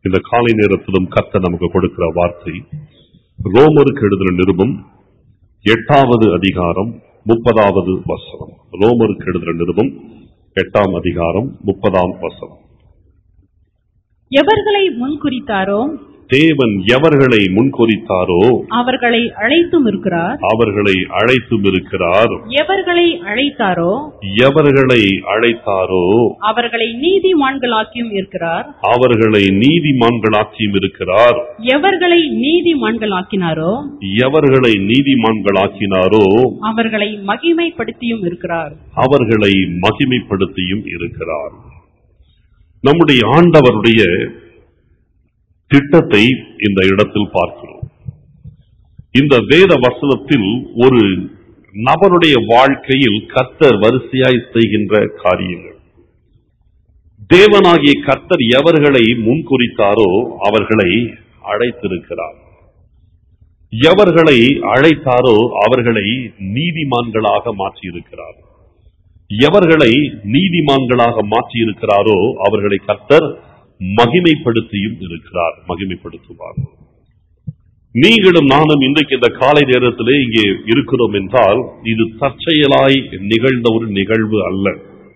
இந்த காலை நேரத்திலும் கர்த்தர் நமக்கு கொடுக்கிற வார்த்தை ரோமருக்கு எழுதின நிருபம் எட்டாவது அதிகாரம் முப்பதாவது வசனம் ரோமருக்கு எழுதின நிருபம் எட்டாம் அதிகாரம் முப்பதாம் வசனம் எவர்களை முன்குறித்தாரோ தேவன் எவர்களை முன்குறித்தாரோ அவர்களை அழைத்தும் இருக்கிறார் அவர்களை அழைத்தும் இருக்கிறார் எவர்களை அழைத்தாரோ எவர்களை அழைத்தாரோ அவர்களை நீதிமான்களாக்கியும் இருக்கிறார் அவர்களை நீதிமான்களாக்கியும் இருக்கிறார் எவர்களை நீதிமான்களாக்கினாரோ எவர்களை நீதிமான்களாக்கினாரோ அவர்களை மகிமைப்படுத்தியும் இருக்கிறார் அவர்களை மகிமைப்படுத்தியும் இருக்கிறார் நம்முடைய ஆண்டவருடைய திட்டத்தை இந்த இடத்தில் பார்க்கிறோம் இந்த வேத வசனத்தில் ஒரு நபருடைய வாழ்க்கையில் கர்த்தர் வரிசையாய் செய்கின்ற காரியங்கள் தேவனாகிய கர்த்தர் எவர்களை முன்குறித்தாரோ அவர்களை அழைத்திருக்கிறார் எவர்களை அழைத்தாரோ அவர்களை நீதிமான்களாக மாற்றியிருக்கிறார் எவர்களை நீதிமான்களாக மாற்றியிருக்கிறாரோ அவர்களை கர்த்தர் மகிமைப்படுத்தியும் இருக்கிறார் மகிமைப்படுத்துவார் நீங்களும் நானும் இன்றைக்கு இந்த காலை நேரத்திலே இங்கே இருக்கிறோம் என்றால் இது தற்செயலாய் நிகழ்ந்த ஒரு நிகழ்வு அல்ல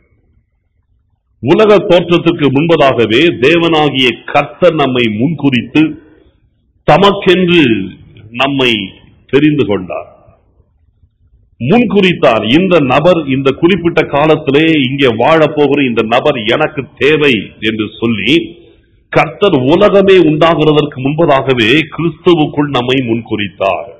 உலக தோற்றத்துக்கு முன்பதாகவே தேவனாகிய கர்த்தர் நம்மை முன்குறித்து தமக்கென்று நம்மை தெரிந்து கொண்டார் முன்குறித்தார் இந்த நபர் இந்த குறிப்பிட்ட காலத்திலே இங்கே வாழப்போகிற இந்த நபர் எனக்கு தேவை என்று சொல்லி கர்த்தர் உலகமே உண்டாகிறதற்கு முன்பதாகவே கிறிஸ்துவுக்குள் நம்மை முன்குறித்தார்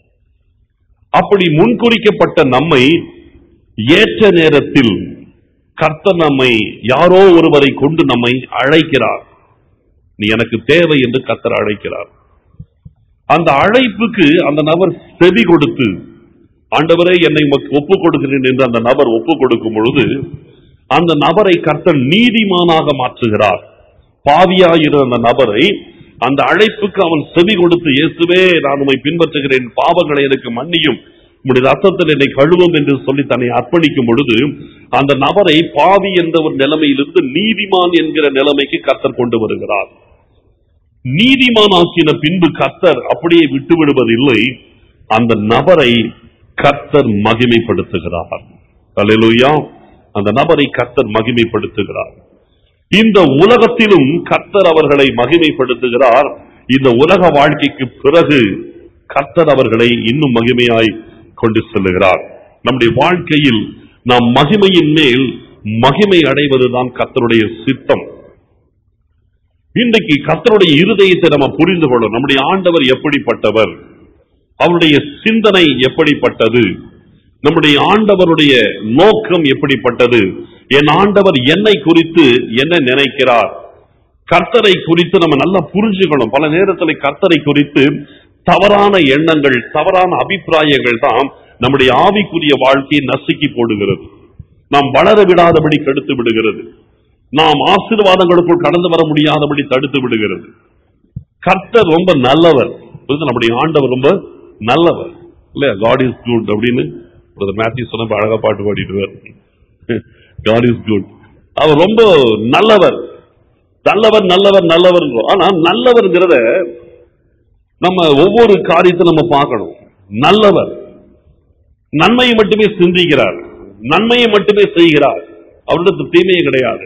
அப்படி முன்குறிக்கப்பட்ட நம்மை ஏற்ற நேரத்தில் கர்த்தர் நம்மை யாரோ ஒருவரை கொண்டு நம்மை அழைக்கிறார் நீ எனக்கு தேவை என்று கர்த்தர் அழைக்கிறார் அந்த அழைப்புக்கு அந்த நபர் செவி கொடுத்து ஆண்டவரே என்னை உமக்கு ஒப்புக் கொடுக்கிறேன் என்று அந்த நபர் ஒப்புக் கொடுக்கும் பொழுது அந்த நபரை கர்த்தர் நீதிமானாக மாற்றுகிறார் பாவியாயிருந்த அந்த நபரை அந்த அழைப்புக்கு அவன் செவி கொடுத்து இயேசுவே நான் உம்மை பின்பற்றுகிறேன் பாவங்களை எனக்கு மன்னியும் உம்முடைய ரத்தத்தில் என்னை கழுவும் என்று சொல்லி தன்னை அர்ப்பணிக்கும் பொழுது அந்த நபரை பாவி என்ற ஒரு நிலைமையிலிருந்து நீதிமான் என்கிற நிலைமைக்கு கர்த்தர் கொண்டு வருகிறார் நீதிமான் ஆக்கின பின்பு கர்த்தர் அப்படியே விட்டு விடுவதில்லை அந்த நபரை கர்த்தர் மகிமைப்படுத்துகிறார் அல்லேலூயா அந்த நபரை கர்த்தர் மகிமைப்படுத்துகிறார் இந்த உலகத்திலும் கர்த்தர் அவர்களை மகிமைப்படுத்துகிறார் இந்த உலக வாழ்க்கைக்கு பிறகு கர்த்தர் அவர்களை இன்னும் மகிமையாய் கொண்டு செல்லுகிறார் நம்முடைய வாழ்க்கையில் நாம் மகிமையின் மேல் மகிமை அடைவதுதான் கர்த்தருடைய சித்தம் இன்றைக்கு கர்த்தருடைய இருதயத்தை நம்ம புரிந்து கொள்ளும் நம்முடைய ஆண்டவர் எப்படிப்பட்டவர் அவருடைய சிந்தனை எப்படிப்பட்டது நம்முடைய ஆண்டவருடைய நோக்கம் எப்படிப்பட்டது என் ஆண்டவர் என்னை குறித்து என்ன நினைக்கிறார் கர்த்தரை குறித்து நம்ம நல்லா புரிஞ்சுக்கணும் பல நேரத்தில் கர்த்தரை குறித்து தவறான எண்ணங்கள் தவறான அபிப்பிராயங்கள் தான் நம்முடைய ஆவிக்குரிய வாழ்க்கையை நசுக்கி போடுகிறது நாம் வளர விடாதபடி கெடுத்து விடுகிறது நாம் ஆசீர்வாதங்களுக்குள் கடந்து வர முடியாதபடி தடுத்து விடுகிறது கர்த்தர் ரொம்ப நல்லவர் புரியுதா? நம்முடைய ஆண்டவர் ரொம்ப நல்லவர் இல்ல காட் இஸ் குட் அப்படின்னு மேத்யூ சொன்ன அழகா பாட்டு பாடிடுவார் காட் இஸ் குட் அவர் ரொம்ப நல்லவர் நல்லவர் நல்லவர் நல்லவர் ஆனா நல்லவர்ங்கிறத நம்ம ஒவ்வொரு காரியத்தை நம்ம பார்க்கணும் நல்லவர் நன்மையை மட்டுமே சிந்திக்கிறார் நன்மையை மட்டுமே செய்கிறார் அவரிடத்து தீமையே கிடையாது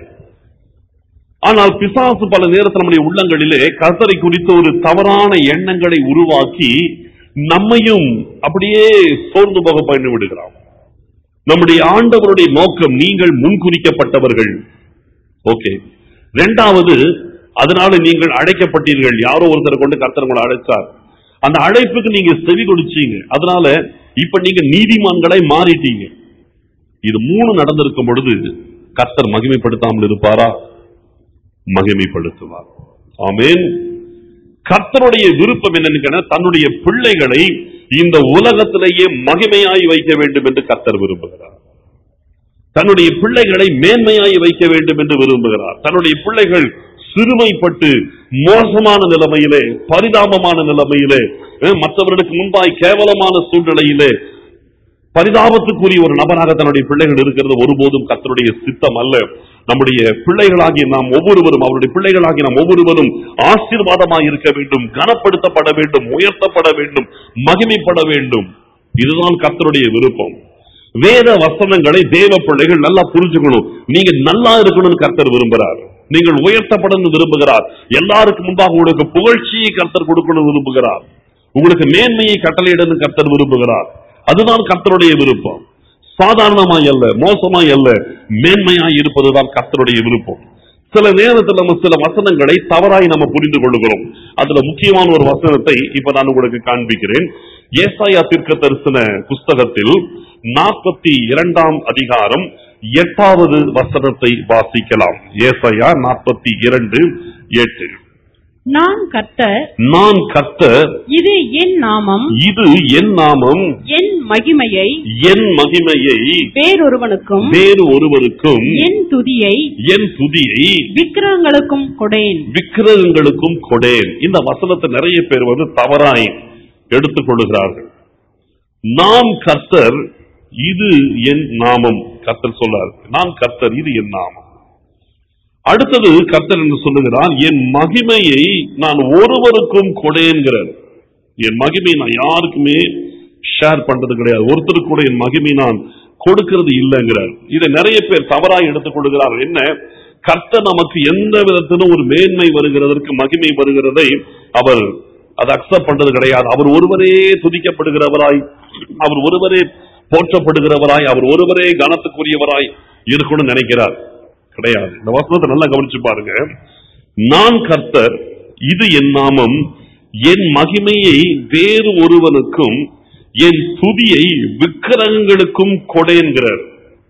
ஆனால் பிசாசு பல நேரத்தில் நம்முடைய உள்ளங்களிலே கர்த்தரை குறித்த ஒரு தவறான எண்ணங்களை உருவாக்கி நம்மையும் அப்படியே சோர்ந்து போக பண்ணி விடுகிறான் நம்முடைய ஆண்டவருடைய நோக்கம் நீங்கள் முன்குறிக்கப்பட்டவர்கள் ஓகே ரெண்டாவது அதனால நீங்கள் அழைக்கப்பட்டீர்கள் யாரோ ஒருத்தர் கொண்டு கர்த்தர் உங்களை அழைச்சார் அந்த அழைப்புக்கு நீங்க செவி கொடுச்சீங்க அதனால இப்ப நீங்க நீதிமான்களை மாறிட்டீங்க இது மூணு நடந்திருக்கும் பொழுது கர்த்தர் மகிமைப்படுத்தாமல் இருப்பாரா மகிமைப்படுத்துவார் ஆமென் கர்த்தருடைய விருப்பம் என்னன்னு கேட்டா, தன்னுடைய பிள்ளைகளை இந்த உலகத்திலேயே மகிமையாய் வைக்க வேண்டும் என்று கர்த்தர் விரும்புகிறார் தன்னுடைய பிள்ளைகளை மேன்மையாய் வைக்க வேண்டும் என்று விரும்புகிறார் தன்னுடைய பிள்ளைகள் சிறுமைப்பட்டு மோசமான நிலைமையிலே பரிதாபமான நிலைமையிலே அஹ், மற்றவர்களுக்கு முன்பாய் கேவலமான சூழ்நிலையிலே பரிதாபத்துக்குரிய ஒரு நபராக தன்னுடைய பிள்ளைகள் இருக்கிறது ஒருபோதும் கர்த்தருடைய சித்தம் அல்ல நம்முடைய பிள்ளைகளாகிய நாம் ஒவ்வொருவரும் அவருடைய பிள்ளைகளாகிய நாம் ஒவ்வொருவரும் ஆசீர்வாதமாய் இருக்க வேண்டும் கனப்படுத்தப்பட வேண்டும் உயர்த்தப்பட வேண்டும் மகிமைப்பட வேண்டும் இதுதான் கர்த்தருடைய விருப்பம் வேத வசனங்களை தேவ பிள்ளைகள் நல்லா புரிஞ்சுக்கணும் நீங்க நல்லா இருக்கணும்னு கர்த்தர் விரும்புகிறார் நீங்கள் உயர்த்தப்படணும் விரும்புகிறார் எல்லாருக்கும் முன்பாக உங்களுக்கு புகழ்ச்சியை கர்த்தர் கொடுக்கணும் விரும்புகிறார் உங்களுக்கு மேன்மையை கட்டளையிடணும் கர்த்தர் விரும்புகிறார் அதுதான் கர்த்தருடைய விருப்பம் சாதாரணமாய் அல்ல மோசமாய் அல்ல மேன்மையாய் இருப்பதுதான் கர்த்தருடைய விருப்பம் சில நேரத்தில் நம்ம சில வசனங்களை தவறாய் நம்ம புரிந்து கொள்கிறோம் அதுல முக்கியமான ஒரு வசனத்தை இப்ப நான் உங்களுக்கு காண்பிக்கிறேன் ஏசாயா தீர்க்க தரிசன புஸ்தகத்தில் நாற்பத்தி இரண்டாம் அதிகாரம் எட்டாவது வசனத்தை வாசிக்கலாம் ஏசாயா நாற்பத்தி இரண்டு எட்டு நான் கர்த்தர் நான் கர்த்தர் இது என் நாமம் இது என் நாமம் என் மகிமையை என் மகிமையை வேறொருவனுக்கும் வேறு ஒருவருக்கும் என் துதியை என் துதியை விக்கிரகங்களுக்கும் கொடேன் விக்கிரகங்களுக்கும் கொடேன் இந்த வசனத்தை நிறைய பேர் வந்து தவறாய் எடுத்துக் கொள்ளுகிறார்கள் நாம் கர்த்தர் இது என் நாமம் கர்த்தர் சொல்லார் நான் கர்த்தர் இது என் நாமம் அடுத்தது கர்த்தர் என்று சொல்லுகிறார் என் மகிமையை நான் ஒருவருக்கும் கொடேன்கிறார் என் மகிமை நான் யாருக்குமே ஷேர் பண்றது கிடையாது ஒருத்தருக்கு கூட என் மகிமை நான் கொடுக்கிறது இல்லைங்கிறார் இதை நிறைய பேர் தவறாய் எடுத்துக் கொள்கிறார் என்ன கர்த்தர் நமக்கு எந்த விதத்திலும் ஒரு மேன்மை வருகிறதற்கு மகிமை வருகிறதை அவர் அதை அக்செப்ட் பண்றது கிடையாது அவர் ஒருவரே துதிக்கப்படுகிறவராய் அவர் ஒருவரே போற்றப்படுகிறவராய் அவர் ஒருவரே கனத்துக்குரியவராய் இருக்கணும்னு நினைக்கிறார் கிடையாது இந்த வசனத்தை நல்லா கவனிச்சு பாருங்க நான் கர்த்தர் இது என் நாமம் என் மகிமையை வேறு ஒருவனுக்கும் என் துதியை விக்கிரகங்களுக்கும் கொடேன்கிறார்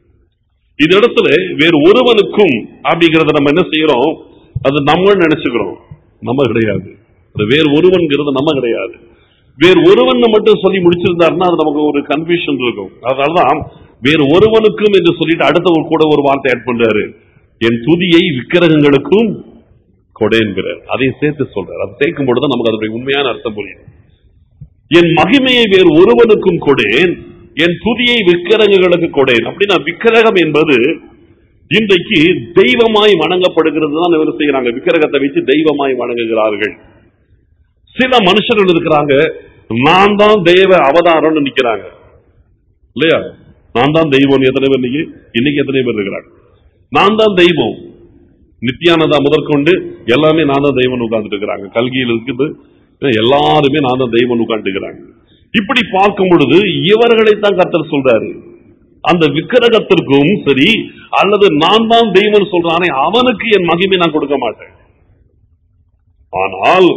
இந்த இடத்துல வேறு ஒருவனுக்கும் அப்படிங்கறத நம்ம என்ன செய்யறோம் அது நம்ம நினைச்சுக்கிறோம் நம்ம கிடையாது அது வேறு ஒருவன்கிறது நம்ம கிடையாது வேறு ஒருவன் மட்டும் சொல்லி முடிச்சிருந்தாருன்னா அது நமக்கு ஒரு கன்ஃபியூஷன் இருக்கும் அதனாலதான் வேறு ஒருவனுக்கும் என்று சொல்லிட்டு அடுத்தவர் கூட ஒரு வார்த்தை ஆட் பண்றாரு என் துதியை விக்கிரகங்களுக்கும் கொடேன்கிறார் அதையும் சேர்த்து சொல்றார் அதை சேர்க்கும் பொழுது நமக்கு அதனுடைய உண்மையான அர்த்தம் புரியும் என் மகிமையை வேறு ஒருவனுக்கும் கொடேன் என் துதியை விக்கிரகங்களுக்கு கொடேன் அப்படின்னா விக்கிரகம் என்பது இன்றைக்கு தெய்வமாய் வணங்கப்படுகிறது தான் இவர் செய்யறாங்க விக்கிரகத்தை வச்சு தெய்வமாய் வணங்குகிறார்கள் சில மனுஷர்கள் இருக்கிறாங்க நான் தான் தெய்வ அவதாரம்னு நிக்கிறாங்க இல்லையா நான் தான் தெய்வம் எத்தனை பேர் இன்னைக்கு இன்னைக்கு எத்தனை பேர் இருக்கிறாங்க நான் தான் தெய்வம் நித்யானதா முதற்கொண்டு எல்லாமே நான் தான் தெய்வம் உட்கார்ந்துட்டு இருக்கிறாங்க கல்கியில் இருக்குது எல்லாருமே நான் தான் தெய்வம் உட்காந்துக்கிறாங்க இப்படி பார்க்கும் பொழுது இவர்களைத்தான் கர்த்தர் சொல்றாரு அந்த விக்கிரகத்திற்கும் சரி அல்லது நான் தான் தெய்வம் சொல்றானே அவனுக்கு என் மகிமை நான் கொடுக்க மாட்டேன் ஆனால்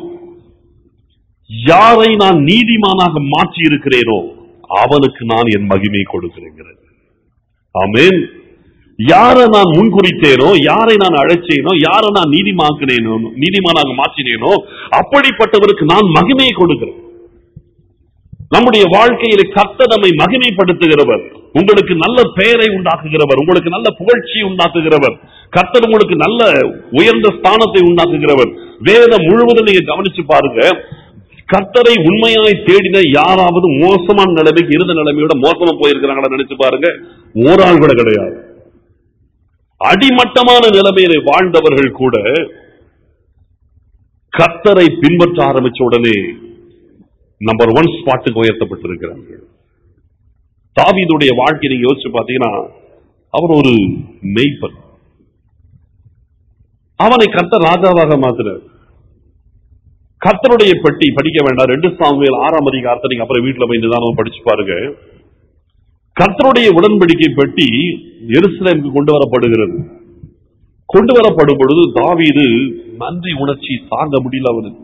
யாரை நான் நீதிமானாக மாற்றி இருக்கிறேனோ அவனுக்கு நான் என் மகிமை கொடுக்கிறேன் ஆமென் யாரை நான் முன்குறித்தேனோ யாரை நான் அழைச்சேனோ யாரை நான் நீதிமாக்கினேனோ நீதிமானாக மாற்றினேனோ அப்படிப்பட்டவருக்கு நான் மகிமையை கொடுக்கிறேன் நம்முடைய வாழ்க்கையில கர்த்தர் நம்மை மகிமைப்படுத்துகிறவர் உங்களுக்கு நல்ல பெயரை உண்டாக்குகிறவர் உங்களுக்கு நல்ல புகழ்ச்சியை உண்டாக்குகிறவர் கர்த்தர் உங்களுக்கு நல்ல உயர்ந்த ஸ்தானத்தை உண்டாக்குகிறவர் வேதம் முழுவதும் நீங்க கவனிச்சு பாருங்க கர்த்தரை உண்மையாய் தேடின யாராவது மோசமான நிலைமைக்கு இருந்த நிலைமையோட மோசமா போயிருக்கிறாங்களா நினைச்சு பாருங்க ஓராள் கூட கிடையாது அடிமட்டமான நிலைமையில வாழ்ந்தவர்கள் கூட கர்த்தரை பின்பற்ற ஆரம்பிச்ச உடனே நம்பர் ஒன் ஸ்பாட்டுக்கு உயர்த்தப்பட்டிருக்கிறார்கள் தாவீதுடைய வாழ்க்கை நீங்க யோசிச்சு பாத்தீங்கன்னா அவர் ஒரு மெய்ப்பன் அவனை கர்த்தர் ராஜாவாக மாத்தினார் கர்த்தருடைய பெட்டி படிக்க வேண்டாம் ரெண்டு சாமுவேல் ஆறாம் அதிகாரத்தை நீங்க அப்புறம் வீட்டுல போய் நிதானமா படிச்சு பாருங்க கர்த்தருடைய உடன்படிக்கை பெட்டி எருசலேமுக்கு கொண்டு வரப்படுகிறது கொண்டு வரப்படும் பொழுது தாவீது நன்றி உணர்ச்சி தாங்க முடியல அவனுக்கு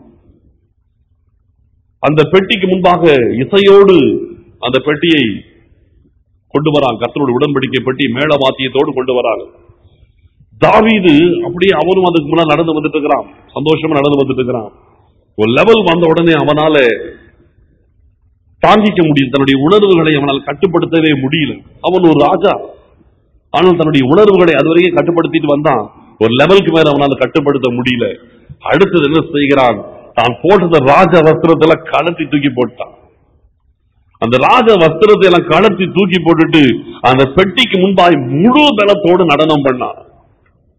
அந்த பெட்டிக்கு முன்பாக இசையோடு அந்த பெட்டியை கொண்டு வராங்க கர்த்தருடைய உடன்படிக்கை பெட்டி மேள வாத்தியத்தோடு கொண்டு வராங்க தாவீது அப்படியே அவனும் அதுக்கு முன்னாடி நடந்து வந்துட்டு இருக்கிறான் சந்தோஷமா நடந்து வந்துட்டு இருக்கிறான் ஒரு லெவல் வந்த உடனே அவனால தாங்கிக்க முடியல தன்னுடைய உணர்வுகளை அவனால் கட்டுப்படுத்தவே முடியல அவன் ஒரு ராஜா ஆனால் தன்னுடைய உணர்வுகளை அதுவரைக்கும் கட்டுப்படுத்திட்டு வந்தான் ஒரு லெவலுக்கு மேல அவனால் கட்டுப்படுத்த முடியல அடுத்தது என்ன செய்கிறான் தான் போட்டத ராஜ வஸ்திரத்துல கலத்தி தூக்கி போட்டான் அந்த ராஜ வஸ்திரத்தை எல்லாம் கலத்தி தூக்கி போட்டுட்டு அந்த பெட்டிக்கு முன்பாய் முழு பலத்தோடு நடனம் பண்ணான்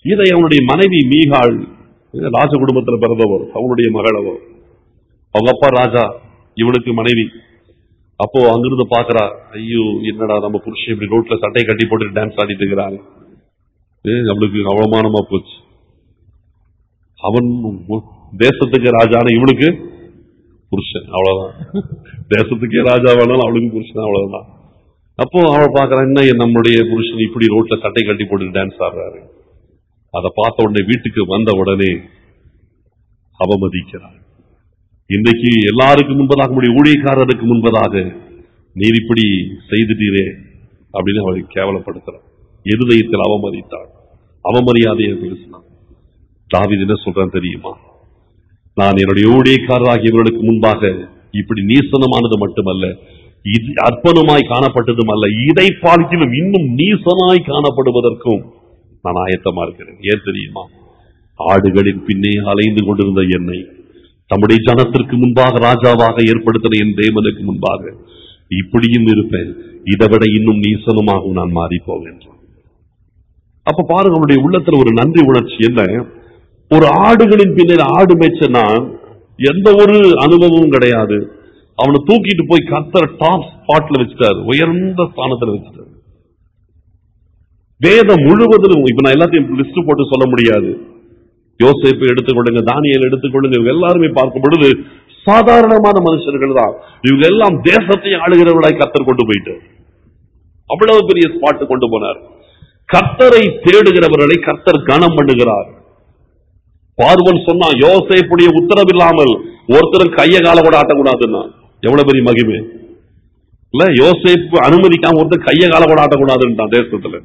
இதை அவனுடைய மனைவி மீகாள் ராஜ குடும்பத்துல பிறந்தவர் அவனுடைய மகள் அவர் அவங்க அப்பா ராஜா இவனுக்கு மனைவி அப்போ அங்கிருந்து பாக்குறா ஐயோ என்னடா நம்ம புருஷன் இப்படி ரோட்ல சட்டை கட்டி போட்டு டான்ஸ் ஆடிட்டு இருக்கிறாங்க ஏ, நம்மளுக்கு அவமானமா போச்சு அவன் மு- தேசத்துக்கு ராஜான இவனுக்கு புருஷன் அவ்வளவுதான் தேசத்துக்கே ராஜா வேணாலும் அவளுக்கு புருஷன் அவ்வளவுதான் அப்போ அவள் பாக்குறான் என்ன நம்முடைய புருஷன் இப்படி ரோட்ல சட்டை கட்டி போட்டு டான்ஸ் ஆடுறாரு அதை பார்த்த உடனே வீட்டுக்கு வந்த உடனே அவமதிக்கிறார் இன்றைக்கு எல்லாருக்கும் முன்பதாக நம்முடைய ஊழியக்காரருக்கு முன்பதாக நீர் இப்படி செய்துட்டீரே அப்படின்னு அவளை கேவலப்படுத்துறான் இருதயத்தில் அவமதித்தாள் அவமரியாதையை பேசினான் தாவீது என்ன சொல்றான் தெரியுமா நான் என்னுடைய ஊழியக்காரராகியவர்களுக்கு முன்பாக இப்படி நீசனமானது மட்டுமல்ல இது அர்ப்பணமாய் காணப்பட்டதும் அல்ல இதை பார்க்கிலும் இன்னும் நீசனாய் காணப்படுவதற்கும் நான் ஆயத்தமா இருக்கிறேன் ஏன் தெரியுமா ஆடுகளின் பின்னே அலைந்து கொண்டிருந்த என்னை தம்முடைய ஜனத்திற்கு முன்பாக ராஜாவாக ஏற்படுத்தின என் தேவனுக்கு முன்பாக இப்படியும் இருப்பேன் இதை விட இன்னும் நீசனமாக நான் மாறி போவேன் அப்ப பாருங்க அவனுடைய உள்ளத்துல ஒரு நன்றி உணர்ச்சி என்ன ஒரு ஆடுகளின் பின்னர் ஆடு மேய்ச்சனா எந்த ஒரு அனுபவமும் கிடையாது அவனை தூக்கிட்டு போய் கத்தர் டாப் ஸ்பாட்ல வச்சுட்டாரு உயர்ந்த ஸ்தானத்துல வச்சுட்டாரு வேதம் முழுவதிலும் இப்ப நான் எல்லாத்தையும் லிஸ்ட் போட்டு சொல்ல முடியாது யோசேப்பை எடுத்துக்கொள்ளுங்க தானியல் எடுத்துக்கொள்ளுங்க இவங்க எல்லாருமே பார்க்கும் பொழுது சாதாரணமான மனுஷர்கள் தான் இவங்க எல்லாம் தேசத்தை ஆளுகிறவர்களாய் கத்தர் கொண்டு போயிட்டு அவ்வளவு பெரிய ஸ்பாட்டு கொண்டு போனார் கத்தரை தேடுகிறவர்களை கத்தர் கனம் பண்ணுகிறார் பார்வன் சொன்னா யோசேப்புடைய உத்தரவில்லாமல் ஒருத்தரும் கைய கால கூட ஆட்டக்கூடாதுன்னா எவ்வளவு பெரிய மகிமை இல்ல யோசேப்பு அனுமதிக்காம ஒருத்தர் கைய கால கூட ஆட்டக்கூடாதுன்றான் தேசத்துல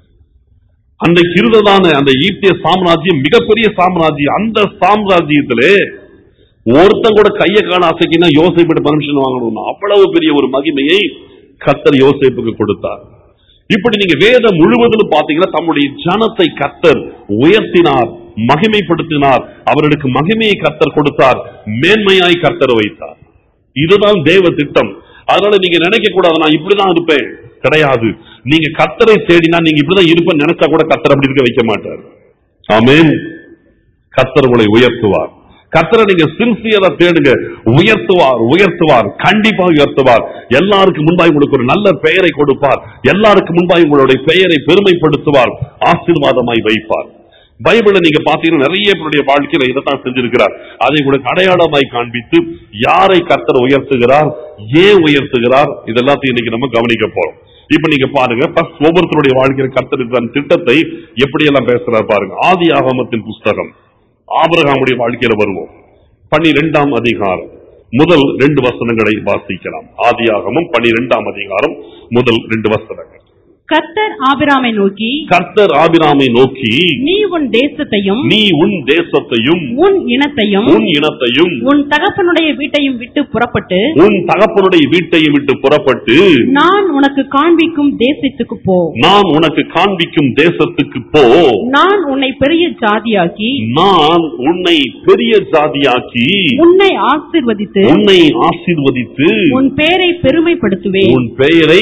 அன்றைக்கு இருந்ததான அந்த ஈட்டிய சாம்ராஜ்யம் மிகப்பெரிய சாம்ராஜ்யம் அந்த சாம்ராஜ்யத்திலே ஒருத்தன் கூட கைய கால அசைக்கினா யோசேப்பிட்ட பர்மிஷன் வாங்கணும்னா அவ்வளவு பெரிய ஒரு மகிமையை கத்தர் யோசேப்புக்கு கொடுத்தார் இப்படி நீங்க வேதம் முழுவதிலும் பாத்தீங்கன்னா தம்முடைய ஜனத்தை கத்தர் உயர்த்தினார் மகிமைப்படுத்தினார் அவர்களுக்கு மகிமையை கத்தர் கொடுத்தார் மேன்மையாய் கத்தர் வைத்தார் இதுதான் தேவ திட்டம் அதனால நீங்க நினைக்க கூடாது நான் இப்படிதான் இருப்பேன் கிடையாது நீங்க கத்தரை தேடினா நீங்க இப்படிதான் இருப்பேன் நினைச்சா கூட கத்தர் அப்படி இருக்க வைக்க மாட்டார் ஆமென் கத்தர் உங்களை உயர்த்துவார் கத்தரை நீங்க சின்சியரா தேடுங்க உயர்த்துவார் உயர்த்துவார் கண்டிப்பா உயர்த்துவார் எல்லாருக்கு முன்பாய் உங்களுக்கு ஒரு நல்ல பெயரை கொடுப்பார் எல்லாருக்கு முன்பாய் உங்களுடைய பெயரை பெருமைப்படுத்துவார் ஆசீர்வாதமாய் வைப்பார் பைபிளை நீங்க பாத்தீங்கன்னா நிறைய பேருடைய வாழ்க்கையில இதைத்தான் செஞ்சிருக்கிறார் அதை உங்களுக்கு அடையாளமாய் காண்பித்து யாரை கத்தர் உயர்த்துகிறார் ஏன் உயர்த்துகிறார் இதெல்லாத்தையும் இன்னைக்கு நம்ம கவனிக்க போறோம் இப்ப நீங்க பாருங்க first ஒவ்வொருத்தருடைய வாழ்க்கையில கர்த்தர் தன் திட்டத்தை எப்படி எல்லாம் பேசுறார் பாருங்க ஆதி ஆகமத்தின் புஸ்தகம் ஆபிரகாமுடைய வாழ்க்கையில வருவோம் பன்னிரெண்டாம் அதிகாரம் முதல் ரெண்டு வசனங்களை வாசிக்கலாம் ஆதியாகமம் பன்னிரெண்டாம் அதிகாரம் முதல் ரெண்டு வசனங்கள் கர்த்தர் ஆபிராமை நோக்கி கர்த்தர் ஆபிராமை நோக்கி நீ உன் தேசத்தையும் நீ உன் தேசத்தையும் உன் இனத்தையும் உன் இனத்தையும் உன் தகப்பனுடைய வீட்டையும் விட்டு புறப்பட்டு உன் தகப்பனுடைய வீட்டையும் விட்டு புறப்பட்டு நான் உனக்கு காண்பிக்கும் தேசத்துக்கு போ நான் உனக்கு காண்பிக்கும் தேசத்துக்கு போ நான் உன்னை பெரிய ஜாதியாக்கி நான் உன்னை பெரிய ஜாதியாக்கி உன்னை ஆசீர்வதித்து உன்னை ஆசீர்வதித்து உன் பேரை பெருமைப்படுத்துவேன் உன் பெயரை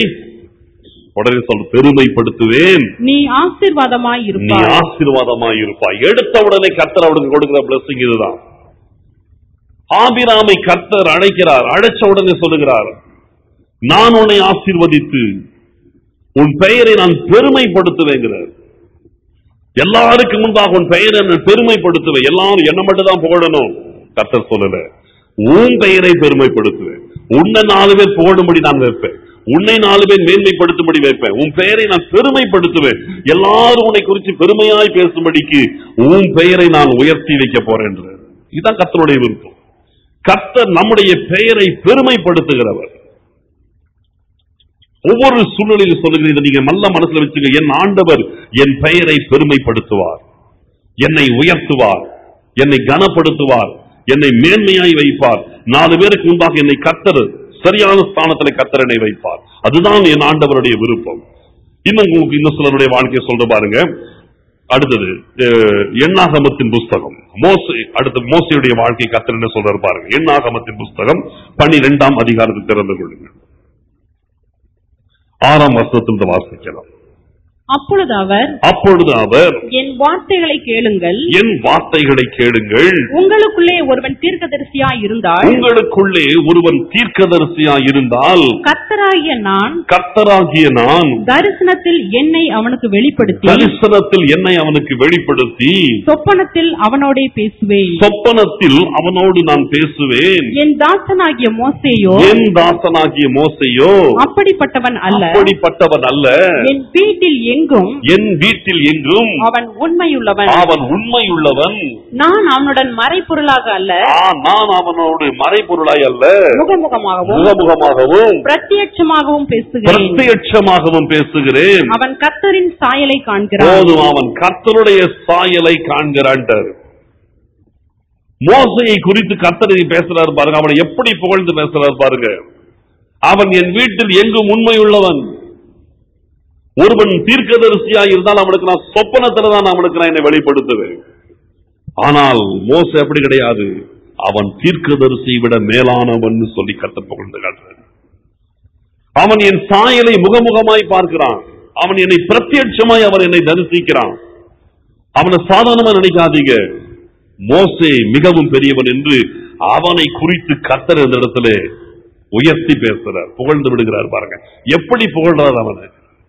உடனே சொல் பெருமைப்படுத்துவேன் நீ ஆசீர்வாதமாய் நீ இருப்பாய் ஆசீர்வாதமாய் இருப்பாய் எடுத்த உடனே கர்த்தர் அவனுக்கு கொடுக்கிற blessing இதுதான் ஆபிராமை கர்த்தர் அழைக்கிறார் அழைச்ச உடனே சொல்லுகிறார் நான் உன்னை ஆசீர்வதித்து உன் பெயரை நான் பெருமைப்படுத்துவேங்கிறார் எல்லாருக்கும் முன்பாக உன் பெயரை நான் பெருமைப்படுத்துவேன் எல்லாரும் என்ன மட்டும் தான் புகழணும் கர்த்தர் சொல்லல உன் பெயரை பெருமைப்படுத்துவேன் உன்னை நாலு பேர் புகழும்படி நான் வைப்பேன் உன்னை நாலு பேர் மேன்மைப்படுத்தும்படி வைப்பேன் உன் பெயரை நான் பெருமைப்படுத்துவேன் எல்லாரும் உன்னை குறித்து பெருமையாய் பேசும்படிக்கு உன் பெயரை நான் உயர்த்தி வைக்க போறேன் என்று இதுதான் கர்த்தருடைய விருப்பம் கர்த்தர் நம்முடைய பெயரை பெருமைப்படுத்துகிறவர் ஒவ்வொரு சூழ்நிலையில் சொல்லுகிறேன் இதை நீங்க நல்ல மனசுல வச்சுங்க என் ஆண்டவர் என் பெயரை பெருமைப்படுத்துவார் என்னை உயர்த்துவார் என்னை கனப்படுத்துவார் என்னை மேன்மையாய் வைப்பார் நாலு பேருக்கு முன்பாக என்னை கத்தர் சரியான ஸ்தானத்தில் கத்தர் என்னை வைப்பார் அதுதான் என் ஆண்டவருடைய விருப்பம் இன்னும் உங்களுக்கு இன்னும் சிலருடைய வாழ்க்கையை சொல்ற பாருங்க அடுத்தது அஹ், எண்ணாகமத்தின் புஸ்தகம் மோசே அடுத்து மோசையுடைய வாழ்க்கை கத்தர் என்ன சொல்றாரு பாருங்க எண்ணாகமத்தின் புஸ்தகம் பன்னிரெண்டாம் அதிகாரத்தை திறந்து கொள்ளுங்க ஆறாம் வருஷத்திலிருந்து வாசிக்கலாம் அப்பொழுது அவர் அப்பொழுது அவர் என் வார்த்தைகளை கேளுங்கள் என் வார்த்தைகளை கேளுங்கள் உங்களுக்குள்ளே ஒருவன் தீர்க்கதரிசியாய் இருந்தால் உங்களுக்குள்ளே ஒருவன் தீர்க்கதரிசியா இருந்தால் கர்த்தராகிய நான் கர்த்தராகிய நான் தரிசனத்தில் என்னை அவனுக்கு வெளிப்படுத்தி தரிசனத்தில் என்னை அவனுக்கு வெளிப்படுத்தி சொப்பனத்தில் அவனோடே பேசுவேன் சொப்பனத்தில் அவனோடு நான் பேசுவேன் என் தாசனாகிய மோசேயோ என் தாசனாகிய மோசையோ அப்படிப்பட்டவன் அல்ல அப்படிப்பட்டவன் அல்ல என் வீட்டில் எங்கும் என் வீட்டில் எங்கும் அவன் உண்மையுள்ளவன் அவன் உண்மையுள்ளவன் நான் அவனுடன் மறைபொருளாக அல்ல ஆ, நான் அவனோடு மறைபொருளாய் அல்ல முகமுகமாகவும் முகமுகமாகவும் பிரத்யட்சமாகவும் பேசுகிறேன் பிரத்யட்சமாகவும் பேசுகிறேன் அவன் கர்த்தரின் சாயலை காண்கிறான் போதும் அவன் கர்த்தருடைய சாயலை காண்கிறான்ட்டார் மோசையை குறித்து கர்த்தர் இங்க பேசுறாரு பாருங்க அவனை எப்படி புகழ்ந்து பேசுறாரு பாருங்க அவன் என் வீட்டில் எங்கும் உண்மையுள்ளவன் ஒருவன் தீர்க்கதரிசியா இருந்தால் அவனுக்கு நான் சொப்பனத்துல தான் அவனுக்கு நான் என்னை வெளிப்படுத்துவேன் ஆனால் மோசை அப்படி கிடையாது அவன் தீர்க்கதரிசியை விட மேலானவன் சொல்லி கர்த்தர் புகழ்ந்து காட்டுறான் அவன் என் சாயலை முகமுகமாய் பார்க்கிறான் அவன் என்னை பிரத்யட்சமாய் அவன் என்னை தரிசிக்கிறான் அவனை சாதாரணமா நினைக்காதீங்க மோசே மிகவும் பெரியவன் என்று அவனை குறித்து கர்த்தர் இந்த இடத்துல உயர்த்தி பேசுறார் புகழ்ந்து விடுகிறார் பாருங்க எப்படி புகழ்றார் அவனை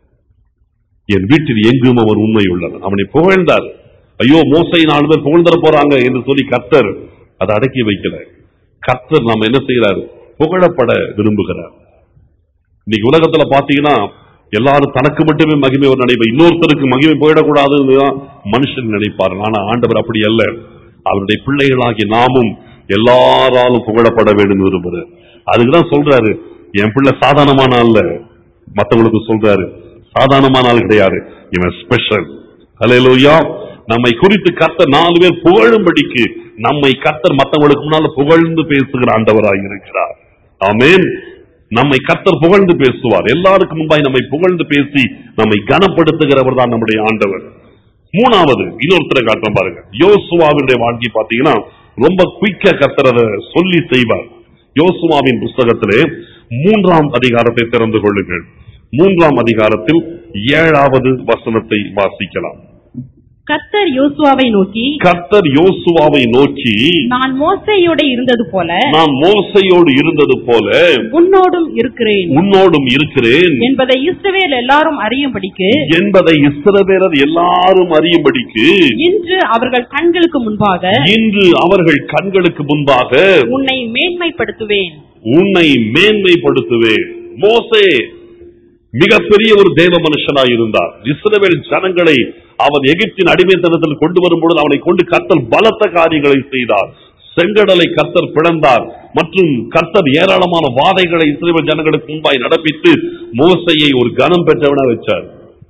என் வீட்டில் எங்கும் அவர் உண்மை உள்ளவன் அவனை புகழ்ந்தார் ஐயோ மோசை நாலு பேர் புகழ்ந்துட போறாங்க என்று சொல்லி கர்த்தர் அதை அடக்கி வைக்கல கர்த்தர் நாம என்ன செய்யறாரு புகழப்பட விரும்புகிறார் இன்னைக்கு உலகத்துல பாத்தீங்கன்னா எல்லாரும் தனக்கு மட்டுமே மகிமை ஒரு நினைப்பு இன்னொருத்தருக்கு மகிமை போயிடக்கூடாதுன்னு மனுஷன் நினைப்பார் ஆனா ஆண்டவர் அப்படி அல்ல அவருடைய பிள்ளைகளாகி நாமும் எல்லாராலும் புகழப்பட வேண்டும் என்று விரும்புகிறார் அதுக்குதான் சொல்றாரு என் பிள்ளை சாதாரணமான அல்ல மத்தவங்களுக்கு சொல்றாரு சாதாரணமான ஆள் கிடையாது இவன் ஸ்பெஷல் ஹalleluya நம்மை குறித்து கர்த்தர் நாலு பேர் புகழும்படிக்கு நம்மை கர்த்தர் மத்தவங்களுக்கு முன்னால புகழ்ந்து பேசுகிற ஆண்டவராய் இருக்கிறார் ஆமென் நம்மை கர்த்தர் புகழ்ந்து பேசுவார் எல்லாருக்கும் முன்பாய் நம்மை புகழ்ந்து பேசி நம்மை கனப்படுத்துகிறவர் தான் நம்முடைய ஆண்டவர் மூணாவது இன்னொருத்தரை காட்டுறோம் பாருங்க யோசுவாவினுடைய வாழ்க்கை பாத்தீங்கன்னா ரொம்ப குயிக்கா கர்த்தர் அதை சொல்லி செய்வார் யோசுவாவின் புஸ்தகத்திலே மூன்றாம் அதிகாரத்தை திறந்து கொள்ளுங்கள் மூன்றாம் அதிகாரத்தில் ஏழாவது வசனத்தை வாசிக்கலாம் கர்த்தர் யோசுவாவை நோக்கி கர்த்தர் யோசுவாவை நோக்கி நான் மோசையோட இருந்தது போல நான் மோசையோடு இருந்தது போல உன்னோடும் இருக்கிறேன் உன்னோடும் இருக்கிறேன் என்பதை இஸ்ரவேல் எல்லாரும் அறியும்படிக்கு என்பதை இஸ்ரவேலர் எல்லாரும் அறியும்படிக்கு இன்று அவர்கள் கண்களுக்கு முன்பாக இன்று அவர்கள் கண்களுக்கு முன்பாக உன்னை மேன்மைப்படுத்துவேன் உன்னை மேன்மைப்படுத்துவேன் மோசே மிகப்பெரிய ஒரு தேவ மனுஷனாய் இருந்தார் இஸ்ரவேல் ஜனங்களை அவன் எகிப்தின் அடிமைத்தனத்தில் கொண்டு வரும்பொழுது அவனை கொண்டு கர்த்தர் பலத்த காரியங்களை செய்தார் செங்கடலை கர்த்தர் பிளந்தார் மற்றும் கர்த்தர் ஏராளமான வாதைகளை இஸ்ரவேல் ஜனங்களுக்கு முன்பாய் நடப்பித்து மோசையை ஒரு கனம் பெற்றவனா வச்சார்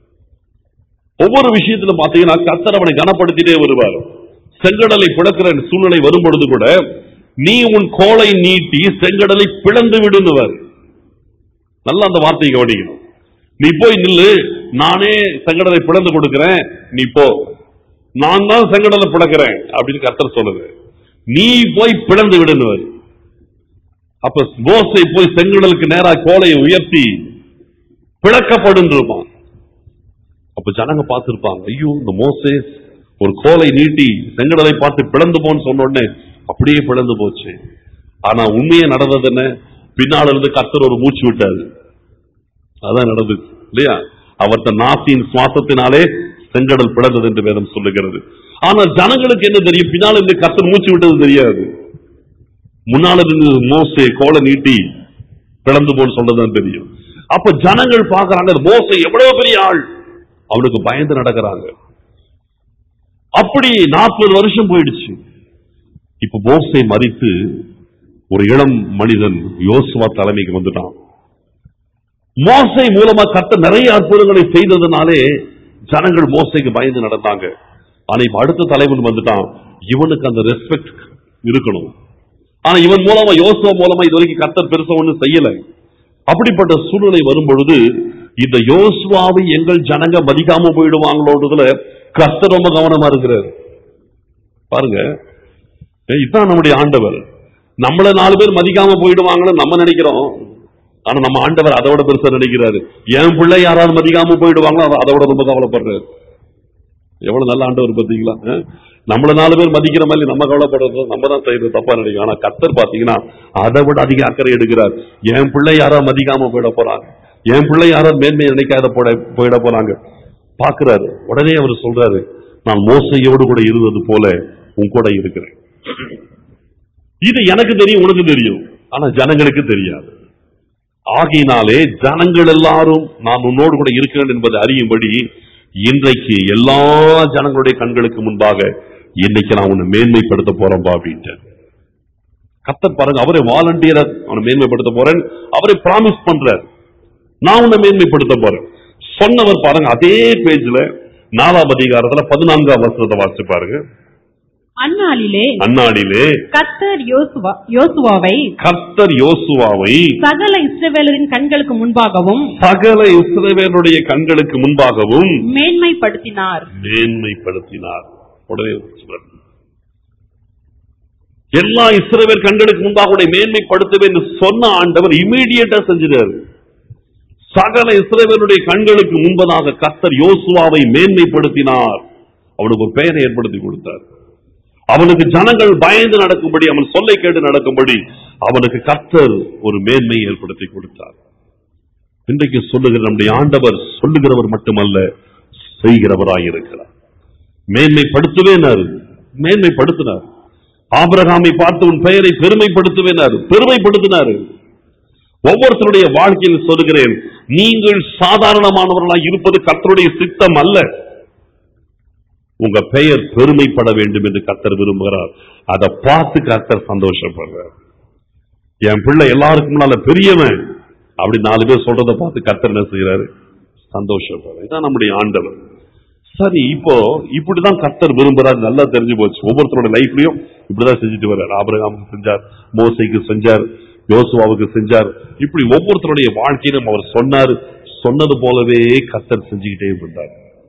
ஒவ்வொரு விஷயத்திலும் பாத்தீங்கன்னா கர்த்தர் அவனை கனப்படுத்திட்டே வருவார் செங்கடலை பிளக்கிற சூழ்நிலை வரும் பொழுது கூட நீ உன் கோலை நீட்டி செங்கடலை பிளந்து விடுனுவர் நல்லா அந்த வார்த்தையை கவனிக்கணும் நீ போய் நில்லு நானே செங்கடலை பிளந்து கொடுக்கிறேன் நீ போ நான் தான் செங்கடலை பிளக்கிறேன் அப்படின்னு கர்த்தர் சொல்லுது நீ போய் பிளந்து விடுனுவர் அப்ப மோசை போய் செங்கடலுக்கு நேரா கோலையை உயர்த்தி பிளக்கப்படும் இருப்பான் அப்ப ஜனங்க பார்த்திருப்பாங்க ஐயோ இந்த மோசே ஒரு கோலை நீட்டி செங்கடலை பார்த்து பிளந்து போன்னு சொன்ன உடனே அப்படியே பிளந்து போச்சு ஆனா உண்மையே நடந்தது என்ன பின்னால இருந்து கர்த்தர் ஒரு மூச்சு விட்டாரு அதான் நடந்துச்சு இல்லையா அவர் தன் நாசியின் சுவாசத்தினாலே செங்கடல் பிளந்தது என்று வேதம் சொல்லுகிறது ஆனா ஜனங்களுக்கு என்ன தெரியும் பின்னால இருந்து கர்த்தர் மூச்சு விட்டது தெரியாது முன்னால இருந்து மோசே கோலை நீட்டி பிளந்து போன்னு சொல்றதுதான் தெரியும் அப்ப ஜனங்கள் பார்க்கறாங்க மோசே எவ்வளவு பெரிய ஆள் அவனுக்கு பயந்து நடக்கிறாங்க அப்படி நாற்பது வருஷம் போயிடுச்சு இப்ப மோசை மறித்து ஒரு இளம் மனிதன் யோசுவா தலைமைக்கு வந்துட்டான் மோசை மூலமா கத்த நிறைய அற்புதங்களை செய்ததுனாலே ஜனங்கள் மோசைக்கு பயந்து நடந்தாங்க ஆனா இப்ப அடுத்த தலைவன் வந்துட்டான் இவனுக்கு அந்த ரெஸ்பெக்ட் இருக்கணும் ஆனா இவன் மூலமா யோசுவா மூலமா இது வரைக்கும் கத்தர் பெருசா ஒண்ணும் செய்யல அப்படிப்பட்ட சூழ்நிலை வரும் பொழுது இந்த யோசுவாவை எங்கள் ஜனங்க மதிக்காம போயிடுவாங்களோன்றதுல கர்த்தர் ரொம்ப கவனமா இருக்கிறார் பாருங்க ஏய், இதான் நம்முடைய ஆண்டவர் நம்மள நாலு பேர் மதிக்காம போயிடுவாங்கன்னு நம்ம நினைக்கிறோம் ஆனா நம்ம ஆண்டவர் அதோட பெருசா நினைக்கிறாரு என் பிள்ளை யாராவது மதிக்காம போயிடுவாங்களோ அவ- அதோட ரொம்ப கவலைப்படுறாரு எவ்வளவு நல்ல ஆண்டவர் பாத்தீங்களா அஹ்? நம்மள நாலு பேர் மதிக்கிற மாதிரி நம்ம கவலைப்படுறது நம்ம தான் செய்யறது தப்பா நினைக்கிறோம் ஆனா கத்தர் பாத்தீங்கன்னா அதை விட அதிக அக்கறை எடுக்கிறார் என் பிள்ளை யாரோ மதிக்காம போயிட போறாங்க என் பிள்ளை யாரோ மேன்மை நினைக்காத போட போயிட போறாங்க பாக்குறாரு உடனே அவர் சொல்றாரு நான் மோசையோடு கூட இருந்தது போல உன் கூட இருக்கிறேன் இது எனக்கு தெரியும் உனக்கு தெரியும் ஆனா ஜனங்களுக்கு தெரியாது ஆகையினாலே ஜனங்கள் எல்லாரும் நான் உன்னோடு கூட இருக்கிறேன் என்பதை அறியும்படி இன்றைக்கு எல்லா ஜனங்களுடைய கண்களுக்கு முன்பாக இன்னைக்கு நான் உன்னை மேன்மைப்படுத்த போறேன்பா அப்படின்ட்டு கத்தர் பாருங்க அவரை வாலண்டியரா அவனை மேன்மைப்படுத்த போறேன் அவரை பிராமிஸ் பண்றார் நான் உன்னை மேன்மைப்படுத்த போறேன் சொன்னவர் பாருங்க அதே பேஜ்ல நாலாம் அதிகாரத்துல பதினான்காம் வசனத்தை வாசிச்சு பாருங்க அந்நாளிலே அந்நாளிலே கர்த்தர் யோசுவா யோசுவாவை கர்த்தர் யோசுவாவை சகல இஸ்ரவேலரின் கண்களுக்கு முன்பாகவும் சகல இஸ்ரவேலுடைய கண்களுக்கு முன்பாகவும் மேன்மைப்படுத்தினார் மேன்மைப்படுத்தினார் உடனே சொல்றார். எல்லா இஸ்ரவேல் கண்களுக்கு முன்பாக உன்னை மேன்மைப்படுத்துவேன் என்று சொன்ன ஆண்டவர் இமீடியட்டா செஞ்சிட்டாரு சகல இஸ்ரவேலுடைய கண்களுக்கு முன்பதாக கர்த்தர் யோசுவாவை மேன்மைப்படுத்தினார் அவனுக்கு ஒரு பெயரை ஏற்படுத்தி கொடுத்தார் அவனுக்கு ஜனங்கள் பயந்து நடக்கும்படி அவன் சொல்லை கேட்டு நடக்கும்படி அவனுக்கு கர்த்தர் ஒரு மேன்மையை ஏற்படுத்தி கொடுத்தார் இன்றைக்கு சொல்லுகிற நம்முடைய ஆண்டவர் சொல்லுகிறவர் மட்டுமல்ல செய்கிறவராயிருக்கிறார் மேன்மைப்படுத்துவேனார் மேன்மைப்படுத்தினார் ஆபிரகாமை பார்த்து உன் பெயரை பெருமைப்படுத்துவேனார் பெருமைப்படுத்தினார் ஒவ்வொருத்தருடைய வாழ்க்கையில் சொல்லுகிறேன் நீங்கள் சாதாரணமானவர்களாய் இருப்பது கர்த்தருடைய சித்தம் அல்ல உங்க பெயர் பெருமைப்பட வேண்டும் என்று கர்த்தர் விரும்புகிறார் அதை பார்த்து கர்த்தர் சந்தோஷப்படுறார் என் பிள்ளை எல்லாருக்கும் முன்னால பெரியவன் அப்படி நாலு பேர் சொல்றதை பார்த்து கர்த்தர் என்ன செய்யறாரு சந்தோஷப்படுறார் இதான் நம்முடைய ஆண்டவர் சரி இப்போ இப்படிதான் கர்த்தர் விரும்புறாரு நல்லா தெரிஞ்சு போச்சு ஒவ்வொருத்தரோட லைஃப்லயும் இப்படிதான் செஞ்சுட்டு வர்றாரு ஆபிரகாமுக்கு செஞ்சார் மோசைக்கு செஞ்சார் யோசுவாவுக்கு செஞ்சார் இப்படி ஒவ்வொருத்தருடைய வாழ்க்கையிலும் அவர் சொன்னார் சொன்னது போலவே கர்த்தர் செஞ்சுக்கிட்டே வந்தார்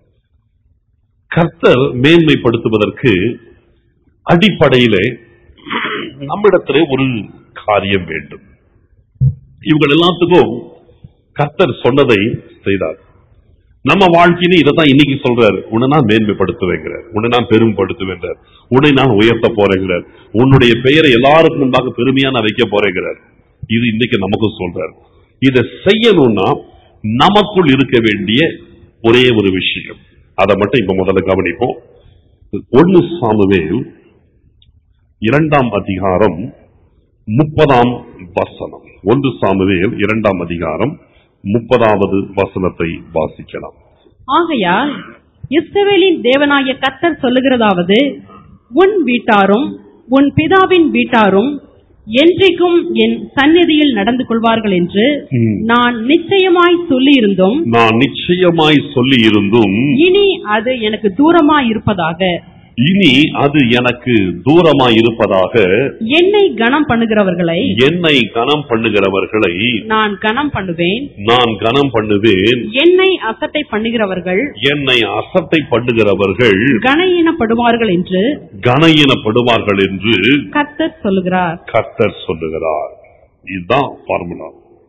கர்த்தர் மேன்மைப்படுத்துவதற்கு அடிப்படையிலே நம்மிடத்திலே ஒரு காரியம் வேண்டும் இவங்க எல்லாத்துக்கும் கர்த்தர் சொன்னதை செய்தார் நம்ம வாழ்க்கையில இதைத்தான் இன்னைக்கு சொல்றாரு உன்னை நான் மேன்மைப்படுத்துவேங்கிறார் உன்னை நான் பெருமைப்படுத்துவேங்கிறார் உன்னை நான் உயர்த்த போறேங்கிறார் உன்னுடைய பெயரை எல்லாருக்கும் முன்பாக பெருமையா நான் வைக்க போறேங்கிறார் இது இன்னைக்கு நமக்கும் சொல்றாரு இதை செய்யணும்னா நமக்குள் இருக்க வேண்டிய ஒரே ஒரு விஷயம் அதை மட்டும் இப்ப முதல்ல கவனிப்போம் ஒன்னு சாமுவேல் இரண்டாம் அதிகாரம் முப்பதாம் வசனம் ஒன்று சாமுவேல் இரண்டாம் அதிகாரம் முப்பதாவது வசனத்தை வாசிக்கலாம் ஆகையால் இஸ்ரவேலின் தேவனாகிய கர்த்தர் சொல்லுகிறதாவது உன் வீட்டாரும் உன் பிதாவின் வீட்டாரும் என்றைக்கும் என் சந்நிதியில் நடந்து கொள்வார்கள் என்று ம். நான் நிச்சயமாய் சொல்லியிருந்தும் நான் நிச்சயமாய் சொல்லி இருந்தும் இனி அது எனக்கு தூரமாய் இருப்பதாக இனி அது எனக்கு தூரமாய் இருப்பதாக என்னை கனம் பண்ணுகிறவர்களை என்னை கனம் பண்ணுகிறவர்களை நான் கனம் பண்ணுவேன் நான் கனம் பண்ணுவேன் என்னை அசட்டை பண்ணுகிறவர்கள் என்னை அசட்டை பண்ணுகிறவர்கள் கனையினப்படுவார்கள் என்று கனையினப்படுவார்கள் என்று கர்த்தர் சொல்லுகிறார் கர்த்தர் சொல்லுகிறார் இதுதான் ஃபார்முலா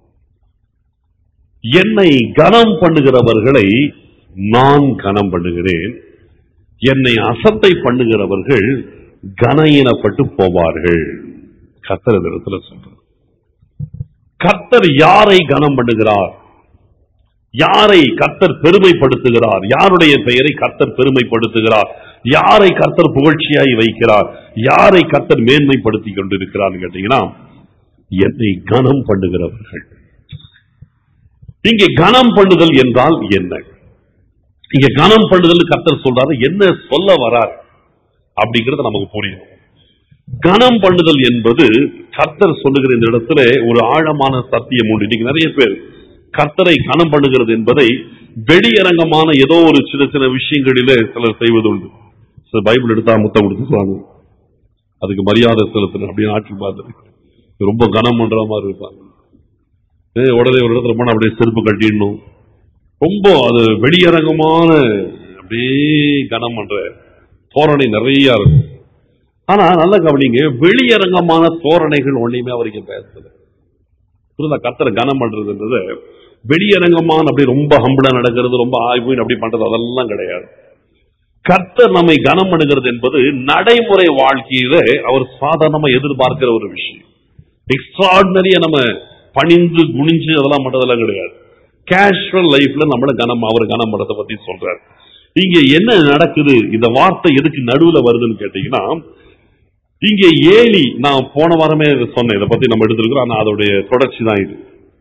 என்னை கனம் பண்ணுகிறவர்களை நான் கனம் பண்ணுகிறேன் என்னை அசட்டை பண்ணுகிறவர்கள் கனையினப்பட்டு போவார்கள் கர்த்தர் இந்த இடத்துல சொல்றார் கர்த்தர் யாரை கனம் பண்ணுகிறார் யாரை கர்த்தர் பெருமைப்படுத்துகிறார் யாருடைய பெயரை கர்த்தர் பெருமைப்படுத்துகிறார் யாரை கர்த்தர் புகழ்ச்சியாய் வைக்கிறார் யாரை கர்த்தர் மேன்மைப்படுத்தி கொண்டிருக்கிறார் கேட்டீங்கன்னா என்னை கனம் பண்ணுகிறவர்கள் இங்கே கனம் பண்ணுதல் என்றால் என்ன இங்க கனம் பண்ணுதல் கர்த்தர் சொல்றாரு என்ன சொல்ல வரார் அப்படிங்கறது நமக்கு புரியும் கனம் பண்ணுதல் என்பது கர்த்தர் சொல்லுகிற இந்த இடத்துல ஒரு ஆழமான சத்தியம் உண்டு இன்னைக்கு நிறைய பேர் கர்த்தரை கனம் பண்ணுகிறது என்பதை வெளியரங்கமான ஏதோ ஒரு சின்ன சின்ன விஷயங்களிலே சிலர் செய்வது உண்டு சில பைபிள் எடுத்தா முத்தம் கொடுத்துக்குவாங்க அதுக்கு மரியாதை செலுத்தணும் அப்படின்னு ஆட்சி பார்த்து ரொம்ப கனம் பண்ற மாதிரி இருப்பாங்க ஏ, உடனே ஒரு இடத்துல போனா அப்படியே செருப்பு கட்டிடணும் ரொம்ப அது வெளியரங்கமான அப்படியே கனம் பண்ற தோரணை நிறைய இருக்கும் ஆனா நல்ல கவனிங்க வெளியரங்கமான தோரணைகள் ஒண்ணுமே அவருக்கு பேசல புரியுதா கத்தரை கனம் பண்றதுன்றது வெளியரங்கமான அப்படி ரொம்ப ஹம்பிளா நடக்கிறது ரொம்ப ஆய்வு அப்படி பண்றது அதெல்லாம் கிடையாது கர்த்தர் நம்மை கனம் பண்ணுகிறது என்பது நடைமுறை வாழ்க்கையில அவர் சாதாரணமா எதிர்பார்க்கிற ஒரு விஷயம் எக்ஸ்ட்ராடினரியா நம்ம பணிந்து குனிஞ்சு அதெல்லாம் பண்றதெல்லாம் கிடையாது கேஷுவல் லைஃப்ல நம்மள கனம் அவர் கனம் பண்றதை பத்தி சொல்றாரு இங்க என்ன நடக்குது இந்த வார்த்தை எதுக்கு நடுவுல வருதுன்னு கேட்டீங்கன்னா இங்க ஏலி நான் போன வாரமே இதை சொன்னேன் இதை பத்தி நம்ம எடுத்திருக்கிறோம் ஆனா அதோடைய தொடர்ச்சி தான் இது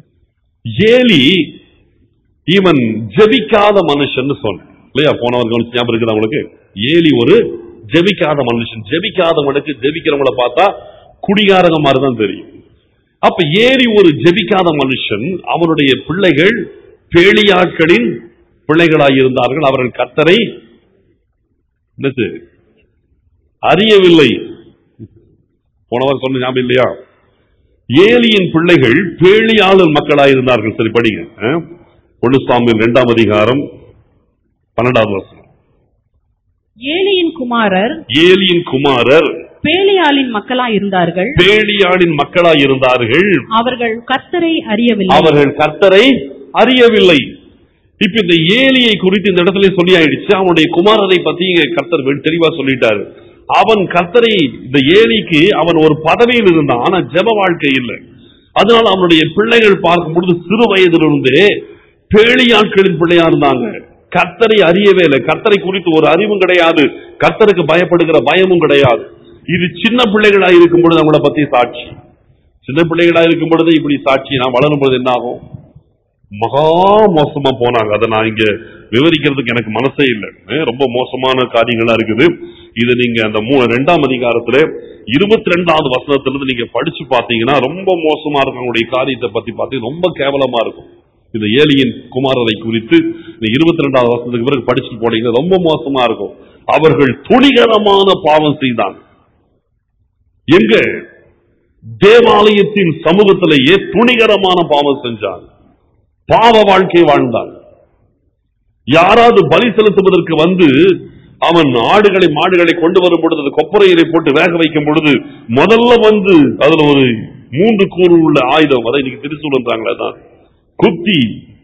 ஏலி இவன் ஜெபிக்காத மனுஷன் சொன்னேன் இல்லையா போனவர் கவனிச்சு ஞாபகம் இருக்குது அவங்களுக்கு ஏலி ஒரு ஜெபிக்காத மனுஷன் ஜெபிக்காதவனுக்கு ஜெபிக்கிறவங்கள பார்த்தா குடிகாரங்க மாதிரி தான் தெரியும் அப்ப ஏலி ஒரு ஜெபிக்காத மனுஷன் அவனுடைய பிள்ளைகள் பேளியாட்களின் பிள்ளைகளாய் இருந்தார்கள் அவர்கள் கத்தரை என்னது அறியவில்லை போனவர் சொன்ன ஞாபகம் இல்லையா ஏலியின் பிள்ளைகள் பேளியாளர் மக்களாய் இருந்தார்கள் சரி படிங்க அஹ்? ஒன்னு சாமியல் இரண்டாம் அதிகாரம் பன்னெண்டாவது வருஷம் ஏலியின் குமாரர் ஏலியின் குமாரர் பேலியாளின் மக்களா இருந்தார்கள் பேளியாளின் மக்களாய் இருந்தார்கள் அவர்கள் கர்த்தரை அறியவில்லை அவர்கள் கர்த்தரை அறியவில்லை இப்ப இந்த ஏலியை குறித்து இந்த இடத்துல சொல்லி ஆயிடுச்சு அவனுடைய குமாரரை பத்தி இங்க கர்த்தர் வெ- தெளிவா சொல்லிட்டாரு அவன் கர்த்தரை இந்த ஏலிக்கு அவன் ஒரு பதவியில் இருந்தான் ஆனா ஜெப வாழ்க்கை இல்லை அதனால அவனுடைய பிள்ளைகள் பார்க்கும் பொழுது சிறு வயதிலிருந்தே பேளியாட்களின் பிள்ளையா இருந்தாங்க கர்த்தரை அறியவே இல்லை கர்த்தரை குறித்து ஒரு அறிவும் கிடையாது கர்த்தருக்கு பயப்படுகிற பயமும் கிடையாது இது சின்ன பிள்ளைகளா இருக்கும் பொழுது அவங்கள பத்தி சாட்சி சின்ன பிள்ளைகளா இருக்கும் பொழுது இப்படி சாட்சி நான் வளரும் பொழுது என்ன ஆகும் மகா மோசமா போனாங்க அதை நான் இங்க விவரிக்கிறதுக்கு எனக்கு மனசே இல்லை அஹ் ரொம்ப மோசமான காரியங்களா இருக்குது இது நீங்க அந்த மூ ரெண்டாம் அதிகாரத்துல இருபத்தி ரெண்டாவது வசனத்திலிருந்து நீங்க படிச்சு பாத்தீங்கன்னா ரொம்ப மோசமா இருக்கும் அவங்களுடைய காரியத்தை பத்தி பார்த்தீங்கன்னா ரொம்ப கேவலமா இருக்கும் இந்த ஏலியின் குமாரரை குறித்து இந்த இருபத்தி ரெண்டாவது வசனத்துக்கு பிறகு படிச்சுட்டு போனீங்கன்னா ரொம்ப மோசமா இருக்கும் அவர்கள் துணிகரமான பாவம் செய்தாங்க எங்க தேவாலயத்தின் சமூகத்திலேயே துணிகரமான பாவம் செஞ்சாங்க பாவ வாழ்க்கை வாழ்ந்தான் யாராவது பலி செலுத்துவதற்கு வந்து அவன் ஆடுகளை மாடுகளை கொண்டு வரும் பொழுது அது கொப்பரையிலே போட்டு வேக வைக்கும் பொழுது முதல்ல வந்து அதுல ஒரு மூன்று கூறு உள்ள ஆயுதம் அதை இன்னைக்கு திருச்சூழன்றாங்களே தான் குத்தி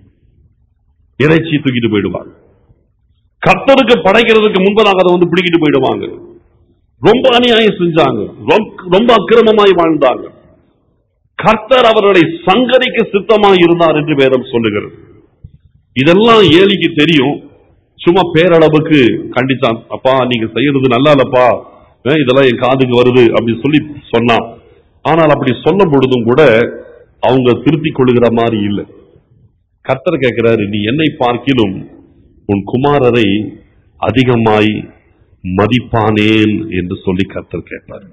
இறைச்சி தூக்கிட்டு போயிடுவாங்க கர்த்தருக்கு படைக்கிறதுக்கு முன்பதாக அதை வந்து பிடிக்கிட்டு போயிடுவாங்க ரொம்ப அநியாயம் செஞ்சாங்க ரொம்ப- ரொம்ப அக்கிரமமாய் வாழ்ந்தாங்க கர்த்தர் அவர்களை சங்கரிக்க சித்தமாய் இருந்தார் என்று வேதம் சொல்லுகிறது இதெல்லாம் ஏலிக்கு தெரியும் சும்மா பேரளவுக்கு கண்டிச்சான் அப்பா நீங்க செய்யறது நல்லா இல்லப்பா அஹ் இதெல்லாம் என் காதுக்கு வருது அப்படின்னு சொல்லி சொன்னான் ஆனால் அப்படி சொல்லும் பொழுதும் கூட அவங்க திருத்திக் கொள்ளுகிற மாதிரி இல்லை கர்த்தர் கேட்கிறாரு நீ என்னை பார்க்கிலும் உன் குமாரரை அதிகமாய் மதிப்பானேன் என்று சொல்லி கர்த்தர் கேட்பார்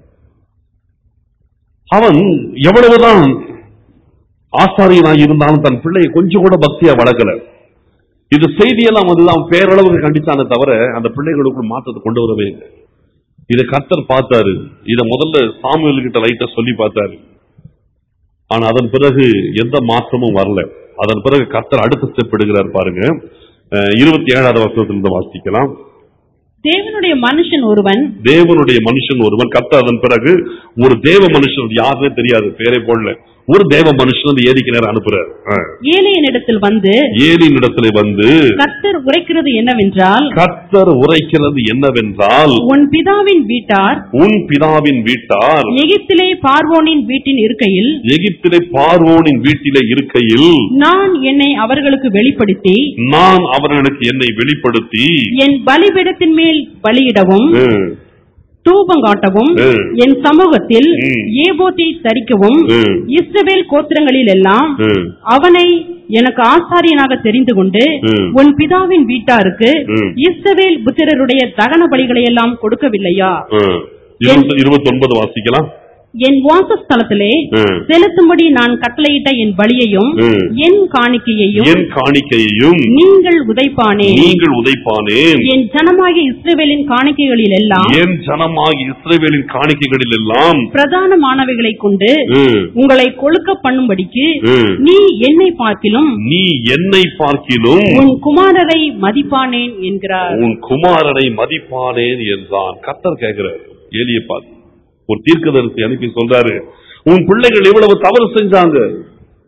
அவன் எவ்வளவுதான் ஆசாரியனாய் இருந்தாலும் தன் பிள்ளையை கொஞ்சம் கூட பக்தியா வளர்க்கல இது செய்தியெல்லாம் வந்து அவன் பேரளவுக்கு கண்டிச்சானே தவிர அந்த பிள்ளைகளுக்குள் மாற்றத்தை கொண்டு வரவே இல்லை இதை கர்த்தர் பார்த்தாரு இதை முதல்ல சாமுவேல் கிட்ட லைட்டா சொல்லி பார்த்தாரு ஆனா அதன் பிறகு எந்த மாற்றமும் வரல அதன் பிறகு கர்த்தர் அடுத்த ஸ்டெப் எடுக்கிறார் பாருங்க அஹ் இருபத்தி ஏழாவது வருஷத்திலிருந்து வாசிக்கலாம் தேவனுடைய மனுஷன் ஒருவன் தேவனுடைய மனுஷன் ஒருவன் கர்த்தர் அதன் பிறகு ஒரு தேவ மனுஷன் யாருன்னே தெரியாது பேரே போடல ஒரு தேவ மனுஷன் அந்த ஏரிக்கு நேரம் அனுப்புறார் ஏலியனிடத்தில் வந்து ஏரியின் இடத்துல வந்து கர்த்தர் உரைக்கிறது என்னவென்றால் கர்த்தர் உரைக்கிறது என்னவென்றால் உன் பிதாவின் வீட்டார் உன் பிதாவின் வீட்டார் எகிப்திலே பார்வோனின் வீட்டின் இருக்கையில் எகிப்திலே பார்வோனின் வீட்டிலே இருக்கையில் நான் என்னை அவர்களுக்கு வெளிப்படுத்தி நான் அவர்களுக்கு என்னை வெளிப்படுத்தி என் பலிபீடத்தின் மேல் பலியிடவும் ம், தூபங்காட்டவும் ம், என் சமூகத்தில் ம். ஏபோத்தை தரிக்கவும் ம், இஸ்ரவேல் கோத்திரங்களில் எல்லாம் ம், அவனை எனக்கு ஆசாரியனாக தெரிந்து கொண்டு ம். உன் பிதாவின் வீட்டாருக்கு ம். இஸ்ரவேல் புத்திரருடைய தகன பலிகளை எல்லாம் கொடுக்கவில்லையா ம். இருபத்தி இருபத்தி ஒன்பது வாசிக்கலாம் என் வாசஸ்தலத்திலே ம், செலுத்தும்படி நான் கட்டளையிட்ட என் பலியையும் ம். என் காணிக்கையையும் என் காணிக்கையையும் நீங்கள் உதைப்பானே நீங்கள் உதைப்பானேன் என் ஜனமாகிய இஸ்ரவேலின் காணிக்கைகளில் எல்லாம் என் ஜனமாகி இஸ்ரவேலின் காணிக்கைகளில் எல்லாம் பிரதானமானவைகளை கொண்டு ம், உங்களை கொழுக்க பண்ணும்படிக்கு ம். நீ என்னை பார்க்கிலும் நீ என்னை பார்க்கிலும் உன் குமாரரை மதிப்பானேன் என்கிறார் உன் குமாரனை மதிப்பானேன் என்றான் கத்தர் கேட்கிறார் ஏலியை பார்த்து ஒரு தீர்க்கதரிசி அனுப்பி சொல்றாரு உன் பிள்ளைகள் இவ்வளவு தவறு செஞ்சாங்க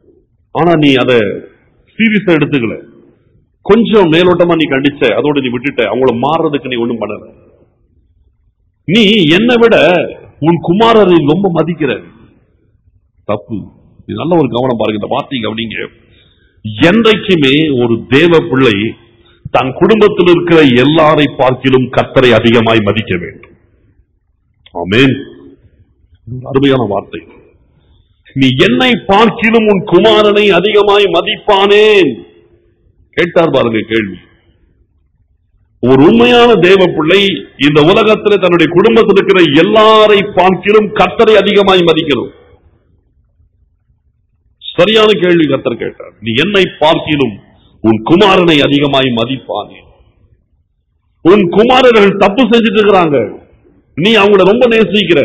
ஆனா நீ அதை சீரியஸா எடுத்துக்கல கொஞ்சம் மேலோட்டமா நீ கண்டிச்ச அதோட நீ விட்டுட்ட அவங்கள மாறுறதுக்கு நீ ஒண்ணும் பண்ணல நீ என்னை விட உன் குமாரரை ரொம்ப மதிக்கிற தப்பு இது நல்ல ஒரு கவனம் பாருங்க இந்த வார்த்தை கவனிங்க என்றைக்குமே ஒரு தேவ பிள்ளை தன் குடும்பத்தில் இருக்கிற எல்லாரை பார்க்கிலும் கர்த்தரை அதிகமாய் மதிக்க வேண்டும் ஆமென் இது ஒரு அருமையான வார்த்தை நீ என்னை பார்க்கிலும் உன் குமாரனை அதிகமாய் மதிப்பானேன் கேட்டார் பாருங்க கேள்வி ஒரு உண்மையான தேவ பிள்ளை இந்த உலகத்துல தன்னுடைய குடும்பத்தில் இருக்கிற எல்லாரை பார்க்கிலும் கர்த்தரை அதிகமாய் மதிக்கணும் சரியான கேள்வி கர்த்தர் கேட்டார் நீ என்னை பார்க்கிலும் உன் குமாரனை அதிகமாய் மதிப்பானே உன் குமாரர்கள் தப்பு செஞ்சுட்டு இருக்கிறாங்க நீ அவங்கள ரொம்ப நேசிக்கிற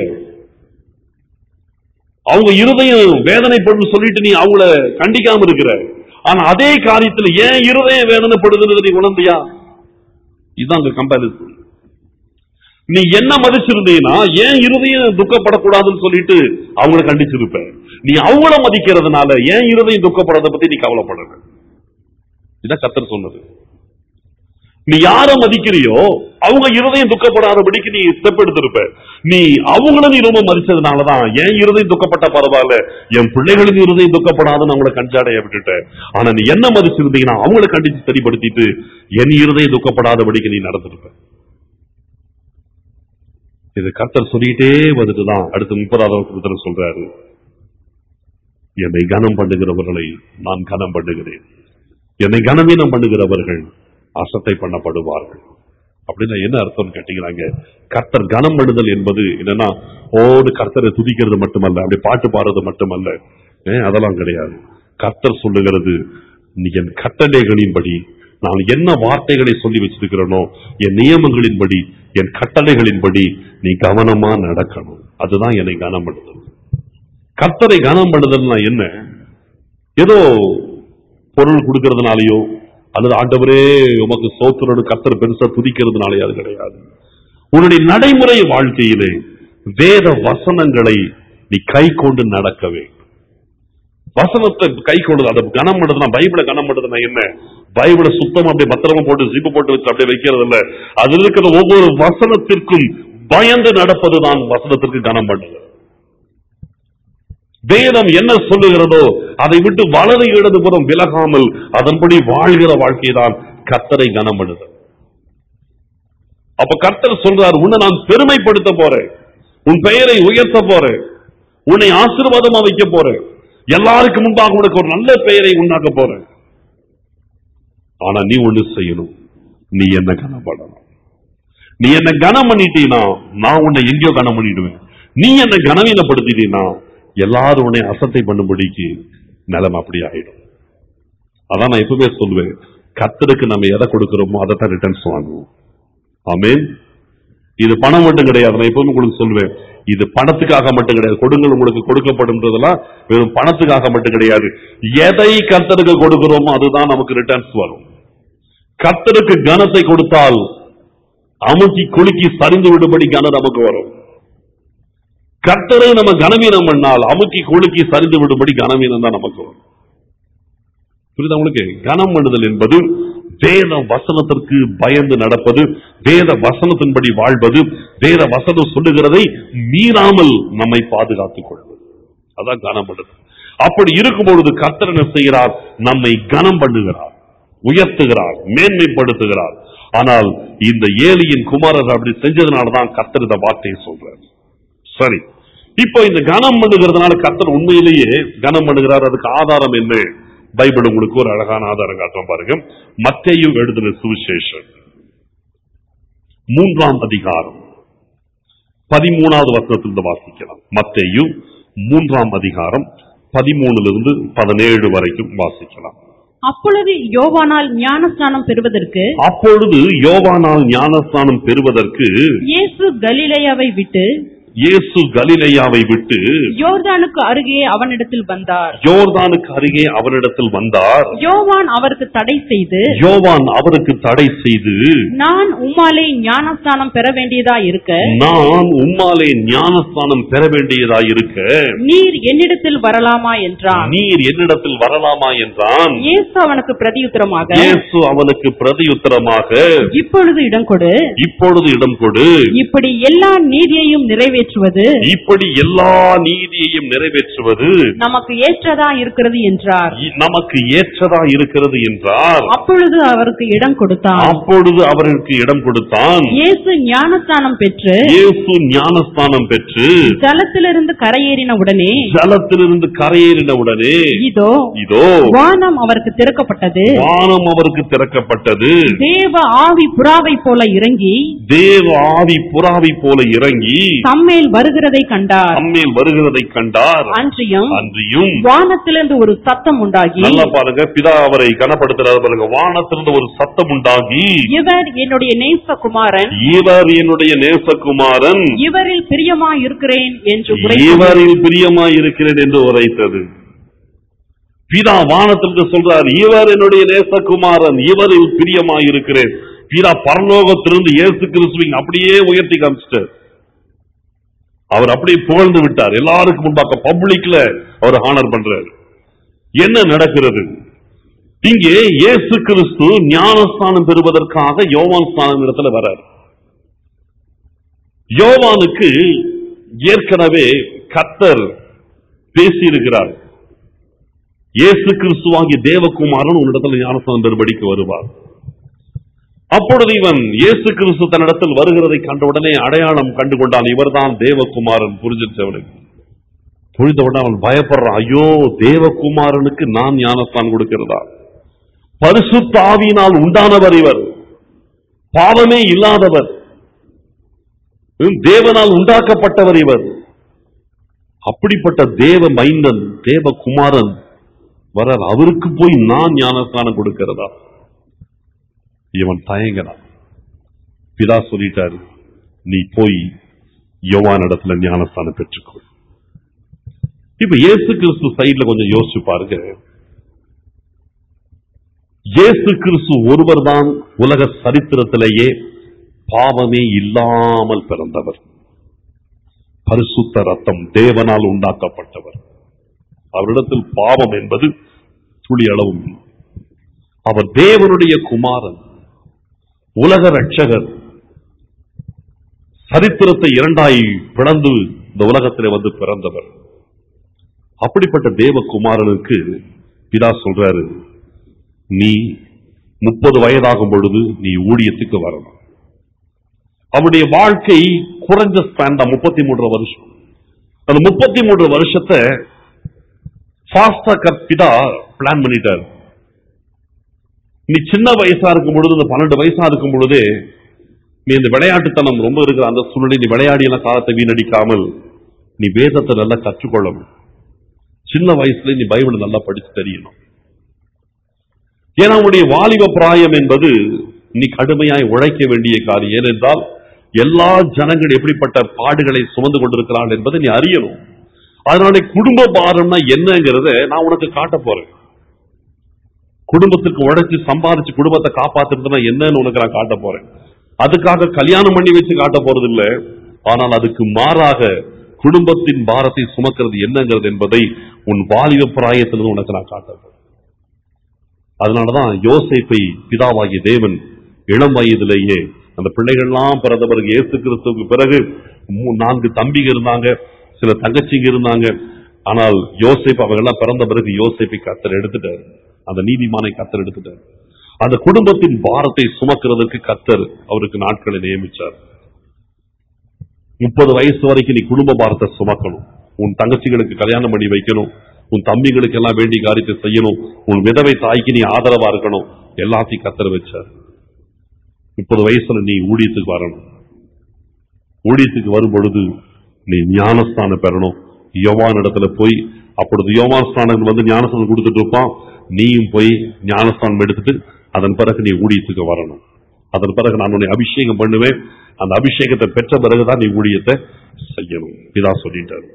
அவங்க இருதயம் வேதனைப்படும் சொல்லிட்டு நீ அவங்கள கண்டிக்காம இருக்கிற ஆனா அதே காரியத்துல ஏன் இருதயம் வேதனைப்படுதுன்னு நீ உணர்ந்தியா இதுதான் அங்க கம்பாரிசன் நீ என்ன மதிச்சிருந்தீங்கன்னா ஏன் இருதயம் துக்கப்படக்கூடாதுன்னு சொல்லிட்டு அவங்கள கண்டிச்சிருப்ப நீ அவங்கள மதிக்கிறதுனால ஏன் இருதயம் துக்கப்படுறத பத்தி நீ கவலைப்படல இதான் கத்தர் சொன்னது நீ யார மதிக்கிறியோ அவங்க இருதயம் துக்கப்படாதபடிக்கு நீ ஸ்டெப் எடுத்திருப்ப நீ அவங்கள நீ ரொம்ப மதிச்சதுனாலதான் என் இருதயம் துக்கப்பட்ட பரவாயில்ல என் பிள்ளைகளுக்கு இருதயம் துக்கப்படாதுன்னு அவங்கள கஞ்சாடைய விட்டுட்ட ஆனா நீ என்ன மதிச்சிருந்தீங்கன்னா அவங்கள கண்டிச்சு சரிப்படுத்திட்டு என் இருதயம் துக்கப்படாதபடிக்கு நீ நடந்திருப்ப இது கர்த்தர் சொல்லிட்டே வந்துட்டுதான் அடுத்து முப்பதாவது வசனத்துல சொல்றாரு என்னை கனம் பண்ணுகிறவர்களை நான் கனம் பண்ணுகிறேன் என்னை கனவீனம் பண்ணுகிறவர்கள் அசட்டை பண்ணப்படுவார்கள் அப்படின்னா என்ன அர்த்தம் கேட்டீங்கன்னாங்க கர்த்தர் கனம் பண்ணுதல் என்பது என்னன்னா ஓடு கர்த்தரை துதிக்கிறது மட்டுமல்ல அப்படி பாட்டு பாடுறது மட்டுமல்ல ஏ, அதெல்லாம் கிடையாது கர்த்தர் சொல்லுகிறது நீ என் கட்டளைகளின்படி நான் என்ன வார்த்தைகளை சொல்லி வச்சிருக்கிறேனோ என் நியமங்களின்படி என் கட்டளைகளின்படி நீ கவனமா நடக்கணும் அதுதான் என்னை கனம் பண்ணுதல் கர்த்தரை கனம் பண்ணுதல்னா என்ன ஏதோ பொருள் கொடுக்கறதுனாலயோ அல்லது ஆண்டவரே உமக்கு சோத்திரோடு கர்த்தர் பெருசா துதிக்கிறதுனாலயோ அது கிடையாது உன்னுடைய நடைமுறை வாழ்க்கையிலே வேத வசனங்களை நீ கை கொண்டு நடக்க வேண்டும் வசனத்தை கை கொண்டு அதை கனம் பண்ணுறதுனா பைபிளை கனம் பண்ணுறதுனா என்ன பைபிளை சுத்தமா அப்படியே பத்திரமா போட்டு ஜிப்பு போட்டு வச்சு அப்படியே வைக்கிறது இல்ல அதில் இருக்கிற ஒவ்வொரு வசனத்திற்கும் பயந்து நடப்பதுதான் வசனத்திற்கு கனம் பண்ணுது வேதம் என்ன சொல்லுகிறதோ அதை விட்டு வலது இடதுபுறம் விலகாமல் அதன்படி வாழ்கிற வாழ்க்கை தான் கர்த்தரை கனம் பண்ணுது அப்ப கர்த்தர் சொல்றார் உன்னை நான் பெருமைப்படுத்த போறேன் உன் பெயரை உயர்த்த போறேன் உன்னை ஆசீர்வாதமா வைக்க போறேன் எல்லாருக்கும் முன்பாக உனக்கு ஒரு நல்ல பெயரை உண்டாக்க போறேன் ஆனா நீ ஒண்ணு செய்யணும் நீ என்ன கனம் பண்ணணும் நீ என்ன கனம் பண்ணிட்டீனா நான் உன்னை எங்கேயோ கனம் பண்ணிடுவேன் நீ என்ன கனவீனப்படுத்திட்டீனா எல்லாரும் உன்னை அசட்டை பண்ணும்படிக்கு நிலம் அப்படி ஆயிடும் அதான் நான் எப்பவுமே சொல்லுவேன் கத்தருக்கு நம்ம எதை கொடுக்கிறோமோ அதை தான் ரிட்டர்ன்ஸ் வாங்குவோம் ஆமென் இது பணம் மட்டும் கிடையாது நான் எப்பவுமே உங்களுக்கு சொல்லுவேன் இது பணத்துக்காக மட்டும் கிடையாது கொடுங்கள் உங்களுக்கு கொடுக்கப்படும்ன்றதெல்லாம் வெறும் பணத்துக்காக மட்டும் கிடையாது எதை கர்த்தருக்கு கொடுக்கிறோமோ அதுதான் நமக்கு ரிட்டர்ன்ஸ் வரும் கர்த்தருக்கு கனத்தை கொடுத்தால் அமுக்கி குலுக்கி சரிந்து விடும்படி கனம் நமக்கு வரும் கர்த்தரை நம்ம கனவீனம் பண்ணால் அமுக்கி குலுக்கி சரிந்து விடும்படி கனவீனம் தான் நமக்கு வரும் புரியுதா உங்களுக்கு கனம் பண்ணுதல் என்பது வேத வசனத்திற்கு பயந்து நடப்பது வேத வசனத்தின்படி வாழ்வது வேத வசனம் சொல்லுகிறதை மீறாமல் நம்மை பாதுகாத்துக் கொள்வது அதான் கனம் பண்ணுதல் அப்படி இருக்கும் பொழுது கர்த்தர் என்ன செய்கிறார் நம்மை கனம் பண்ணுகிறார் உயர்த்துகிறார் மேன்மைப்படுத்துகிறார் ஆனால் இந்த ஏலியின் குமாரர் அப்படி செஞ்சதுனால தான் கர்த்தர் இந்த வார்த்தையை சொல்றார் சரி இப்போ இந்த கனம் பண்ணுகிறதுனால கர்த்தர் உண்மையிலேயே கனம் பண்ணுகிறார் அதுக்கு ஆதாரம் என்ன பைபிள் உங்களுக்கு ஒரு அழகான ஆதாரம் காட்டுறோம் பாருங்க மத்தேயு எழுதின சுவிசேஷம் மூன்றாம் அதிகாரம் பதிமூணாவது வசனத்திலிருந்து வாசிக்கலாம் மத்தேயு மூன்றாம் அதிகாரம் பதிமூணுலிருந்து பதினேழு வரைக்கும் வாசிக்கலாம் அப்பொழுது யோவானால் ஞானஸ்நானம் பெறுவதற்கு அப்பொழுது யோவானால் ஞானஸ்நானம் பெறுவதற்கு இயேசு கலிலேயாவை விட்டு இயேசு கலிலேயாவை விட்டு யோர்தானுக்கு அருகே அவனிடத்தில் வந்தார் யோர்தானுக்கு அருகே அவரிடத்தில் வந்தார் யோவான் அவருக்கு தடை செய்து யோவான் அவருக்கு தடை செய்து நான் உம்மாலே ஞானஸ்தானம் பெற வேண்டியதா இருக்க நான் உம்மாலே ஞானஸ்தானம் பெற வேண்டியதாயிருக்க நீர் என்னிடத்தில் வரலாமா என்றான் நீர் என்னிடத்தில் வரலாமா என்றான் இயேசு அவனுக்கு பிரதியுத்தரமாக இயேசு அவனுக்கு பிரதியுத்தரமாக இப்பொழுது இடம் கொடு இப்பொழுது இடம் கொடு இப்படி எல்லா நீதியையும் நிறைவேற்றுவது இப்படி எல்லா நீதியையும் நிறைவேற்றுவது நமக்கு ஏற்றதா இருக்கிறது என்றார் இ- நமக்கு ஏற்றதா இருக்கிறது என்றார் அப்பொழுது அவருக்கு இடம் கொடுத்தான் அப்பொழுது அவருக்கு இடம் கொடுத்தான் இயேசு ஞானஸ்தானம் பெற்று இயேசு ஞானஸ்தானம் பெற்று ஜலத்திலிருந்து கரையேறின உடனே ஜலத்திலிருந்து கரையேறின உடனே இதோ இதோ வானம் அவருக்கு திறக்கப்பட்டது வானம் அவருக்கு திறக்கப்பட்டது தேவ ஆவி புறாவை போல இறங்கி தேவ ஆவி புறாவை போல இறங்கி தம்மேல் வருகிறதை கண்டார் நம்மேல் வருகிறதை கண்டார் அன்றியும் அன்றியும் வானத்திலிருந்து ஒரு சத்தம் உண்டாகி நல்லா பாருங்க பிதா அவரை கனப்படுத்துறாரு பாருங்க வானத்திலிருந்து ஒரு சத்தம் உண்டாகி இவர் என்னுடைய நேசகுமாரன் இவர் என்னுடைய நேசகுமாரன் இவரில் பிரியமா இருக்கிறேன் என்று உரைத்தது. இவரில் பிரியமாய் இருக்கிறேன் என்று உரைத்தது பிதா வானத்திற்கு சொல்றார் இவர் என்னுடைய நேசகுமாரன் இவரில் பிரியமாய் இருக்கிறேன் பிதா பரலோகத்திலிருந்து இயேசு கிறிஸ்துவின் அப்படியே உயர்த்தி காமிச்சிட்டார் அவர் அப்படியே புகழ்ந்து விட்டார் எல்லாருக்கும் முன்பாக பப்ளிக்ல அவர் ஹானர் பண்றாரு என்ன நடக்கிறது இங்கே இயேசு கிறிஸ்து ஞானஸ்தானம் பெறுவதற்காக யோவான் ஸ்தானம் இடத்துல வரார் யோவானுக்கு ஏற்கனவே கத்தர் பேசியிருக்கிறார் இயேசு கிறிஸ்துவாகிய தேவகுமாரன் உன்னிடத்தில் ஞானஸ்தானம் பெறுபடிக்கு வருவார் அப்பொழுது இவன் இயேசு கிறிஸ்து தன்னிடத்தில் வருகிறதை கண்டவுடனே அடையாளம் கண்டு கொண்டான் இவர்தான் தேவகுமாரன் புரிஞ்சிருச்சு அவனுக்கு புரிந்தவுடனே அவன் பயப்படுறான் ஐயோ தேவகுமாரனுக்கு நான் ஞானஸ்தானம் கொடுக்கிறதா பரிசுத்த ஆவியினால் உண்டானவர் இவர் பாவமே இல்லாதவர் ஹம், தேவனால் உண்டாக்கப்பட்டவர் இவர் அப்படிப்பட்ட தேவ மைந்தன் தேவகுமாரன் வர அவருக்கு போய் நான் ஞானஸ்தானம் கொடுக்கிறதா இவன் தயங்கறான் பிதா சொல்லிட்டாரு நீ போய் யோவான் இடத்துல ஞானஸ்தானம் பெற்றுக்கொள் இப்ப இயேசு கிறிஸ்து சைடுல கொஞ்சம் யோசிச்சு பாருங்க இயேசு கிறிஸ்து ஒருவர்தான் உலக சரித்திரத்திலேயே பாவமே இல்லாமல் பிறந்தவர் பரிசுத்த ரத்தம் தேவனால் உண்டாக்கப்பட்டவர் அவரிடத்தில் பாவம் என்பது துளி அளவும் இல்லை. அவர் தேவனுடைய குமாரன் உலக ரட்சகர் சரித்திரத்தை இரண்டாய் பிளந்து இந்த உலகத்திலே வந்து பிறந்தவர் அப்படிப்பட்ட தேவகுமாரனுக்கு பிதா சொல்றாரு நீ முப்பது வயதாகும் பொழுது நீ ஊழியத்துக்கு வரணும் அவருடைய வாழ்க்கை குறைஞ்ச ஸ்பேன் தான் முப்பத்தி மூன்று வருஷம் அந்த முப்பத்தி மூன்று வருஷத்தை ஃபாஸ்டா கற்பிதா பிளான் பண்ணிட்டார் நீ சின்ன வயசா இருக்கும் பொழுது இந்த பன்னெண்டு வயசா இருக்கும் பொழுதே நீ இந்த விளையாட்டுத்தனம் ரொம்ப இருக்கிற அந்த சூழ்நிலை நீ விளையாடி எல்லாம் காலத்தை வீணடிக்காமல் நீ வேதத்தை நல்லா கற்றுக்கொள்ளணும் சின்ன வயசுல நீ பைபிள் நல்லா படிச்சு தெரியணும் ஏன்னா உன்னுடைய வாலிப பிராயம் என்பது நீ கடுமையாய் உழைக்க வேண்டிய காரியம் ஏனென்றால் எல்லா ஜனங்கள் எப்படிப்பட்ட பாடுகளை சுமந்து கொண்டிருக்கிறார்கள் என்பதை நீ அறியணும் அதனால குடும்ப பாரம்னா என்னங்கிறத நான் உனக்கு காட்ட போறேன் குடும்பத்துக்கு உழைச்சு சம்பாதிச்சு குடும்பத்தை காப்பாத்துறதுன்னா என்னன்னு உனக்கு நான் காட்ட போறேன் அதுக்காக கல்யாணம் பண்ணி வச்சு காட்ட போறது இல்ல ஆனால் அதுக்கு மாறாக குடும்பத்தின் பாரத்தை சுமக்கிறது என்னங்கிறது என்பதை உன் வாலிப பிராயத்திலிருந்து உனக்கு நான் காட்ட போறேன் அதனாலதான் யோசேப்பை பிதாவாகிய தேவன் இளம் வயதிலேயே அந்த பிள்ளைகள்லாம் பிறந்த பிறகு இயேசு கிறிஸ்துவுக்கு பிறகு மூ- நான்கு தம்பிங்க இருந்தாங்க சில தங்கச்சிங்க இருந்தாங்க ஆனால் யோசேப் அவங்கெல்லாம் பிறந்த பிறகு யோசேப்பை கத்தர் எடுத்துட்டார் அந்த நீதிமானை கத்தர் எடுத்துட்டார் அந்த குடும்பத்தின் பாரத்தை சுமக்கிறதுக்கு கத்தர் அவருக்கு நாட்களை நியமிச்சார் முப்பது வயசு வரைக்கும் நீ குடும்ப பாரத்தை சுமக்கணும் உன் தங்கச்சிகளுக்கு கல்யாணம் பண்ணி வைக்கணும் உன் தம்பிகளுக்கு எல்லாம் வேண்டிய காரியத்தை செய்யணும் உன் விதவை தாய்க்கு நீ ஆதரவா இருக்கணும் எல்லாத்தையும் கத்தர் வச்சார் முப்பது வயசுல நீ ஊழியத்துக்கு வரணும் ஊழியத்துக்கு வரும் பொழுது நீ ஞானஸ்தானம் பெறணும் யோவான் இடத்துல போய் அப்பொழுது யோவான் ஸ்தானம் வந்து ஞானஸ்தானம் கொடுத்துட்டு இருப்பான் நீயும் போய் ஞானஸ்தானம் எடுத்துட்டு அதன் பிறகு நீ ஊழியத்துக்கு வரணும் அதன் பிறகு நான் உன்னை அபிஷேகம் பண்ணுவேன் அந்த அபிஷேகத்தை பெற்ற பிறகுதான் நீ ஊழியத்தை செய்யணும் பிதா சொல்லிட்டாரு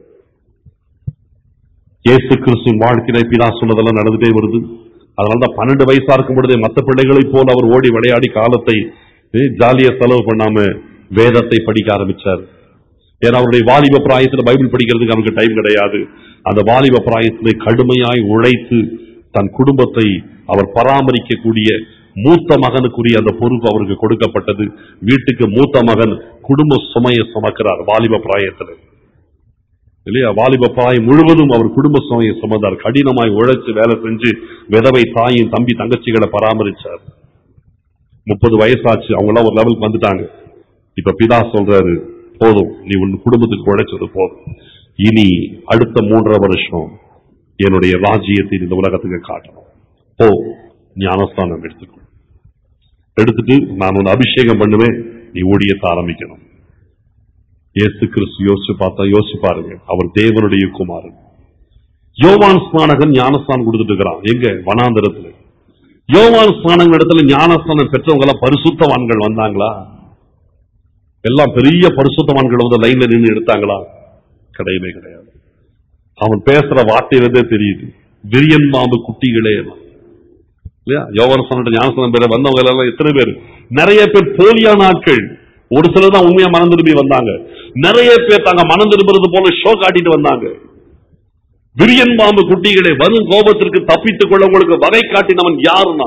இயேசு கிறிஸ்துவின் வாழ்க்கையில பிதா சொன்னதெல்லாம் நடந்துட்டே வருது அதனாலதான் பன்னெண்டு வயசா இருக்கும் பொழுதே மற்ற பிள்ளைகளைப் போல அவர் ஓடி விளையாடி காலத்தை eh, ஜாலியா செலவு பண்ணாம வேதத்தை படிக்க ஆரம்பிச்சார் ஏன்னா அவருடைய வாலிப பிராயத்துல பைபிள் படிக்கிறதுக்கு அவருக்கு டைம் கிடையாது அந்த வாலிப பிராயத்திலே கடுமையாய் உழைத்து தன் குடும்பத்தை அவர் பராமரிக்கக்கூடிய மூத்த மகனுக்குரிய அந்த பொறுப்பு அவருக்கு கொடுக்கப்பட்டது வீட்டுக்கு மூத்த மகன் குடும்ப சுமையை சுமக்கிறார் வாலிப பிராயத்தில் இல்லையா வாலிப பிராயம் முழுவதும் அவர் குடும்ப சுமையை சுமந்தார் கடினமாய் உழைச்சு வேலை செஞ்சு விதவை தாயும் தம்பி தங்கச்சிகளை பராமரிச்சார் முப்பது வயசாச்சு அவங்க எல்லாம் ஒரு லெவலுக்கு வந்துட்டாங்க இப்ப பிதா சொல்றாரு போதும் நீ உன் குடும்பத்துக்கு உழைச்சது போதும் இனி அடுத்த மூன்றரை வருஷம் என்னுடைய ராஜ்யத்தை இந்த உலகத்துக்கு காட்டணும் போ ஞானஸ்தானம் எடுத்துக்கோ எடுத்துட்டு நான் உன்னை அபிஷேகம் பண்ணுவேன் நீ ஊழியத்தை ஆரம்பிக்கணும் இயேசு கிறிஸ்து யோசிச்சு பார்த்தா யோசிச்சு பாருங்க அவர் தேவனுடைய குமாரன் யோவான் ஸ்நானகன் ஞானஸ்தானம் கொடுத்துட்டு இருக்கிறான் எங்க வனாந்தரத்துல யோவான் ஸ்நானங்கள் இடத்துல ஞானஸ்தானம் பெற்றவங்க எல்லாம் பரிசுத்தவான்கள் வந்தாங்களா எல்லாம் பெரிய பரிசுத்தவான்கள் வந்து லைன்ல நின்று எடுத்தாங்களா கிடையவே கிடையாது அவன் பேசுற வார்த்தையிலிருந்தே தெரியுது விரியன் பாம்பு குட்டிகளே இல்லையா யோவான் ஸ்நானம் ஞானஸ்தானம் பெற வந்தவங்க எல்லாம் எத்தனை பேர் நிறைய பேர் போலியான ஆட்கள் ஒரு சிலர் தான் உண்மையா மனம் திரும்பி வந்தாங்க நிறைய பேர் தாங்க மனம் திரும்புறது போல ஷோ காட்டிட்டு வந்தாங்க விரியன் பாம்பு குட்டிகளை வரும் கோபத்திற்கு தப்பித்துக் கொள்ள உங்களுக்கு வகை காட்டினவன் யாருன்னா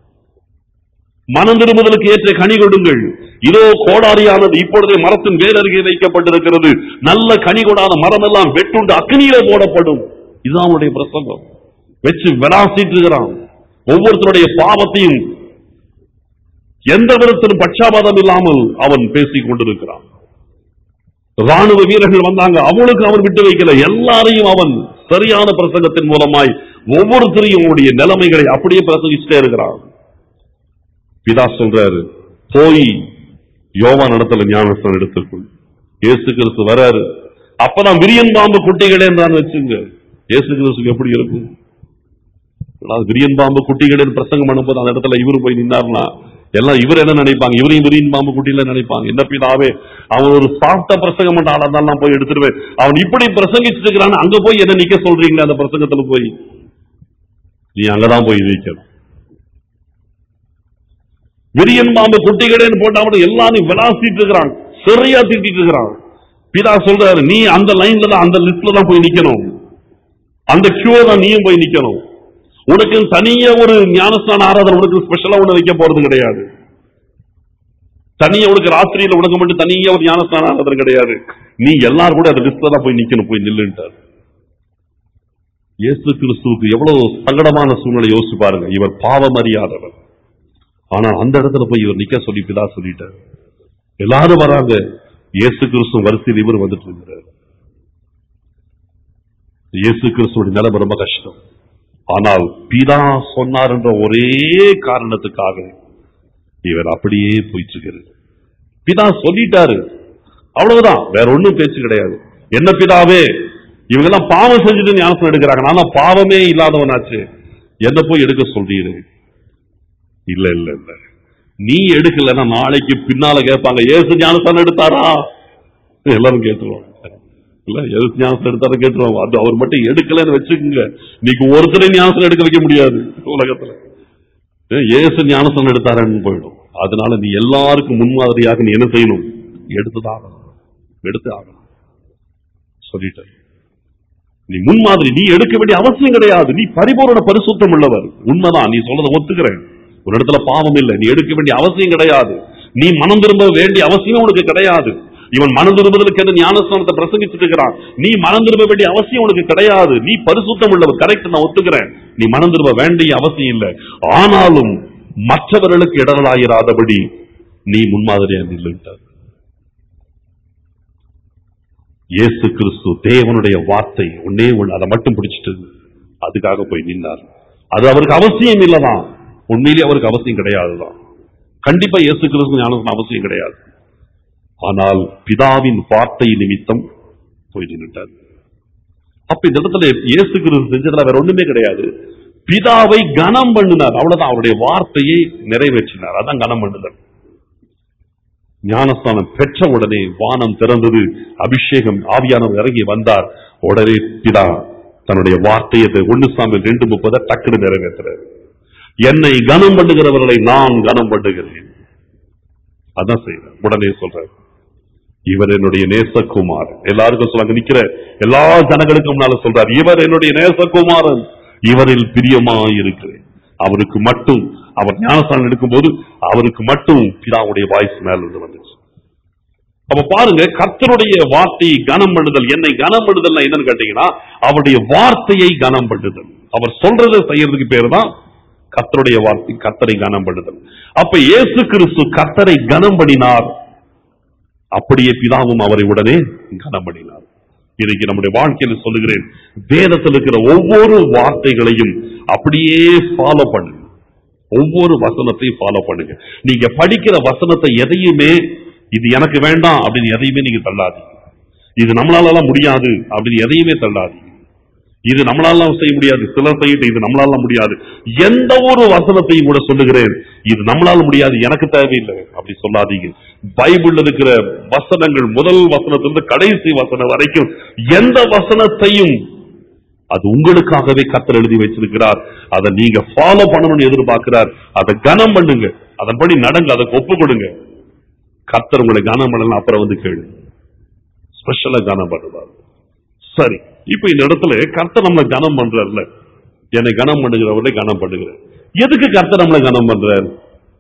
மனம் திரும்புதலுக்கு ஏற்ற கனி கொடுங்கள் இதோ கோடாரியானது இப்பொழுதே மரத்தின் வேரருகே வைக்கப்பட்டிருக்கிறது நல்ல கனி கொடாத மரம் எல்லாம் வெட்டுண்டு அக்னியில போடப்படும் இதுதான் அவனுடைய பிரசங்கம் வச்சு விளாசிட்டு இருக்கிறான் ஒவ்வொருத்தருடைய பாவத்தையும் எந்த விதத்திலும் பட்சாபாதம் இல்லாமல் அவன் பேசிக் கொண்டிருக்கிறான் ராணுவ வீரர்கள் வந்தாங்க அவனுக்கு அவன் விட்டு வைக்கல எல்லாரையும் அவன் சரியான பிரசங்கத்தின் மூலமாய் ஒவ்வொருத்தரையும் அவனுடைய நிலைமைகளை அப்படியே பிரசங்கிச்சுட்டே இருக்கிறான் பிதா சொல்றாரு போய் யோவான் இடத்துல ஞானஸ்தானம் எடுத்துக்கொள் இயேசு கிறிஸ்து வராரு அப்பதான் விரியன் பாம்பு குட்டிகளே தான் வச்சுங்க இயேசு கிறிஸ்துக்கு எப்படி இருக்கும் அதாவது விரியன் பாம்பு குட்டிகளின் பிரசங்கம் பண்ணும்போது அந்த இடத்துல இவரு போய் நின்னார்னா எல்லாம் இவர் என்ன நினைப்பாங்க இவரையும் விரியன் பாம்பு குட்டியில நினைப்பாங்க என்ன பிதாவே அவன் ஒரு சாப்பிட்ட பிரசங்கம் பண்ண ஆளா தான் நான் போய் எடுத்துருவேன் அவன் இப்படி பிரசங்கிச்சுட்டு இருக்கிறான்னு அங்க போய் என்ன நிக்க சொல்றீங்களே அந்த பிரசங்கத்துல போய் நீ அங்கதான் போய் நிக்கணும் விரியன் பாம்பு குட்டிகளேன்னு போட்டா மட்டும் எல்லாரும் விளாசிட்டு இருக்கிறான் சரியா திட்டிட்டு இருக்கிறான் பிதா சொல்றாரு நீ அந்த லைன்ல தான் அந்த லிஸ்ட்ல தான் போய் நிக்கணும் அந்த கியூ தான் நீயும் போய் நிக்கணும் உனக்கு தனியா ஒரு ஞானஸ்தான ஆராதனை உனக்கு ஸ்பெஷலா ஒண்ணு வைக்க போறது கிடையாது தனியா உனக்கு ராத்திரியில உனக்கு மட்டும் தனியா ஒரு ஞானஸ்தான ஆராதனை கிடையாது நீ எல்லாரும் கூட அந்த லிஸ்ட்ல தான் போய் நிக்கணும் போய் நில்லுன்ட்டார் இயேசு கிறிஸ்துவுக்கு எவ்வளவு சங்கடமான சூழ்நிலை யோசிச்சு பாருங்க இவர் பாவம் அறியாதவர் ஆனா அந்த இடத்துல போய் இவர் நிக்க சொல்லி பிதா சொல்லிட்டார் எல்லாரும் வராங்க இயேசு கிறிஸ்து வரிசையில் இவர் வந்துட்டு இருக்கிறார் இயேசு கிறிஸ்துவோட நிலைமை ரொம்ப கஷ்டம் ஆனால் பிதா சொன்னார் என்ற ஒரே காரணத்துக்காக இவர் அப்படியே போயிட்டு இருக்கிறார் பிதா சொல்லிட்டாரு அவ்வளவுதான் வேற ஒண்ணும் பேச்சு கிடையாது என்ன பிதாவே இவங்க எல்லாம் பாவம் செஞ்சுட்டு ஞானசனம் எடுக்கிறாங்க நான் தான் பாவமே இல்லாதவனாச்சு என்ன போய் எடுக்க சொல்றீரு இல்ல இல்ல இல்ல நீ எடுக்கலன்னா நாளைக்கு பின்னால கேட்பாங்க ஏசு ஞானசனம் எடுத்தாரா எல்லாரும் கேட்டுருவாங்க இல்ல ஏசு ஞானசனம் எடுத்தாரா கேட்டுருவாங்க அது அவர் மட்டும் எடுக்கலன்னு வச்சுக்கோங்க நீக்கு ஒருத்தரை ஞானசனம் எடுக்க வைக்க முடியாது உலகத்துல ஏ, இயேசு ஞானசனம் எடுத்தாரன்னு போயிடும் அதனால நீ எல்லாருக்கும் முன்மாதிரியாக நீ என்ன செய்யணும் எடுத்துதான் ஆகணும். எடுத்து ஆகணும் சொல்லிட்டேன் நீ முன்மாதிரி நீ எடுக்க வேண்டிய அவசியம் கிடையாது நீ பரிபூரண பரிசுத்தம் உள்ளவர் உண்மைதான் நீ சொல்றதை ஒத்துக்கிறேன் ஒரு இடத்துல பாவம் இல்லை நீ எடுக்க வேண்டிய அவசியம் கிடையாது நீ மனம் திரும்ப வேண்டிய அவசியம் உனக்கு கிடையாது இவன் மனம் திரும்புதலுக்கு என்று ஞானஸ்தானத்தை பிரசங்கிச்சுட்டு இருக்கிறான் நீ மனம் திரும்ப வேண்டிய அவசியம் உனக்கு கிடையாது நீ பரிசுத்தம் உள்ளவர் கரெக்ட் நான் ஒத்துக்கிறேன் நீ மனம் திரும்ப வேண்டிய அவசியம் இல்லை ஆனாலும் மற்றவர்களுக்கு இடரலாயிராதபடி நீ முன்மாதிரியா நில்லுட்டார் இயேசு கிறிஸ்து தேவனுடைய வார்த்தை ஒன்னே ஒண்ணு அதை மட்டும் பிடிச்சிட்டு அதுக்காக போய் நின்னார் அது அவருக்கு அவசியம் இல்லதான் உண்மையிலேயே அவருக்கு அவசியம் கிடையாதுதான் கண்டிப்பா இயேசு கிறிஸ்து ஞானத்தின் அவசியம் கிடையாது ஆனால் பிதாவின் வார்த்தை நிமித்தம் போய் நின்றுட்டார் அப்ப இந்த இடத்துல இயேசு கிறிஸ்து செஞ்சதுல வேற ஒண்ணுமே கிடையாது பிதாவை கனம் பண்ணினார் அவ்வளவுதான் அவருடைய வார்த்தையை நிறைவேற்றினார் அதான் கனம் பண்ணுதல் ஞானஸ்தானம் பெற்ற உடனே வானம் திறந்தது அபிஷேகம் ஆவியானவர் இறங்கி வந்தார் உடனே பிதா தன்னுடைய வார்த்தையை ஒன்னு சாமி ரெண்டு முப்பதை டக்குனு நிறைவேற்றுறாரு என்னை கனம் பண்ணுகிறவர்களை நான் கனம் பண்ணுகிறேன் அதான் செய்யற உடனே சொல்றாரு இவர் என்னுடைய நேசகுமார் எல்லாருக்கும் சொல்றாங்க நிக்கிற எல்லா ஜனங்களுக்கும் முன்னால சொல்றாரு இவர் என்னுடைய நேசகுமாரன் இவரில் பிரியமாய் இருக்கிறேன் அவருக்கு மட்டும் அவர் ஞானஸ்தானம் எடுக்கும்போது அவருக்கு மட்டும் பிதாவுடைய வாய்ஸ் மேல இருந்து வந்துச்சு அப்ப பாருங்க கர்த்தருடைய வார்த்தையை கனம் பண்ணுதல் என்னை கனம் பண்ணுதல் என்னன்னு கேட்டீங்கன்னா அவருடைய வார்த்தையை கனம் பண்ணுதல் அவர் சொல்றதை செய்யறதுக்கு பேரு தான் கர்த்தருடைய வார்த்தை கர்த்தரை கனம் பண்ணுதல் அப்ப இயேசு கிறிஸ்து கர்த்தரை கனம் பண்ணினார் அப்படியே பிதாவும் அவரை உடனே கனம் பண்ணினார் இன்னைக்கு நம்முடைய வாழ்க்கையில சொல்லுகிறேன் வேதத்தில் இருக்கிற ஒவ்வொரு வார்த்தைகளையும் அப்படியே ஃபாலோ பண்ணுங்க ஒவ்வொரு வசனத்தையும் ஃபாலோ பண்ணுங்க நீங்க படிக்கிற வசனத்தை எதையுமே இது எனக்கு வேண்டாம் அப்படின்னு எதையுமே நீங்க தள்ளாதீங்க இது நம்மளால முடியாது அப்படின்னு எதையுமே தள்ளாதீங்க இது நம்மளால செய்ய முடியாது சிலர் செய்யிட்டு இது நம்மளால முடியாது எந்த ஒரு வசனத்தையும் கூட சொல்லுகிறேன் இது நம்மளால முடியாது எனக்கு தேவையில்லை அப்படி சொல்லாதீங்க பைபிள்ல இருக்கிற வசனங்கள் முதல் வசனத்திலிருந்து கடைசி வசனம் வரைக்கும் எந்த வசனத்தையும் அது உங்களுக்காகவே கத்தர் எழுதி வச்சிருக்கிறார் அதை நீங்க ஃபாலோ பண்ணணும்னு எதிர்பார்க்கிறார் அதை கனம் பண்ணுங்க அதன்படி நடங்க அதை ஒப்பு கொடுங்க கத்தர் உங்களை கனம் பண்ணலாம் அப்புறம் வந்து கேளு ஸ்பெஷலா கனம் பண்ணுவார் சரி இப்ப இந்த இடத்துல கர்த்தர் நம்மளை கனம் பண்றாருல என்னை கனம் பண்ணுகிறவரை கனம் பண்ணுகிறார் எதுக்கு கர்த்தர் நம்மளை கனம் பண்றாரு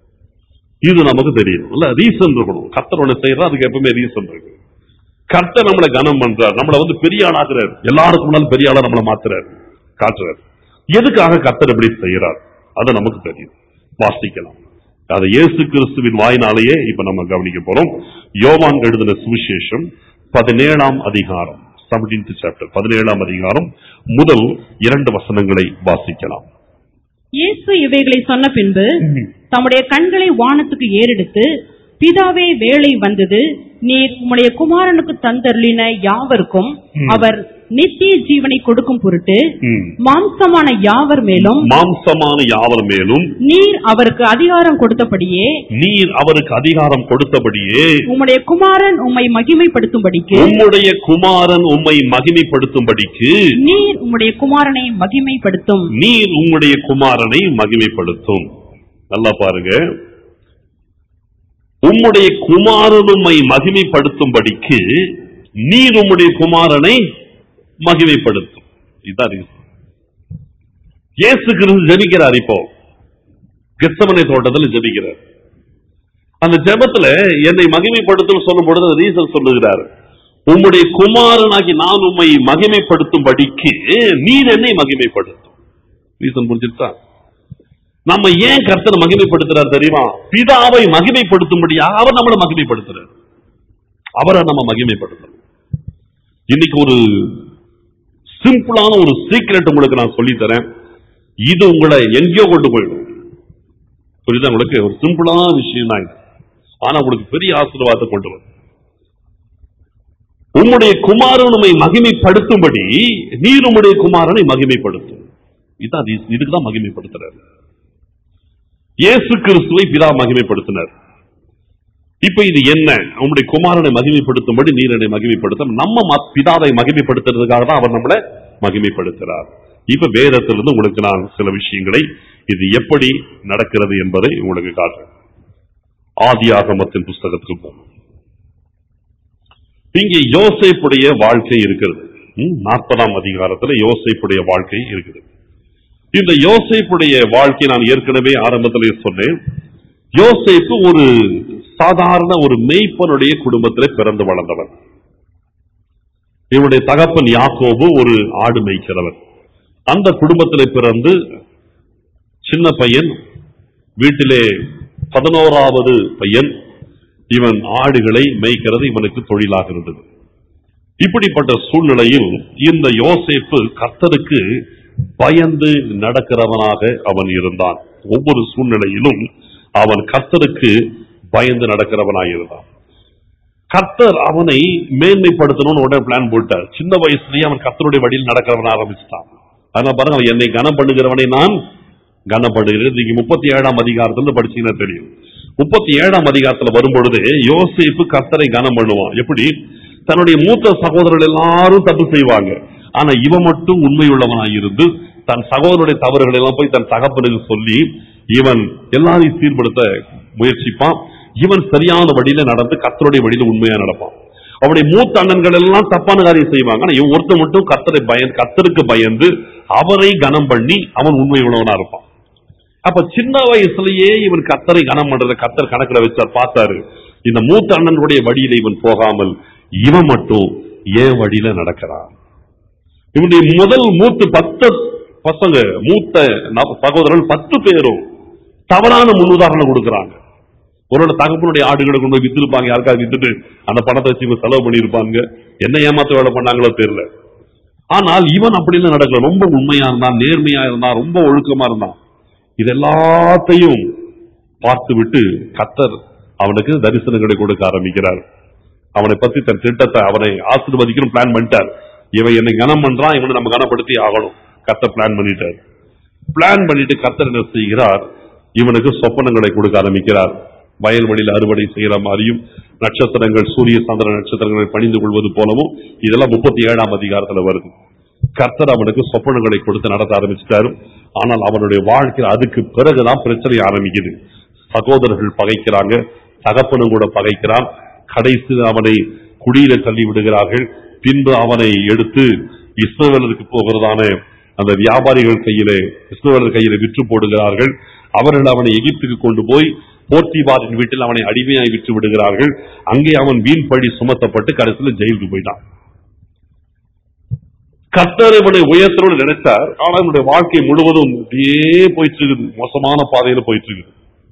இது நமக்கு தெரியும் இல்ல ரீசன் இருக்கணும் கர்த்தர் ஒண்ணு செய்யறா அதுக்கு எப்பவுமே ரீசன் இருக்கு கர்த்தர் நம்மளை கனம் பண்றார் நம்மளை வந்து பெரிய ஆளாக்குறாரு எல்லாருக்கும் முன்னாலும் பெரிய ஆளா நம்மளை மாத்துறாரு காட்டுறாரு எதுக்காக கர்த்தர் எப்படி செய்யறார் அது நமக்கு தெரியும் வாசிக்கலாம் அதை இயேசு கிறிஸ்துவின் வாயினாலேயே இப்ப நம்ம கவனிக்க போறோம் யோவான் எழுதின சுவிசேஷம் பதினேழாம் அதிகாரம் செவன்டீன்த் சாப்டர் பதினேழாம் அதிகாரம் முதல் இரண்டு வசனங்களை வாசிக்கலாம் இயேசு இவைகளை சொன்ன பின்பு தம்முடைய கண்களை வானத்துக்கு ஏறெடுத்து பிதாவே வேலை வந்தது நீர் உம்முடைய குமாரனுக்கு தந்தருளின யாவருக்கும் ம். அவர் நித்திய ஜீவனை கொடுக்கும் பொருட்டு ம். மாம்சமான யாவர் மேலும் மாம்சமான யாவர் மேலும் நீர் அவருக்கு அதிகாரம் கொடுத்தபடியே நீர் அவருக்கு அதிகாரம் கொடுத்தபடியே உம்முடைய குமாரன் உம்மை மகிமைப்படுத்தும்படிக்கு உம்முடைய குமாரன் உம்மை மகிமைப்படுத்தும்படிக்கு நீர் உம்முடைய குமாரனை மகிமைப்படுத்தும் நீர் உம்முடைய குமாரனை மகிமைப்படுத்தும் நல்லா பாருங்க உம்முடைய குமாரன் உம்மை மகிமைப்படுத்தும்படிக்கு நீர் உம்முடைய குமாரனை மகிமைப்படுத்தும் இதுதான் reason. இயேசு கிறிஸ்து ஜெபிக்கிறார் இப்போ கெத்தமனை தோட்டத்தில் ஜெபிக்கிறார் அந்த ஜெபத்துல என்னை மகிமைப்படுத்தும் சொல்லும் பொழுது ரீசன் சொல்லுகிறார் உம்முடைய குமாரனாகி நான் உம்மை மகிமைப்படுத்தும்படிக்கு நீர் என்னை மகிமைப்படுத்தும் ரீசன் புரிஞ்சுட்டா நம்ம ஏன் கர்த்தனை மகிமைப்படுத்துறார் தெரியுமா பிதாவை மகிமைப்படுத்தும்படியாக அவர் நம்மளை மகிமைப்படுத்துறார் அவரை நம்ம மகிமைப்படுத்துறோம் இன்னைக்கு ஒரு சிம்பிளான ஒரு சீக்ரெட் உங்களுக்கு நான் சொல்லித் தரேன் இது உங்களை எங்கேயோ கொண்டு போயிடும் புரியுதா உங்களுக்கு ஒரு சிம்பிளான விஷயம் தான் இது ஆனா உங்களுக்கு பெரிய ஆசீர்வாதத்தை கொண்டு வரும் உம்முடைய குமாரன் உம்மை மகிமைப்படுத்தும்படி நீர் உம்முடைய குமாரனை மகிமைப்படுத்தும் இதுதான் reason. இதுக்கு தான் மகிமைப்படுத்துறாரு இயேசு கிறிஸ்துவை பிதா மகிமைப்படுத்தினார் இப்ப இது என்ன உம்முடைய குமாரனை மகிமைப்படுத்தும்படி நீர் என்னை மகிமைப்படுத்தும் நம்ம ம- பிதாவை மகிமைப்படுத்துறதுக்காக தான் அவர் நம்மளை மகிமைப்படுத்துறார் இப்ப வேதத்திலிருந்து உங்களுக்கு நான் சில விஷயங்களை இது எப்படி நடக்கிறது என்பதை உங்களுக்கு காட்டுறேன் ஆதியாகமத்தின் புஸ்தகத்துக்கு போகும் இங்கே யோசேப்புடைய வாழ்க்கை இருக்கிறது ம், நாற்பதாம் அதிகாரத்துல யோசேப்புடைய வாழ்க்கை இருக்குது இந்த யோசேப்புடைய வாழ்க்கை நான் ஏற்கனவே ஆரம்பத்திலே சொன்னேன் யோசேப்பு ஒரு சாதாரண ஒரு மெய்ப்பனுடைய குடும்பத்திலே பிறந்து வளர்ந்தவர் இவருடைய தகப்பன் யாக்கோபு ஒரு ஆடு மேய்க்கிறவர் அந்த குடும்பத்திலே பிறந்து சின்ன பையன் வீட்டிலே பதினோராவது பையன் இவன் ஆடுகளை மேய்க்கிறது இவனுக்கு தொழிலாக இருந்தது இப்படிப்பட்ட சூழ்நிலையில் இந்த யோசேப்பு கர்த்தருக்கு பயந்து நடக்கிறவனாக அவன் இருந்தான் ஒவ்வொரு சூழ்நிலையிலும் அவன் கர்த்தருக்கு பயந்து நடக்கிறவனாக இருந்தான் கர்த்தர் அவனை மேன்மைப்படுத்தணும்னு உடனே பிளான் போட்டார் சின்ன வயசுலயே அவன் கர்த்தருடைய வழியில் நடக்கிறவன ஆரம்பிச்சிட்டான் அதனால பாருங்க அவன் என்னை கனம் பண்ணுகிறவனை நான் கனப்படுகிறேன் நீங்க முப்பத்தி ஏழாம் அதிகாரத்துல படிச்சீங்கன்னா தெரியும் முப்பத்தி ஏழாம் அதிகாரத்துல வரும்பொழுது யோசேப்பு கர்த்தரை கனம் பண்ணுவான் எப்படி தன்னுடைய மூத்த சகோதரர்கள் எல்லாரும் தப்பு செய்வாங்க ஆனா இவன் மட்டும் உண்மையுள்ளவனாய் இருந்து தன் சகோதரருடைய தவறுகள் எல்லாம் போய் தன் தகப்பனுக்கு சொல்லி இவன் எல்லாரையும் சீர்படுத்த முயற்சிப்பான் இவன் சரியான வழியில நடந்து கர்த்தருடைய வழியில உண்மையா நடப்பான் அவனுடைய மூத்த அண்ணன்கள் எல்லாம் தப்பான காரியம் செய்வாங்க ஆனா இவன் ஒருத்தன் மட்டும் கர்த்தரை பயந்து கர்த்தருக்கு பயந்து அவரை கனம் பண்ணி அவன் உண்மை உள்ளவனா இருப்பான் அப்ப சின்ன வயசுலயே இவன் கத்தரை கனம் பண்றத கத்தர் கணக்குல வச்சார் பார்த்தாரு இந்த மூத்த அண்ணனுடைய வழியில இவன் போகாமல் இவன் மட்டும் ஏன் வழியில நடக்கிறான் இவனுடைய முதல் மூத்து பத்து பசங்க மூத்த ந- சகோதரர்கள் பத்து பேரும் தவறான முன்னுதாரணம் கொடுக்கறாங்க ஒரு தகப்பனுடைய ஆடுகளை கொண்டு போய் வித்துருப்பாங்க யாருக்காவது வித்துட்டு அந்த பணத்தை வச்சு இவங்க செலவு பண்ணியிருப்பாங்க என்ன ஏமாத்த வேலை பண்ணாங்களோ தெரியல ஆனால் இவன் அப்படின்னு நடக்கல ரொம்ப உண்மையா இருந்தான் நேர்மையா இருந்தான் ரொம்ப ஒழுக்கமா இருந்தான் இது எல்லாத்தையும் பார்த்து விட்டு கத்தர் அவனுக்கு தரிசனங்களை கொடுக்க ஆரம்பிக்கிறார் அவனை பத்தி தன் திட்டத்தை அவனை ஆசீர்வதிக்கணும் பிளான் பண்ணிட்டார் இவன் என்னை கனம் பண்றான் இவனை நம்ம கனப்படுத்தி ஆகணும் கத்தர் பிளான் பண்ணிட்டார் பிளான் பண்ணிட்டு கத்தர் என்ன செய்கிறார் இவனுக்கு சொப்பனங்களை கொடுக்க ஆரம்பிக்கிறார் வயல்வெளியில் அறுவடை செய்யற மாதிரியும் நட்சத்திரங்கள் சூரிய சந்திர நட்சத்திரங்களை பணிந்து கொள்வது போலவும் இதெல்லாம் முப்பத்தி ஏழாம் அதிகாரத்துல வருது கர்த்தர் அவனுக்கு சொப்பனங்களை கொடுத்து நடத்த ஆரம்பிச்சிட்டாரு ஆனால் அவனுடைய வாழ்க்கையில் அதுக்கு பிறகுதான் பிரச்சனை ஆரம்பிக்குது சகோதரர்கள் பகைக்கிறாங்க தகப்பனும் கூட பகைக்கிறான் கடைசி அவனை குடியில தள்ளி விடுகிறார்கள் பின்பு அவனை எடுத்து இஸ்ரவேலருக்கு போகிறதான அந்த வியாபாரிகள் கையிலே இஸ்ரவேலர் கையில விற்று போடுகிறார்கள் அவர்கள் அவனை எகிப்துக்கு கொண்டு போய் போர்த்திபாரின் வீட்டில் அவனை அடிமையாய் விற்று விடுகிறார்கள் அங்கே அவன் வீண் பழி சுமத்தப்பட்டு கடைசியில் ஜெயிலுக்கு போயிட்டான் கர்த்தர் இவனை உயர்த்தணும்னு நினைச்சார் ஆனா இவனுடைய வாழ்க்கை முழுவதும் அப்படியே போயிட்டு இருக்குது மோசமான பாதையில போயிட்டு இருக்குது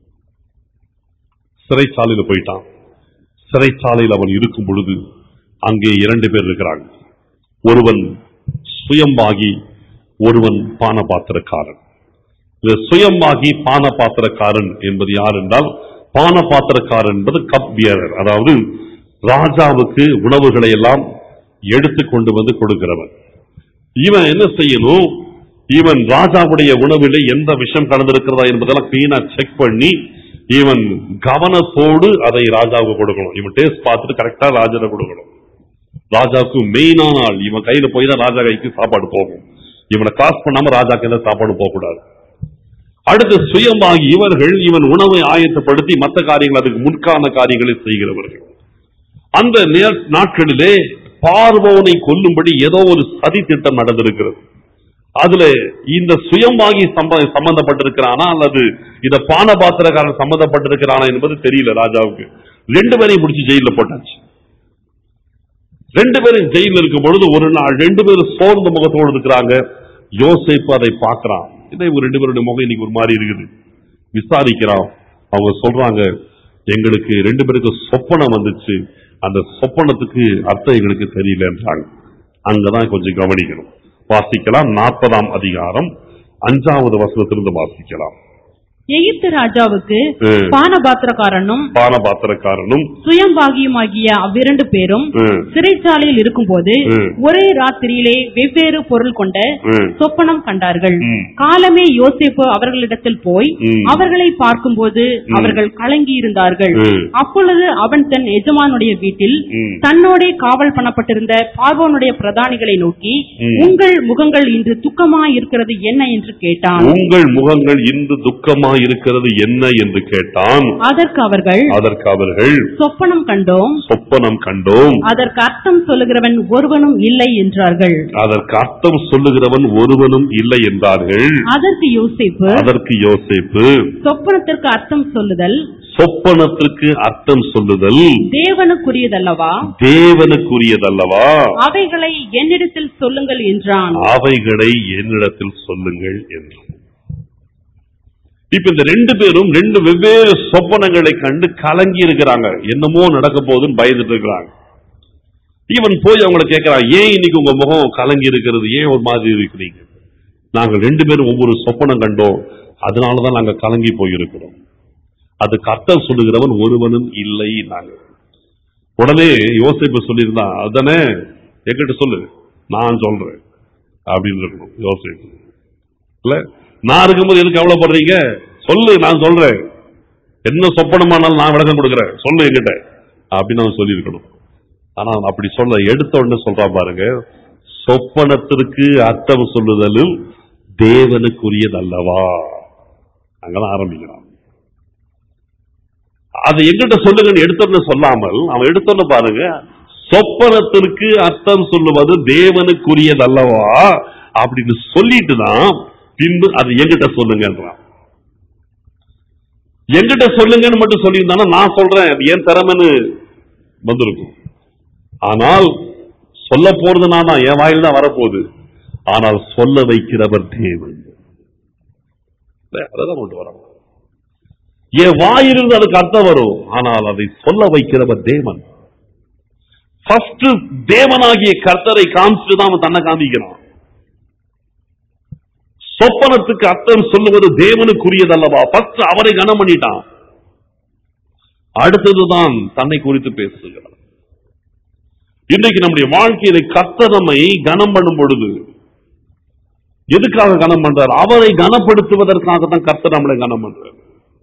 சிறைச்சாலையில போயிட்டான் சிறைச்சாலையில் அவன் இருக்கும் பொழுது அங்கே இரண்டு பேர் இருக்கிறாங்க ஒருவன் சுயம்பாகி ஒருவன் பானபாத்திரக்காரன் இந்த சுயம்பாகி பானபாத்திரக்காரன் என்பது யார் என்றால் பானபாத்திரக்காரன் என்பது கப் பியரர் அதாவது ராஜாவுக்கு உணவுகளை எல்லாம் எடுத்து கொண்டு வந்து கொடுக்கிறவன் இவன் என்ன செய்யணும் இவன் ராஜாவுடைய உணவிலே எந்த விஷம் கலந்திருக்கிறதா என்பதெல்லாம் கிளீனா செக் பண்ணி இவன் கவனத்தோடு அதை ராஜாவுக்கு கொடுக்கணும் இவன் டேஸ்ட் பார்த்துட்டு கரெக்டா ராஜாவை கொடுக்கணும் ராஜாவுக்கு மெயினான ஆள் இவன் கையில போய் தான் ராஜா கைக்கு சாப்பாடு போகும் இவனை காசு பண்ணாம ராஜாக்கு எந்த சாப்பாடு போகக்கூடாது அடுத்து சுயமாகி இவர்கள் இவன் உணவை ஆயத்தப்படுத்தி மற்ற காரியங்கள் அதுக்கு முன்கான காரியங்களை செய்கிறவர்கள் அந்த நே- நாட்களிலே பார்வோனை கொல்லும்படி ஏதோ ஒரு சதி திட்டம் நடந்திருக்கிறது அதுல இந்த சுயம்வாகி சம்ப- சம்பந்தப்பட்டிருக்கிறானா அல்லது இந்த பானபாத்திரக்காரன் சம்பந்தப்பட்டிருக்கிறானா என்பது தெரியல ராஜாவுக்கு ரெண்டு பேரையும் முடிச்சு ஜெயில போட்டாச்சு ரெண்டு பேரும் ஜெயில இருக்கும் பொழுது ஒரு நாள் ரெண்டு பேரும் சோர்ந்த முகத்தோடு இருக்கிறாங்க யோசேப்பு அதை பார்க்கறான் இதை ஒரு ரெண்டு பேருடைய முகம் இன்னைக்கு ஒரு மாதிரி இருக்குது விசாரிக்கிறான் அவங்க சொல்றாங்க எங்களுக்கு ரெண்டு பேருக்கு சொப்பனம் வந்துச்சு அந்த சொப்பனத்துக்கு அர்த்தம் எங்களுக்கு தெரியலன்றாங்க அங்கதான் கொஞ்சம் கவனிக்கணும் வாசிக்கலாம் நாற்பதாம் அதிகாரம் அஞ்சாவது வசனத்திலிருந்து வாசிக்கலாம் எகிப்து ராஜாவுக்கு ம். பானபாத்திரக்காரனும் பானபாத்திரக்காரனும் சுயம்பாகியுமாகிய அவ்விரண்டு பேரும் ம், சிறைச்சாலையில் இருக்கும்போது ம். ஒரே ராத்திரியிலே வெவ்வேறு பொருள் கொண்ட ம், சொப்பனம் கண்டார்கள் ம். காலமே யோசேப்பு அவர்களிடத்தில் போய் ம். அவர்களை பார்க்கும்போது அவர்கள் கலங்கி இருந்தார்கள் ம். அப்பொழுது அவன் தன் எஜமானுடைய வீட்டில் ம். தன்னோடே காவல் பண்ணப்பட்டிருந்த பார்வோனுடைய பிரதானிகளை நோக்கி ம். உங்கள் முகங்கள் இன்று துக்கமாய் இருக்கிறது என்ன என்று கேட்டான் உங்கள் முகங்கள் இன்று துக்கமா இருக்கிறது என்ன என்று கேட்டான் அதற்கு அவர்கள் அதற்கு அவர்கள் சொப்பனம் கண்டோம் சொப்பனம் கண்டோம் அதற்கு அர்த்தம் சொல்லுகிறவன் ஒருவனும் இல்லை என்றார்கள் அதற்கு அர்த்தம் சொல்லுகிறவன் ஒருவனும் இல்லை என்றார்கள் அதற்கு யோசேப்பு அதற்கு யோசேப்பு சொப்பனத்திற்கு அர்த்தம் சொல்லுதல் சொப்பனத்திற்கு அர்த்தம் சொல்லுதல் தேவனுக்குரியதல்லவா தேவனுக்குரியதல்லவா அவைகளை என்னிடத்தில் சொல்லுங்கள் என்றான் அவைகளை என்னிடத்தில் சொல்லுங்கள் என்று இப்ப இந்த ரெண்டு பேரும் ரெண்டு வெவ்வேறு சொப்பனங்களை கண்டு கலங்கி இருக்கிறாங்க என்னமோ நடக்க போகுதுன்னு பயந்துட்டு இருக்கிறாங்க இவன் போய் அவங்கள கேட்கிறான் ஏன் இன்னைக்கு உங்க முகம் கலங்கி இருக்கிறது ஏன் ஒரு மாதிரி இருக்கிறீங்க நாங்கள் ரெண்டு பேரும் ஒவ்வொரு சொப்பனம் கண்டோம் அதனாலதான் நாங்க கலங்கி போயிருக்கிறோம் அதுக்கு அர்த்தம் சொல்லுகிறவன் ஒருவனும் இல்லை நாங்க உடனே யோசிப்பு சொல்லியிருந்தான் அதுதானே என்கிட்ட சொல்லு நான் சொல்றேன் அப்படின்னு இருக்கணும் யோசிப்பு இல்ல நான் இருக்கும்போது எதுக்கு கவலைப்படுறீங்க சொல்லு நான் சொல்றேன் என்ன சொப்பனமானாலும் நான் விளக்கம் கொடுக்குறேன் சொல்லு என்கிட்ட அப்படின்னு அவன் சொல்லியிருக்கணும் ஆனா அவன் அப்படி சொல்ல எடுத்த உடனே சொல்றான் பாருங்க சொப்பனத்திற்கு அர்த்தம் சொல்லுதலும் தேவனுக்குரியது அல்லவா அங்கதான் ஆரம்பிக்கிறான் அது எங்கிட்ட சொல்லுங்கன்னு எடுத்தோன்னு சொல்லாமல் அவன் எடுத்தோன்னு பாருங்க சொப்பனத்திற்கு அர்த்தம் சொல்லுவது தேவனுக்குரியது அல்லவா அப்படின்னு சொல்லிட்டு தான் பின்பு அது எங்கிட்ட சொல்லுங்கன்றான் எங்கிட்ட சொல்லுங்கன்னு மட்டும் சொல்லியிருந்தானா நான் சொல்றேன் அது ஏன் திறமைன்னு வந்திருக்கும் ஆனால் சொல்ல போறது நான் தான் என் வாயில் தான் வரப்போகுது ஆனால் சொல்ல வைக்கிறவர் தேவன் அதான் கொண்டு வரணும் என் வாயிலிருந்து அதுக்கு அர்த்தம் வரும் ஆனால் அதை சொல்ல வைக்கிறவர் தேவன் ஃபர்ஸ்ட் தேவனாகிய கர்த்தரை காமிச்சுட்டு தான் அவன் தன்னை காமிக்கிறான் சொப்பனத்துக்கு அர்த்தம் சொல்லுவது தேவனுக்குரியதல்லவா ஃபர்ஸ்ட் அவரை கனம் பண்ணிட்டான் அடுத்ததுதான் தன்னை குறித்து பேசுகிறான் இன்றைக்கு நம்முடைய வாழ்க்கையில கர்த்தர் நம்மை கனம் பண்ணும் பொழுது எதுக்காக கனம் பண்றார் அவரை கனப்படுத்துவதற்காக தான் கர்த்தர் நம்மளை கனம் பண்றார்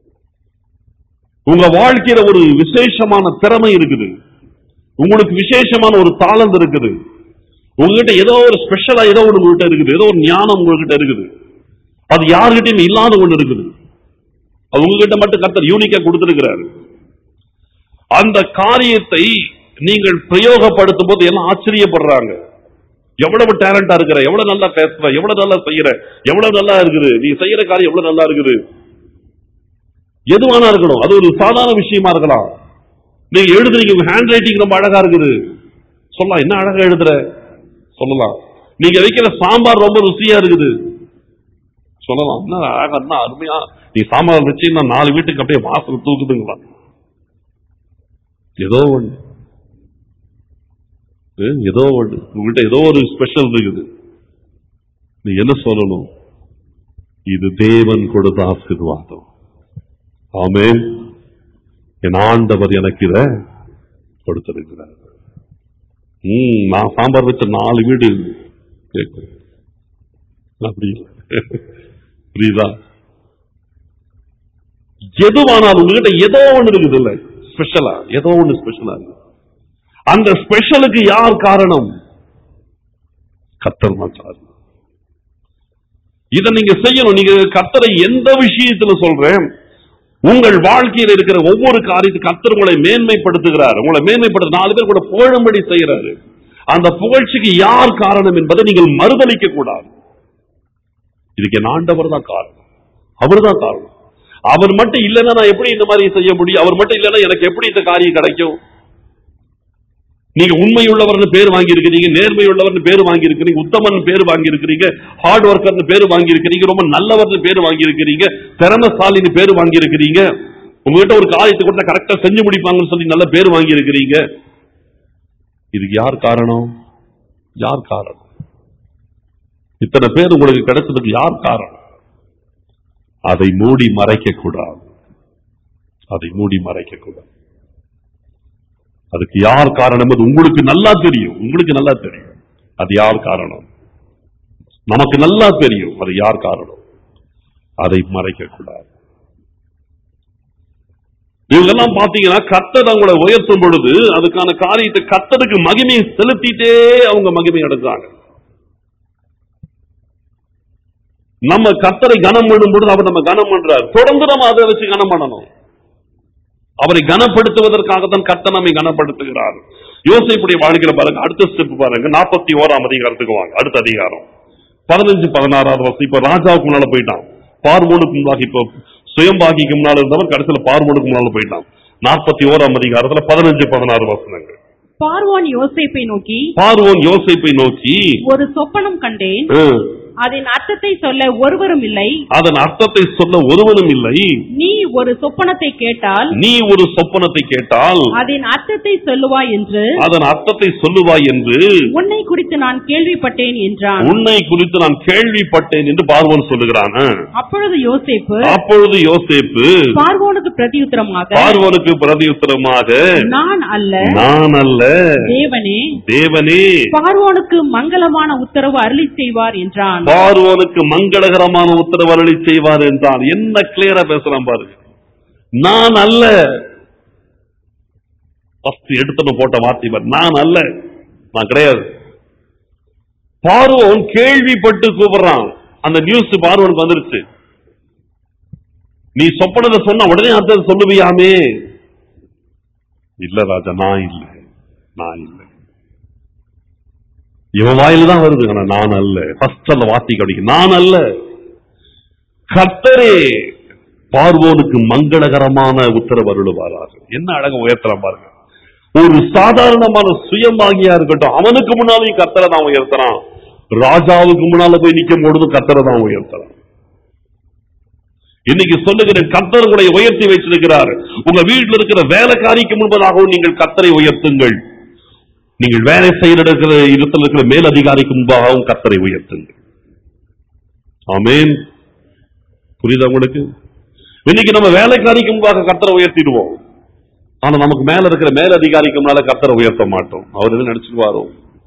உங்க வாழ்க்கையில ஒரு விசேஷமான திறமை இருக்குது உங்களுக்கு விசேஷமான ஒரு தாளந்து இருக்குது உங்ககிட்ட ஏதோ ஒரு ஸ்பெஷலா ஏதோ ஒன்று உங்ககிட்ட இருக்குது ஏதோ ஒரு ஞானம் உங்ககிட்ட இருக்குது அது யாருகிட்டயும் இல்லாத ஒண்ணு இருக்குது அது உங்ககிட்ட மட்டும் கர்த்தர் யூனிக்கா கொடுத்திருக்கிறாரு அந்த காரியத்தை நீங்கள் பிரயோகப்படுத்தும் போது எல்லாம் ஆச்சரியப்படுறாங்க எவ்வளவு டேலண்டா இருக்கிற எவ்வளவு நல்லா பேசுற எவ்வளவு நல்லா செய்யற எவ்வளவு நல்லா இருக்குது நீ செய்யற காரியம் எவ்வளவு நல்லா இருக்குது எதுவானா இருக்கணும் அது ஒரு சாதாரண விஷயமா இருக்கலாம் நீங்க எழுதுறீங்க உங்க ஹேண்ட் ரைட்டிங் ரொம்ப அழகா இருக்குது சொல்லலாம் என்ன அழகா எழுதுற சொல்லலாம் நீங்க வைக்கிற சாம்பார் ரொம்ப ருசியா இருக்குது சொல்லலாம் என்ன அழகா என்ன அருமையா நீ சாம்பார் வச்சு நான் நாலு வீட்டுக்கு அப்படியே வாசல் தூக்குதுங்களா ஏதோ ஒண்ணு ஏ, ஏதோ ஒண்ணு உங்ககிட்ட ஏதோ ஒரு ஸ்பெஷல் இருக்குது நீ என்ன சொல்லணும் இது தேவன் கொடுத்த ஆசீர்வாதம் ஆமென் என் ஆண்டவர் எனக்கு இத கொடுத்திருக்கிறார் ம், நான் சாம்பார் வச்ச நாலு வீடு கேட்கும் அப்படி இல்லை. புரியுதா எதுவானாலும் உங்ககிட்ட ஏதோ ஒண்ணு இருக்குது இல்ல ஸ்பெஷலா ஏதோ ஒண்ணு ஸ்பெஷலா இருக்கு அந்த ஸ்பெஷலுக்கு யார் காரணம் கத்தர் தான் காரணம் இதை நீங்க செய்யணும் நீங்க கத்தரை எந்த விஷயத்துல சொல்றேன் உங்கள் வாழ்க்கையில் இருக்கிற ஒவ்வொரு காரியத்துக்கு கத்தர் உங்களை மேன்மைப்படுத்துகிறார் உங்களை மேன்மைப்படுத்த நாலு பேர் கூட புகழும்படி செய்யறாரு அந்த புகழ்ச்சிக்கு யார் காரணம் என்பதை நீங்கள் மறுதளிக்க கூடாது இதுக்கு என் ஆண்டவர் தான் காரணம் அவர் தான் காரணம் அவர் மட்டும் இல்லைன்னா நான் எப்படி இந்த மாதிரி செய்ய முடியும் அவர் மட்டும் இல்லைன்னா எனக்கு எப்படி இந்த காரியம் கிடைக்கும் நீங்க உண்மை உள்ளவர்னு பேர் வாங்கி இருக்கிறீங்க நேர்மை உள்ளவர்னு பேர் வாங்கி இருக்கிறீங்க உத்தமன் பேர் வாங்கி இருக்கிறீங்க ஹார்ட் ஒர்க்கர்னு பேர் வாங்கி இருக்கிறீங்க ரொம்ப நல்லவர்னு பேர் வாங்கி இருக்கிறீங்க திறமசாலின்னு பேர் வாங்கி இருக்கிறீங்க உங்ககிட்ட ஒரு காரியத்தை கூட கரெக்டா செஞ்சு முடிப்பாங்கன்னு சொல்லி நல்ல பேர் வாங்கி இருக்கிறீங்க இதுக்கு யார் காரணம் யார் காரணம் இத்தனை பேர் உங்களுக்கு கிடைச்சதுக்கு யார் காரணம் அதை மூடி மறைக்க கூடாது அதை மூடி மறைக்க கூடாது அதுக்கு யார் காரணம் என்பது உங்களுக்கு நல்லா தெரியும் உங்களுக்கு நல்லா தெரியும் அது யார் காரணம் நமக்கு நல்லா தெரியும் அது யார் காரணம் அதை மறைக்க கூடாது இவங்கெல்லாம் பாத்தீங்கன்னா கத்தர் அவங்கள உயர்த்தும் பொழுது அதுக்கான காரியத்தை கத்தருக்கு மகிமையை செலுத்திட்டே அவங்க மகிமை அடைஞ்சாங்க நம்ம கத்தரை கனம் பண்ணும் பொழுது அவர் நம்ம கனம் பண்றார் தொடர்ந்து நம்ம அதை வச்சு கனம் பண்ணணும் அவரை கனப்படுத்துவதற்காக தான் கர்த்தர் நம்மை கனப்படுத்துகிறார் யோசிப்புடைய வாழ்க்கையில பாருங்க அடுத்த ஸ்டெப் பாருங்க நாற்பத்தி ஓராம் அதிகாரத்துக்கு வாங்க அடுத்த அதிகாரம் பதினஞ்சு பதினாறாவது வருஷம் இப்ப ராஜாவுக்கு முன்னால போயிட்டான் பார்வோனுக்கு முன்னாடி இப்போ சுயம்பாகிக்கு முன்னால இருந்தவன் கடைசியில பார்வோனுக்கு முன்னால போயிட்டான் நாற்பத்தி ஓராம் அதிகாரத்துல பதினஞ்சு பதினாறு வசனங்கள் பார்வோன் யோசேப்பை நோக்கி பார்வோன் யோசேப்பை நோக்கி ஒரு சொப்பனம் கண்டேன் "ம், அதன் அர்த்தத்தை சொல்ல ஒருவரும் இல்லை அதன் அர்த்தத்தை சொல்ல ஒருவனும் இல்லை நீ ஒரு சொப்பனத்தை கேட்டால் நீ ஒரு சொப்பனத்தை கேட்டால் அதன் அர்த்தத்தை சொல்லுவாய் என்று அதன் அர்த்தத்தை சொல்லுவாய் என்று உன்னை குறித்து நான் கேள்விப்பட்டேன் என்றான் உன்னை குறித்து நான் கேள்விப்பட்டேன் என்று பார்வோன் சொல்லுகிறான் அப்பொழுது யோசேப்பு அப்பொழுது யோசேப்பு பார்வோனுக்கு பிரதியுத்தரமாக பார்வோனுக்கு பிரதியுத்தரமாக நான் அல்ல நான் அல்ல தேவனே தேவனே பார்வோனுக்கு மங்களமான உத்தரவு அருளி செய்வார் என்றான் பார்வோனுக்கு மங்களகரமான உத்தரவு அருளி செய்வார் என்றான் என்ன கிளியரா பேசலாம் பாருங்க நான் அல்ல ஃபர்ஸ்ட் எடுத்துட்டு போட்ட வார்த்தை பாரு. நான் அல்ல நான் கிடையாது பார்வோன் கேள்விப்பட்டு கூப்பிடுறான் அந்த நியூஸ் பார்வோனுக்கு வந்துருச்சு நீ சொப்பனதை சொன்ன உடனே அர்த்தம் சொல்லுவியாமே இல்ல ராஜா நான் இல்லை நான் இல்லை இவன் வாயில தான் வருது ஆனா நான் அல்ல ஃபர்ஸ்ட் அந்த வார்த்தை கிடைக்கும் நான் அல்ல கர்த்தரே பார்வோனுக்கு மங்களகரமான உத்தரவு அருளுவாராக என்ன அழக உயர்த்தலாம் பாருங்க ஒரு சாதாரணமான சுயமாகியா இருக்கட்டும் அவனுக்கு முன்னாலையும் கர்த்தரை தான் உயர்த்தறான் ராஜாவுக்கு முன்னால போய் நிக்கும் பொழுது கர்த்தரை தான் உயர்த்தறான் இன்னைக்கு சொல்லுகிறேன் கர்த்தர் உங்களை உயர்த்தி வச்சிருக்கிறார் உங்க வீட்டில் இருக்கிற வேலைக்காரிக்கு முன்பதாகவும் நீங்கள் கர்த்தரை உயர்த்துங்கள் நீங்கள் வேலை செய்ய இருக்கிற இடத்தில் இருக்கிற மேல் அதிகாரிக்கு முன்பாகவும் கர்த்தரை உயர்த்துங்கள் ஆமென் புரியுதா உங்களுக்கு இன்னைக்கு நம்ம வேலைக்காரிக்கு முன்பாக கர்த்தரை உயர்த்திடுவோம் ஆனா நமக்கு மேல இருக்கிற மேல் அதிகாரிக்கு முன்னால கர்த்தரை உயர்த்த மாட்டோம் அவர் எது நினைச்சுக்குவாரோ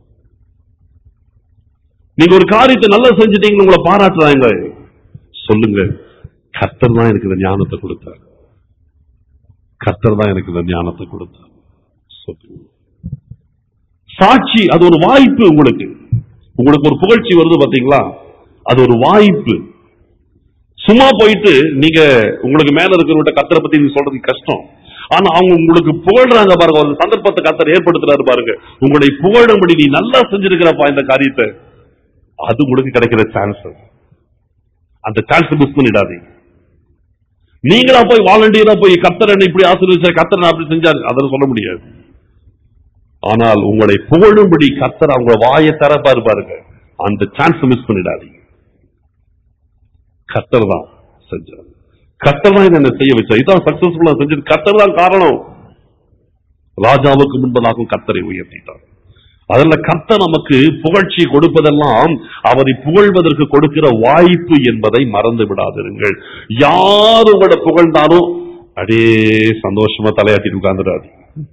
நீங்க ஒரு காரியத்தை நல்லா செஞ்சுட்டீங்கன்னு உங்களை பாராட்டுறாங்க சொல்லுங்க கர்த்தர் தான் எனக்கு இந்த ஞானத்தை கொடுத்தார் கர்த்தர் தான் எனக்கு இந்த ஞானத்தை கொடுத்தார் சொல்லுங்க சாட்சி அது ஒரு வாய்ப்பு உங்களுக்கு உங்களுக்கு ஒரு புகழ்ச்சி வருது பாத்தீங்களா அது ஒரு வாய்ப்பு சும்மா போயிட்டு நீங்க உங்களுக்கு மேல இருக்கிறவங்க கத்தரை பத்தி நீங்க சொல்றது கஷ்டம் ஆனா அவங்க உங்களுக்கு புகழ்றாங்க பாருங்க ஒரு சந்தர்ப்பத்தை கத்தர் ஏற்படுத்துறாரு பாருங்க உங்களை புகழும்படி நீ நல்லா செஞ்சிருக்கிறப்பா இந்த காரியத்தை அது உங்களுக்கு கிடைக்கிற சான்ஸ் அந்த சான்ஸ் மிஸ் பண்ணிடாதீங்க நீங்களா போய் வாலண்டியரா போய் கத்தர் என்ன இப்படி ஆசீர்வதிச்சார் கத்தர் என்ன அப்படி செஞ்சாரு அதை சொல்ல முடியாது ஆனால் உங்களை புகழும்படி கத்தர் அவங்க வாயை திறப்பாரு பாருங்க அந்த சான்ஸ் மிஸ் பண்ணிடாதீங்க கத்தர் தான் செஞ்சார் கத்தர் தான் இதை என்னை செய்ய வச்சார் இதான் சக்சஸ்ஃபுல்லா செஞ்சது கத்தர் தான் காரணம் ராஜாவுக்கு முன்பதாகவும் கத்தரை உயர்த்திட்டார் அதில் கர்த்தர் நமக்கு புகழ்ச்சி கொடுப்பதெல்லாம் அவரை புகழ்வதற்கு கொடுக்கிற வாய்ப்பு என்பதை மறந்து விடாதிருங்கள் யார் உங்களோட புகழ்ந்தாலும் அடே சந்தோஷமா தலையாட்டிட்டு உட்கார்ந்துடாது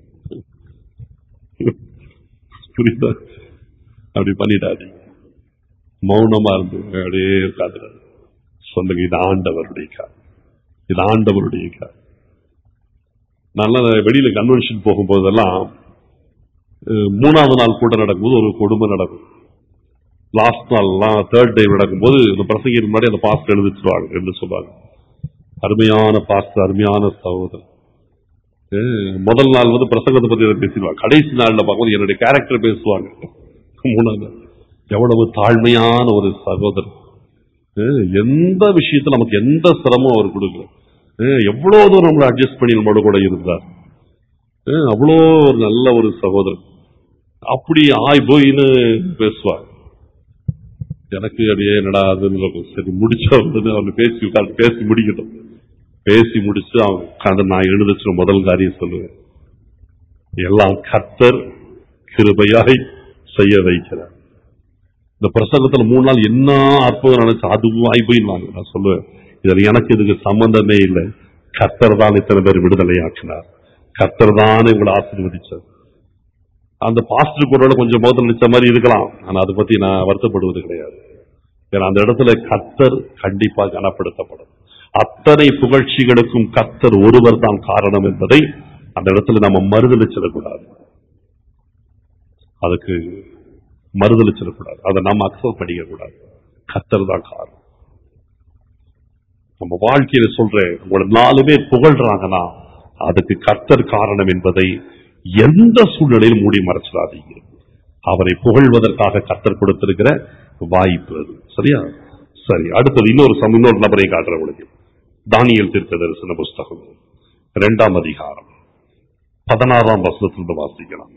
புரியுதா அப்படி பண்ணிடாது மௌனமா இருந்து அப்படியே உட்காந்துடாது சொல்லுங்க இது ஆண்டவருடைய கார் இது ஆண்டவருடைய கார் நல்லா வெளியில கன்வென்ஷன் போகும்போதெல்லாம் அஹ், மூணாவது நாள் கூட நடக்கும்போது ஒரு கொடுமை நடக்கும் லாஸ்ட் நாள்லாம் தேர்ட் டே நடக்கும்போது இந்த பிரசங்கிக்கு முன்னாடி அந்த பாஸ்ட் எழுதிச்சுருவாங்க என்று சொல்லுவாங்க அருமையான பாஸ்ட் அருமையான சகோதரர் அஹ், முதல் நாள் வந்து பிரசங்கத்தை பத்தி இதை பேசிடுவாங்க கடைசி நாள்ல பார்க்கும்போது என்னுடைய கேரக்டர் பேசுவாங்க மூணாவது நாள். எவ்வளவு தாழ்மையான ஒரு சகோதரர் அஹ், எந்த விஷயத்துல நமக்கு எந்த சிரமம் அவர் கொடுக்கல அஹ், எவ்வளவு தூரம் நம்மளை அட்ஜஸ்ட் பண்ணி நம்மளோட கூட இருந்தார் அஹ், அவ்வளோ ஒரு நல்ல ஒரு சகோதரர் அப்படி ஆய் போயின்னு பேசுவார் எனக்கு அப்படியே என்னடா அதுன்னு இருக்கும். சரி முடிச்ச உடனே அவங்க பேசி உட்கார்ந்து பேசி முடிக்கட்டும் பேசி முடிச்சு அவங்க உட்கார்ந்து நான் எழுந்துச்சு முதல் காரியம் சொல்லுவேன் எல்லாம் கர்த்தர் கிருபையாய் செய்ய வைக்கிறார் இந்த பிரசங்கத்துல மூணு நாள் என்ன அற்புதம் நினைச்சு அதுவும் ஆகி போயிடுவாங்க நான் சொல்லுவேன் இதுல எனக்கு இதுக்கு சம்பந்தமே இல்லை கர்த்தர் தான் இத்தனை பேர் விடுதலை ஆக்கினார் கர்த்தர் தான் இவங்களை ஆசீர்வதிச்சார் அந்த பாஸ்டர் குரல கொஞ்சம் முகத்தில் நிச்ச மாதிரி இருக்கலாம் ஆனா அதை பத்தி நான் வருத்தப்படுவது கிடையாது ஏன்னா அந்த இடத்துல கர்த்தர் கண்டிப்பா கனப்படுத்தப்படும் அத்தனை புகழ்ச்சிகளுக்கும் கர்த்தர் ஒருவர் தான் காரணம் என்பதை அந்த இடத்துல நம்ம மறுதளிச்சிடக்கூடாது அதுக்கு மறுதளிச்சிடக்கூடாது அதை நம்ம அக்செப்ட் பண்ணிக்க கூடாது கர்த்தர் தான் காரணம் நம்ம வாழ்க்கையில சொல்றேன் உங்களை நாலு பேர் புகழ்றாங்கன்னா அதுக்கு கர்த்தர் காரணம் என்பதை எந்த சூழ்நிலையிலும் மூடி மறைச்சிடாதீங்க அவரை புகழ்வதற்காக கர்த்தர் கொடுத்திருக்கிற வாய்ப்பு அது சரியா சரி அடுத்தது இன்னொரு சம இன்னொரு நபரை காட்டுற உங்களுக்கு தானியல் தீர்க்க தரிசன புஸ்தகம் இரண்டாம் அதிகாரம் பதினாறாம் வசனத்திலிருந்து வாசிக்கலாம்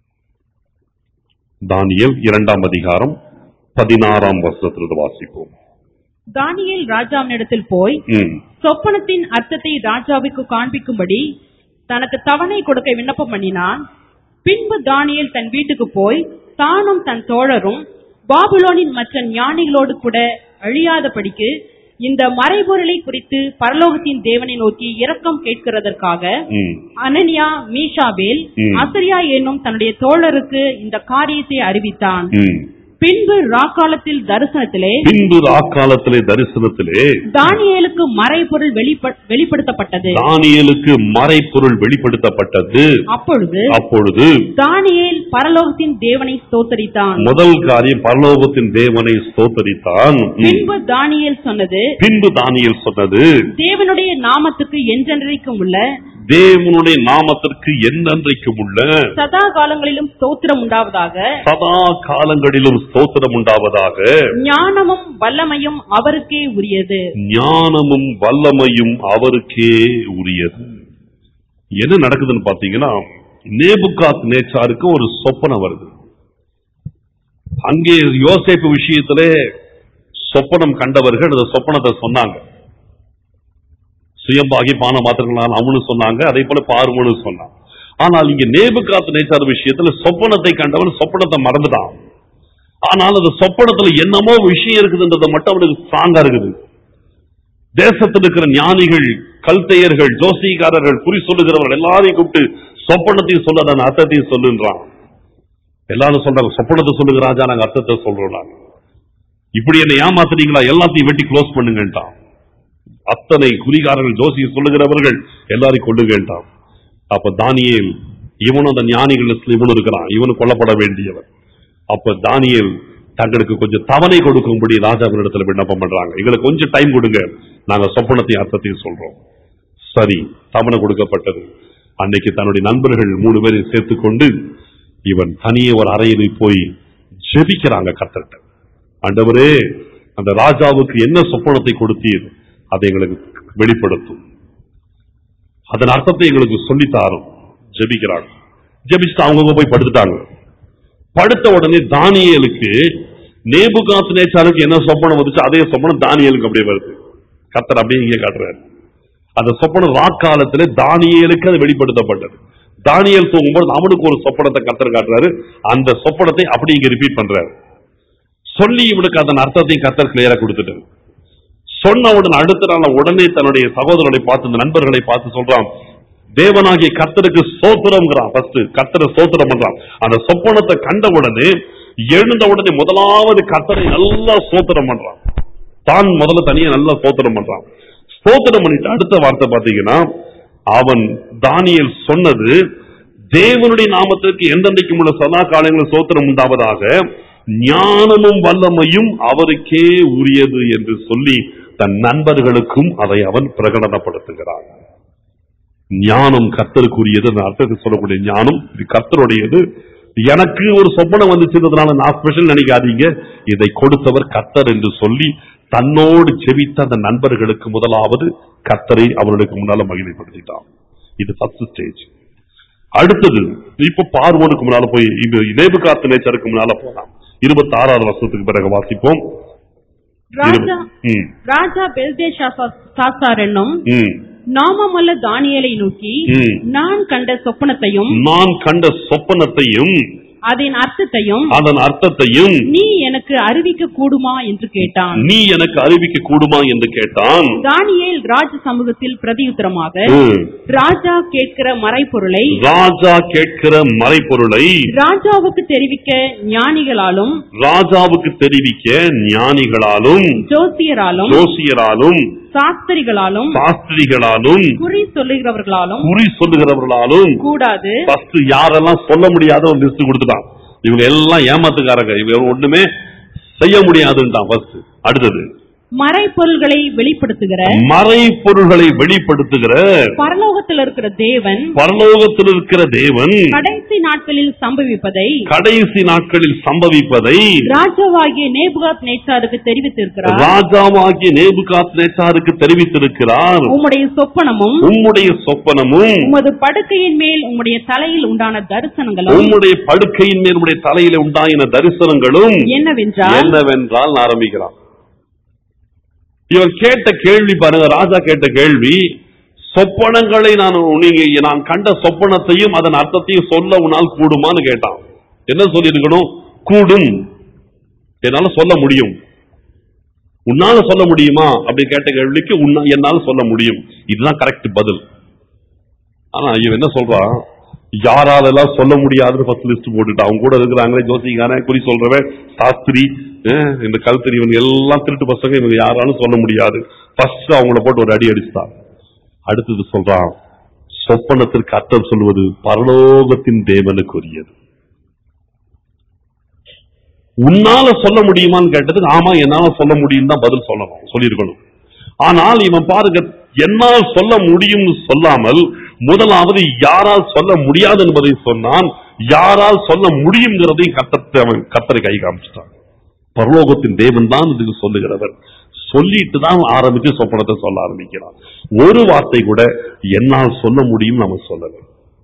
தானியல் இரண்டாம் அதிகாரம் பதினாறாம் வசனத்திலிருந்து வாசிப்போம் தானியேல் ராஜாவினிடத்தில் போய் ம் சொப்பனத்தின் அர்த்தத்தை ராஜாவுக்கு காண்பிக்கும்படி தனக்கு தவணை கொடுக்க விண்ணப்பம் பண்ணினான் பின்பு தானியேல் தன் வீட்டுக்கு போய் தானும் தன் தோழரும் பாபுலோனின் மற்ற ஞானிகளோடு கூட அழியாதபடிக்கு இந்த மறைபொருளை குறித்து பரலோகத்தின் தேவனை நோக்கி இரக்கம் கேட்கிறதற்காக ம் அனனியா மீஷாபேல் ம். அசரியா என்னும் தன்னுடைய தோழருக்கு இந்த காரியத்தை அறிவித்தான் ம் பின்பு ராக்காலத்தில் தரிசனத்திலே பின்பு அக்காலத்திலே தரிசனத்திலே தானியேலுக்கு மறைபொருள் வெளிப்ப- வெளிப்படுத்தப்பட்டது தானியேலுக்கு மறைப்பொருள் வெளிப்படுத்தப்பட்டது அப்பொழுது அப்பொழுது தானியேல் பரலோகத்தின் தேவனை ஸ்தோத்தரித்தான் முதல் காரியம் பரலோகத்தின் தேவனை ஸ்தோத்தரித்தான் ம். பின்பு தானியேல் சொன்னது பின்பு தானியேல் சொன்னது தேவனுடைய நாமத்துக்கு என்றென்றைக்கும் உள்ள தேவனுடைய நாமத்திற்கு என்னென்றைக்கும் உள்ள சதா காலங்களிலும் ஸ்தோத்திரம் உண்டாவதாக சதா காலங்களிலும் ஸ்தோத்திரம் உண்டாவதாக ஞானமும் வல்லமையும் அவருக்கே உரியது ஞானமும் வல்லமையும் அவருக்கே உரியது என்ன நடக்குதுன்னு பாத்தீங்கன்னா நேபுகாத் நேச்சாருக்கு ஒரு சொப்பனம் வருது அங்கே யோசேப்பு விஷயத்திலே சொப்பனம் கண்டவர்கள் அந்த சொப்பனத்தை சொன்னாங்க சுயம்பாகி பான மாத்திரங்களால் அவனு சொன்னாங்க அதே போல பார்வனு சொன்னான் ஆனால் இங்க நேபுகாத் நேச்சார் விஷயத்துல சொப்பனத்தை கண்டவன் சொப்பனத்தை மறந்துட்டான் ஆனால் அந்த சொப்பனத்துல என்னமோ விஷயம் இருக்குதுன்றதை மட்டும் அவனுக்கு ஸ்ட்ராங்கா இருக்குது தேசத்தில் இருக்கிற ஞானிகள் கல்தையர்கள் ஜோசிகாரர்கள் குறி சொல்லுகிறவர்கள் எல்லாரையும் கூப்பிட்டு சொப்பனத்தையும் சொல்ல அதன் அர்த்தத்தையும் சொல்லுன்றான் எல்லாரும் சொல்றாங்க சொப்பனத்தை சொல்லுங்க ராஜா நாங்க அர்த்தத்தை சொல்றோம் நாங்க இப்படி என்ன ஏமாத்துறீங்களா எல்லாத்தையும் வெட்டி க்ளோஸ் பண்ணுங்கன்ட்டான் அத்தனை குறிகாரர்கள் ஜோசி சொல்லுகிறவர்கள் எல்லாரையும் கொள்ளுங்கன்ட்டான் அப்ப தானியேல் இவனும் அந்த ஞானிகள் லிஸ்ட்ல இவனும் இருக்கிறான் இவனு கொல்லப்பட வேண்டியவன் அப்ப தானியேல் தங்களுக்கு கொஞ்சம் தவணை கொடுக்கும்படி ராஜாவினிடத்துல விண்ணப்பம் பண்றாங்க எங்களுக்கு கொஞ்சம் டைம் கொடுங்க நாங்க சொப்பனத்தையும் அர்த்தத்தையும் சொல்றோம் சரி தவணை கொடுக்கப்பட்டது அன்னைக்கு தன்னுடைய நண்பர்கள் மூணு பேரையும் சேர்த்துக்கொண்டு இவன் தனியே ஒரு அறையில் போய் ஜெபிக்கிறாங்க கத்தர்கிட்ட ஆண்டவரே அந்த ராஜாவுக்கு என்ன சொப்பனத்தை கொடுத்தீர் அதை எங்களுக்கு வெளிப்படுத்தும் அதன் அர்த்தத்தை எங்களுக்கு சொல்லித்தாரும் ஜெபிக்கிறாங்க ஜெபிச்சுட்டு அவங்க போய் படுத்துட்டாங்க படுத்த உடனே தானியேலுக்கு நேபுகாத் நேச்சாருக்கு என்ன சொப்பனம் வந்துச்சு அதே சொப்பனம் தானியேலுக்கு அப்படியே வருது கத்தர் அப்படியே இங்கே காட்டுறாரு அந்த சொப்பனம் ராக்காலத்துல தானியேலுக்கு அது வெளிப்படுத்தப்பட்டது தானியேல் தூங்கும்போது அவனுக்கு ஒரு சொப்பனத்தை கத்தர் காட்டுறாரு அந்த சொப்பனத்தை அப்படி இங்க ரிப்பீட் பண்றாரு சொல்லி இவனுக்கு அதன் அர்த்தத்தையும் கத்தர் கிளியரா கொடுத்துட்டாரு சொன்ன உடனே அடுத்த நாள் உடனே தன்னுடைய சகோதரர்களை பார்த்து இந்த நண்பர்களை பார்த்து சொல்றான் தேவனாகிய கர்த்தருக்கு சோத்திரம்ங்கிறான் ஃபர்ஸ்ட் கர்த்தரை சோத்திரம் பண்றான் அந்த சொப்பனத்தை கண்ட உடனே எழுந்த உடனே முதலாவது கர்த்தரை நல்லா சோத்திரம் பண்றான் தான் முதல்ல தனியா நல்லா சோத்திரம் பண்றான் ஸ்தோத்திரம் பண்ணிட்டு அடுத்த வார்த்தை பாத்தீங்கன்னா அவன் தானியேல் சொன்னது தேவனுடைய நாமத்திற்கு எந்தெந்தைக்கும் உள்ள சதா காலங்களில் சோத்திரம் உண்டாவதாக ஞானமும் வல்லமையும் அவருக்கே உரியது என்று சொல்லி தன் நண்பர்களுக்கும் அதை அவன் பிரகடனப்படுத்துகிறான் ஞானம் கர்த்தருக்குரியது அந்த அர்த்தத்தை சொல்லக்கூடிய ஞானம் இது கர்த்தருடையது எனக்கு ஒரு சொப்பனம் வந்துச்சுன்றதுனால நான் ஸ்பெஷல் நினைக்காதீங்க இதை கொடுத்தவர் கர்த்தர் என்று சொல்லி தன்னோடு செவித்த அந்த நண்பர்களுக்கு முதலாவது கர்த்தரை அவர்களுக்கு முன்னால மகிமைப்படுத்திட்டான் இது ஃபர்ஸ்ட் ஸ்டேஜ் அடுத்தது இப்ப பார்வோனுக்கு முன்னால போய் இங்க இணைவு காத்து நேச்சருக்கு முன்னால போலாம் இருபத்தி ஆறாவது வருஷத்துக்கு பிறகு வாசிப்போம் ராஜா ம், ராஜா பெல்தேஷாசார் என்னும் ம். நாமமுள்ள தானியேலை நோக்கி ம். நான் கண்ட சொப்பனத்தையும் நான் கண்ட சொப்பனத்தையும் அதன் அர்த்தத்தையும் அதன் அர்த்தத்தையும் நீ எனக்கு அறிவிக்க கூடுமா என்று கேட்டான் நீ எனக்கு அறிவிக்க கூடுமா என்று கேட்டான் தானியேல் ராஜ சமூகத்தில் பிரதியுத்தரமாக ம். ராஜா கேட்கிற மறைப்பொருளை ராஜா கேட்கிற மறைப்பொருளை ராஜாவுக்கு தெரிவிக்க ஞானிகளாலும் ராஜாவுக்கு தெரிவிக்க ஞானிகளாலும் ஜோசியராலும் ஜோசியராலும் சாஸ்திரிகளாலும் சாஸ்திரிகளாலும் குறி சொல்லுகிறவர்களாலும் குறி சொல்லுகிறவர்களாலும் கூடாது ஃபர்ஸ்ட் யாரெல்லாம் சொல்ல முடியாத ஒரு லிஸ்ட் கொடுத்துட்டான் இவங்க எல்லாம் ஏமாத்துக்காரங்க இவங்க ஒண்ணுமே செய்ய முடியாதுன்ட்டான் ஃபர்ஸ்ட் அடுத்தது மறைப்பொருள்களை வெளிப்படுத்துகிற மறைப்பொருள்களை வெளிப்படுத்துகிற பரலோகத்தில் இருக்கிற தேவன் பரலோகத்தில் இருக்கிற தேவன் கடைசி நாட்களில் சம்பவிப்பதை கடைசி நாட்களில் சம்பவிப்பதை ராஜாவாகிய நேபுகாத் நேச்சாருக்கு தெரிவித்திருக்கிறார் ராஜாவாகிய நேபுகாத் நேச்சாருக்கு தெரிவித்திருக்கிறார் உம்முடைய சொப்பனமும் உம்முடைய சொப்பனமும் உமது படுக்கையின் மேல் உம்முடைய தலையில் உண்டான தரிசனங்களும் உம்முடைய படுக்கையின் மேல் உம்முடைய தலையில உண்டாயின தரிசனங்களும் என்னவென்றால் என்னவென்றால் ஆரம்பிக்கிறான் இவன் கேட்ட கேள்வி பாருங்க ராஜா கேட்ட கேள்வி சொப்பனங்களை நான் நீங்க நான் கண்ட சொப்பனத்தையும் அதன் அர்த்தத்தையும் சொல்ல உன்னால் கூடுமான்னு கேட்டான் என்ன சொல்லியிருக்கணும் கூடும் என்னால சொல்ல முடியும் உன்னால சொல்ல முடியுமா அப்படி கேட்ட கேள்விக்கு உன்னா என்னால சொல்ல முடியும் இதுதான் கரெக்ட் பதில் ஆனா இவன் என்ன சொல்றான் யாராலெல்லாம் சொல்ல முடியாதுன்னு ஃபர்ஸ்ட் லிஸ்ட் போட்டுட்டு அவங்க கூட இருக்கிறாங்களே ஜோசிக்காரன் குறி சொல்றவன் சாஸ்திரி அஹ், இந்த கல்தறி இவங்க எல்லாம் திருட்டு பசங்க இவங்க யாராலும் சொல்ல முடியாது ஃபர்ஸ்ட் அவங்கள போட்டு ஒரு அடி அடிச்சுட்டான் அடுத்தது சொல்றான் சொப்பனத்திற்கு அர்த்தம் சொல்வது பரலோகத்தின் தேவனுக்குரியது உன்னால சொல்ல முடியுமான்னு கேட்டதுக்கு ஆமா என்னால சொல்ல முடியும் தான் பதில் சொல்லணும் சொல்லியிருக்கணும் ஆனால் இவன் பாருங்க என்னால் சொல்ல முடியும்னு சொல்லாமல் முதலாவது யாரால் சொல்ல முடியாது என்பதை சொன்னான் யாரால் சொல்ல முடியுங்கிறதையும் கத்தத்தை அவன் கத்தரை கை காமிச்சிட்டான் பரலோகத்தின் தேவன் தான் இதுக்கு சொல்லுகிறவர் சொல்லிட்டு தான் ஆரம்பிச்சு சொப்பனத்தை சொல்ல ஆரம்பிக்கிறான் ஒரு வார்த்தை கூட என்னால் சொல்ல முடியும் நம்ம சொல்லல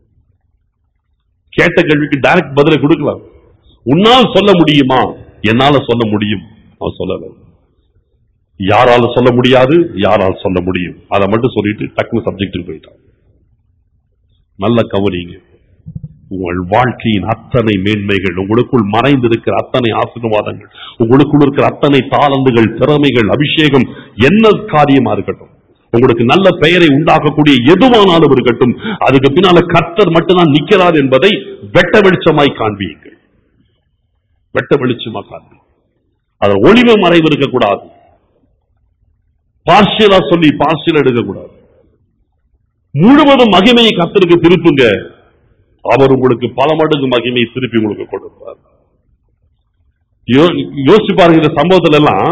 கேட்ட கேள்விக்கு டைரக்ட் பதிலை கொடுக்கலாம் உன்னால் சொல்ல முடியுமா என்னால சொல்ல முடியும் அவன் சொல்லல யாரால சொல்ல முடியாது யாரால் சொல்ல முடியும் அதை மட்டும் சொல்லிட்டு டக்குனு சப்ஜெக்ட்டுக்கு போயிட்டான் நல்ல கவனிங்க உங்கள் வாழ்க்கையின் அத்தனை மேன்மைகள் உங்களுக்குள் மறைந்திருக்கிற அத்தனை ஆசீர்வாதங்கள் உங்களுக்குள் இருக்கிற அத்தனை தாளந்துகள் திறமைகள் அபிஷேகம் என்ன காரியமா இருக்கட்டும் உங்களுக்கு நல்ல பெயரை உண்டாக்கக்கூடிய எதுவானாலும் இருக்கட்டும் அதுக்கு பின்னால கர்த்தர் மட்டும்தான் நிக்கிறார் என்பதை வெட்ட வெளிச்சமாய் காண்பியுங்கள் வெட்ட வெளிச்சமா காண்பி அதில் ஒளிவு மறைவு இருக்கக்கூடாது பார்ஷியலா சொல்லி பார்ஷியல் எடுக்கக்கூடாது முழுவதும் மகிமையை கர்த்தருக்கு திருப்புங்க அவர் உங்களுக்கு பல மடங்கு மகிமையை திருப்பி உங்களுக்கு கொடுப்பார் யோ- யோசிச்சு பாருங்க இந்த சம்பவத்துல எல்லாம்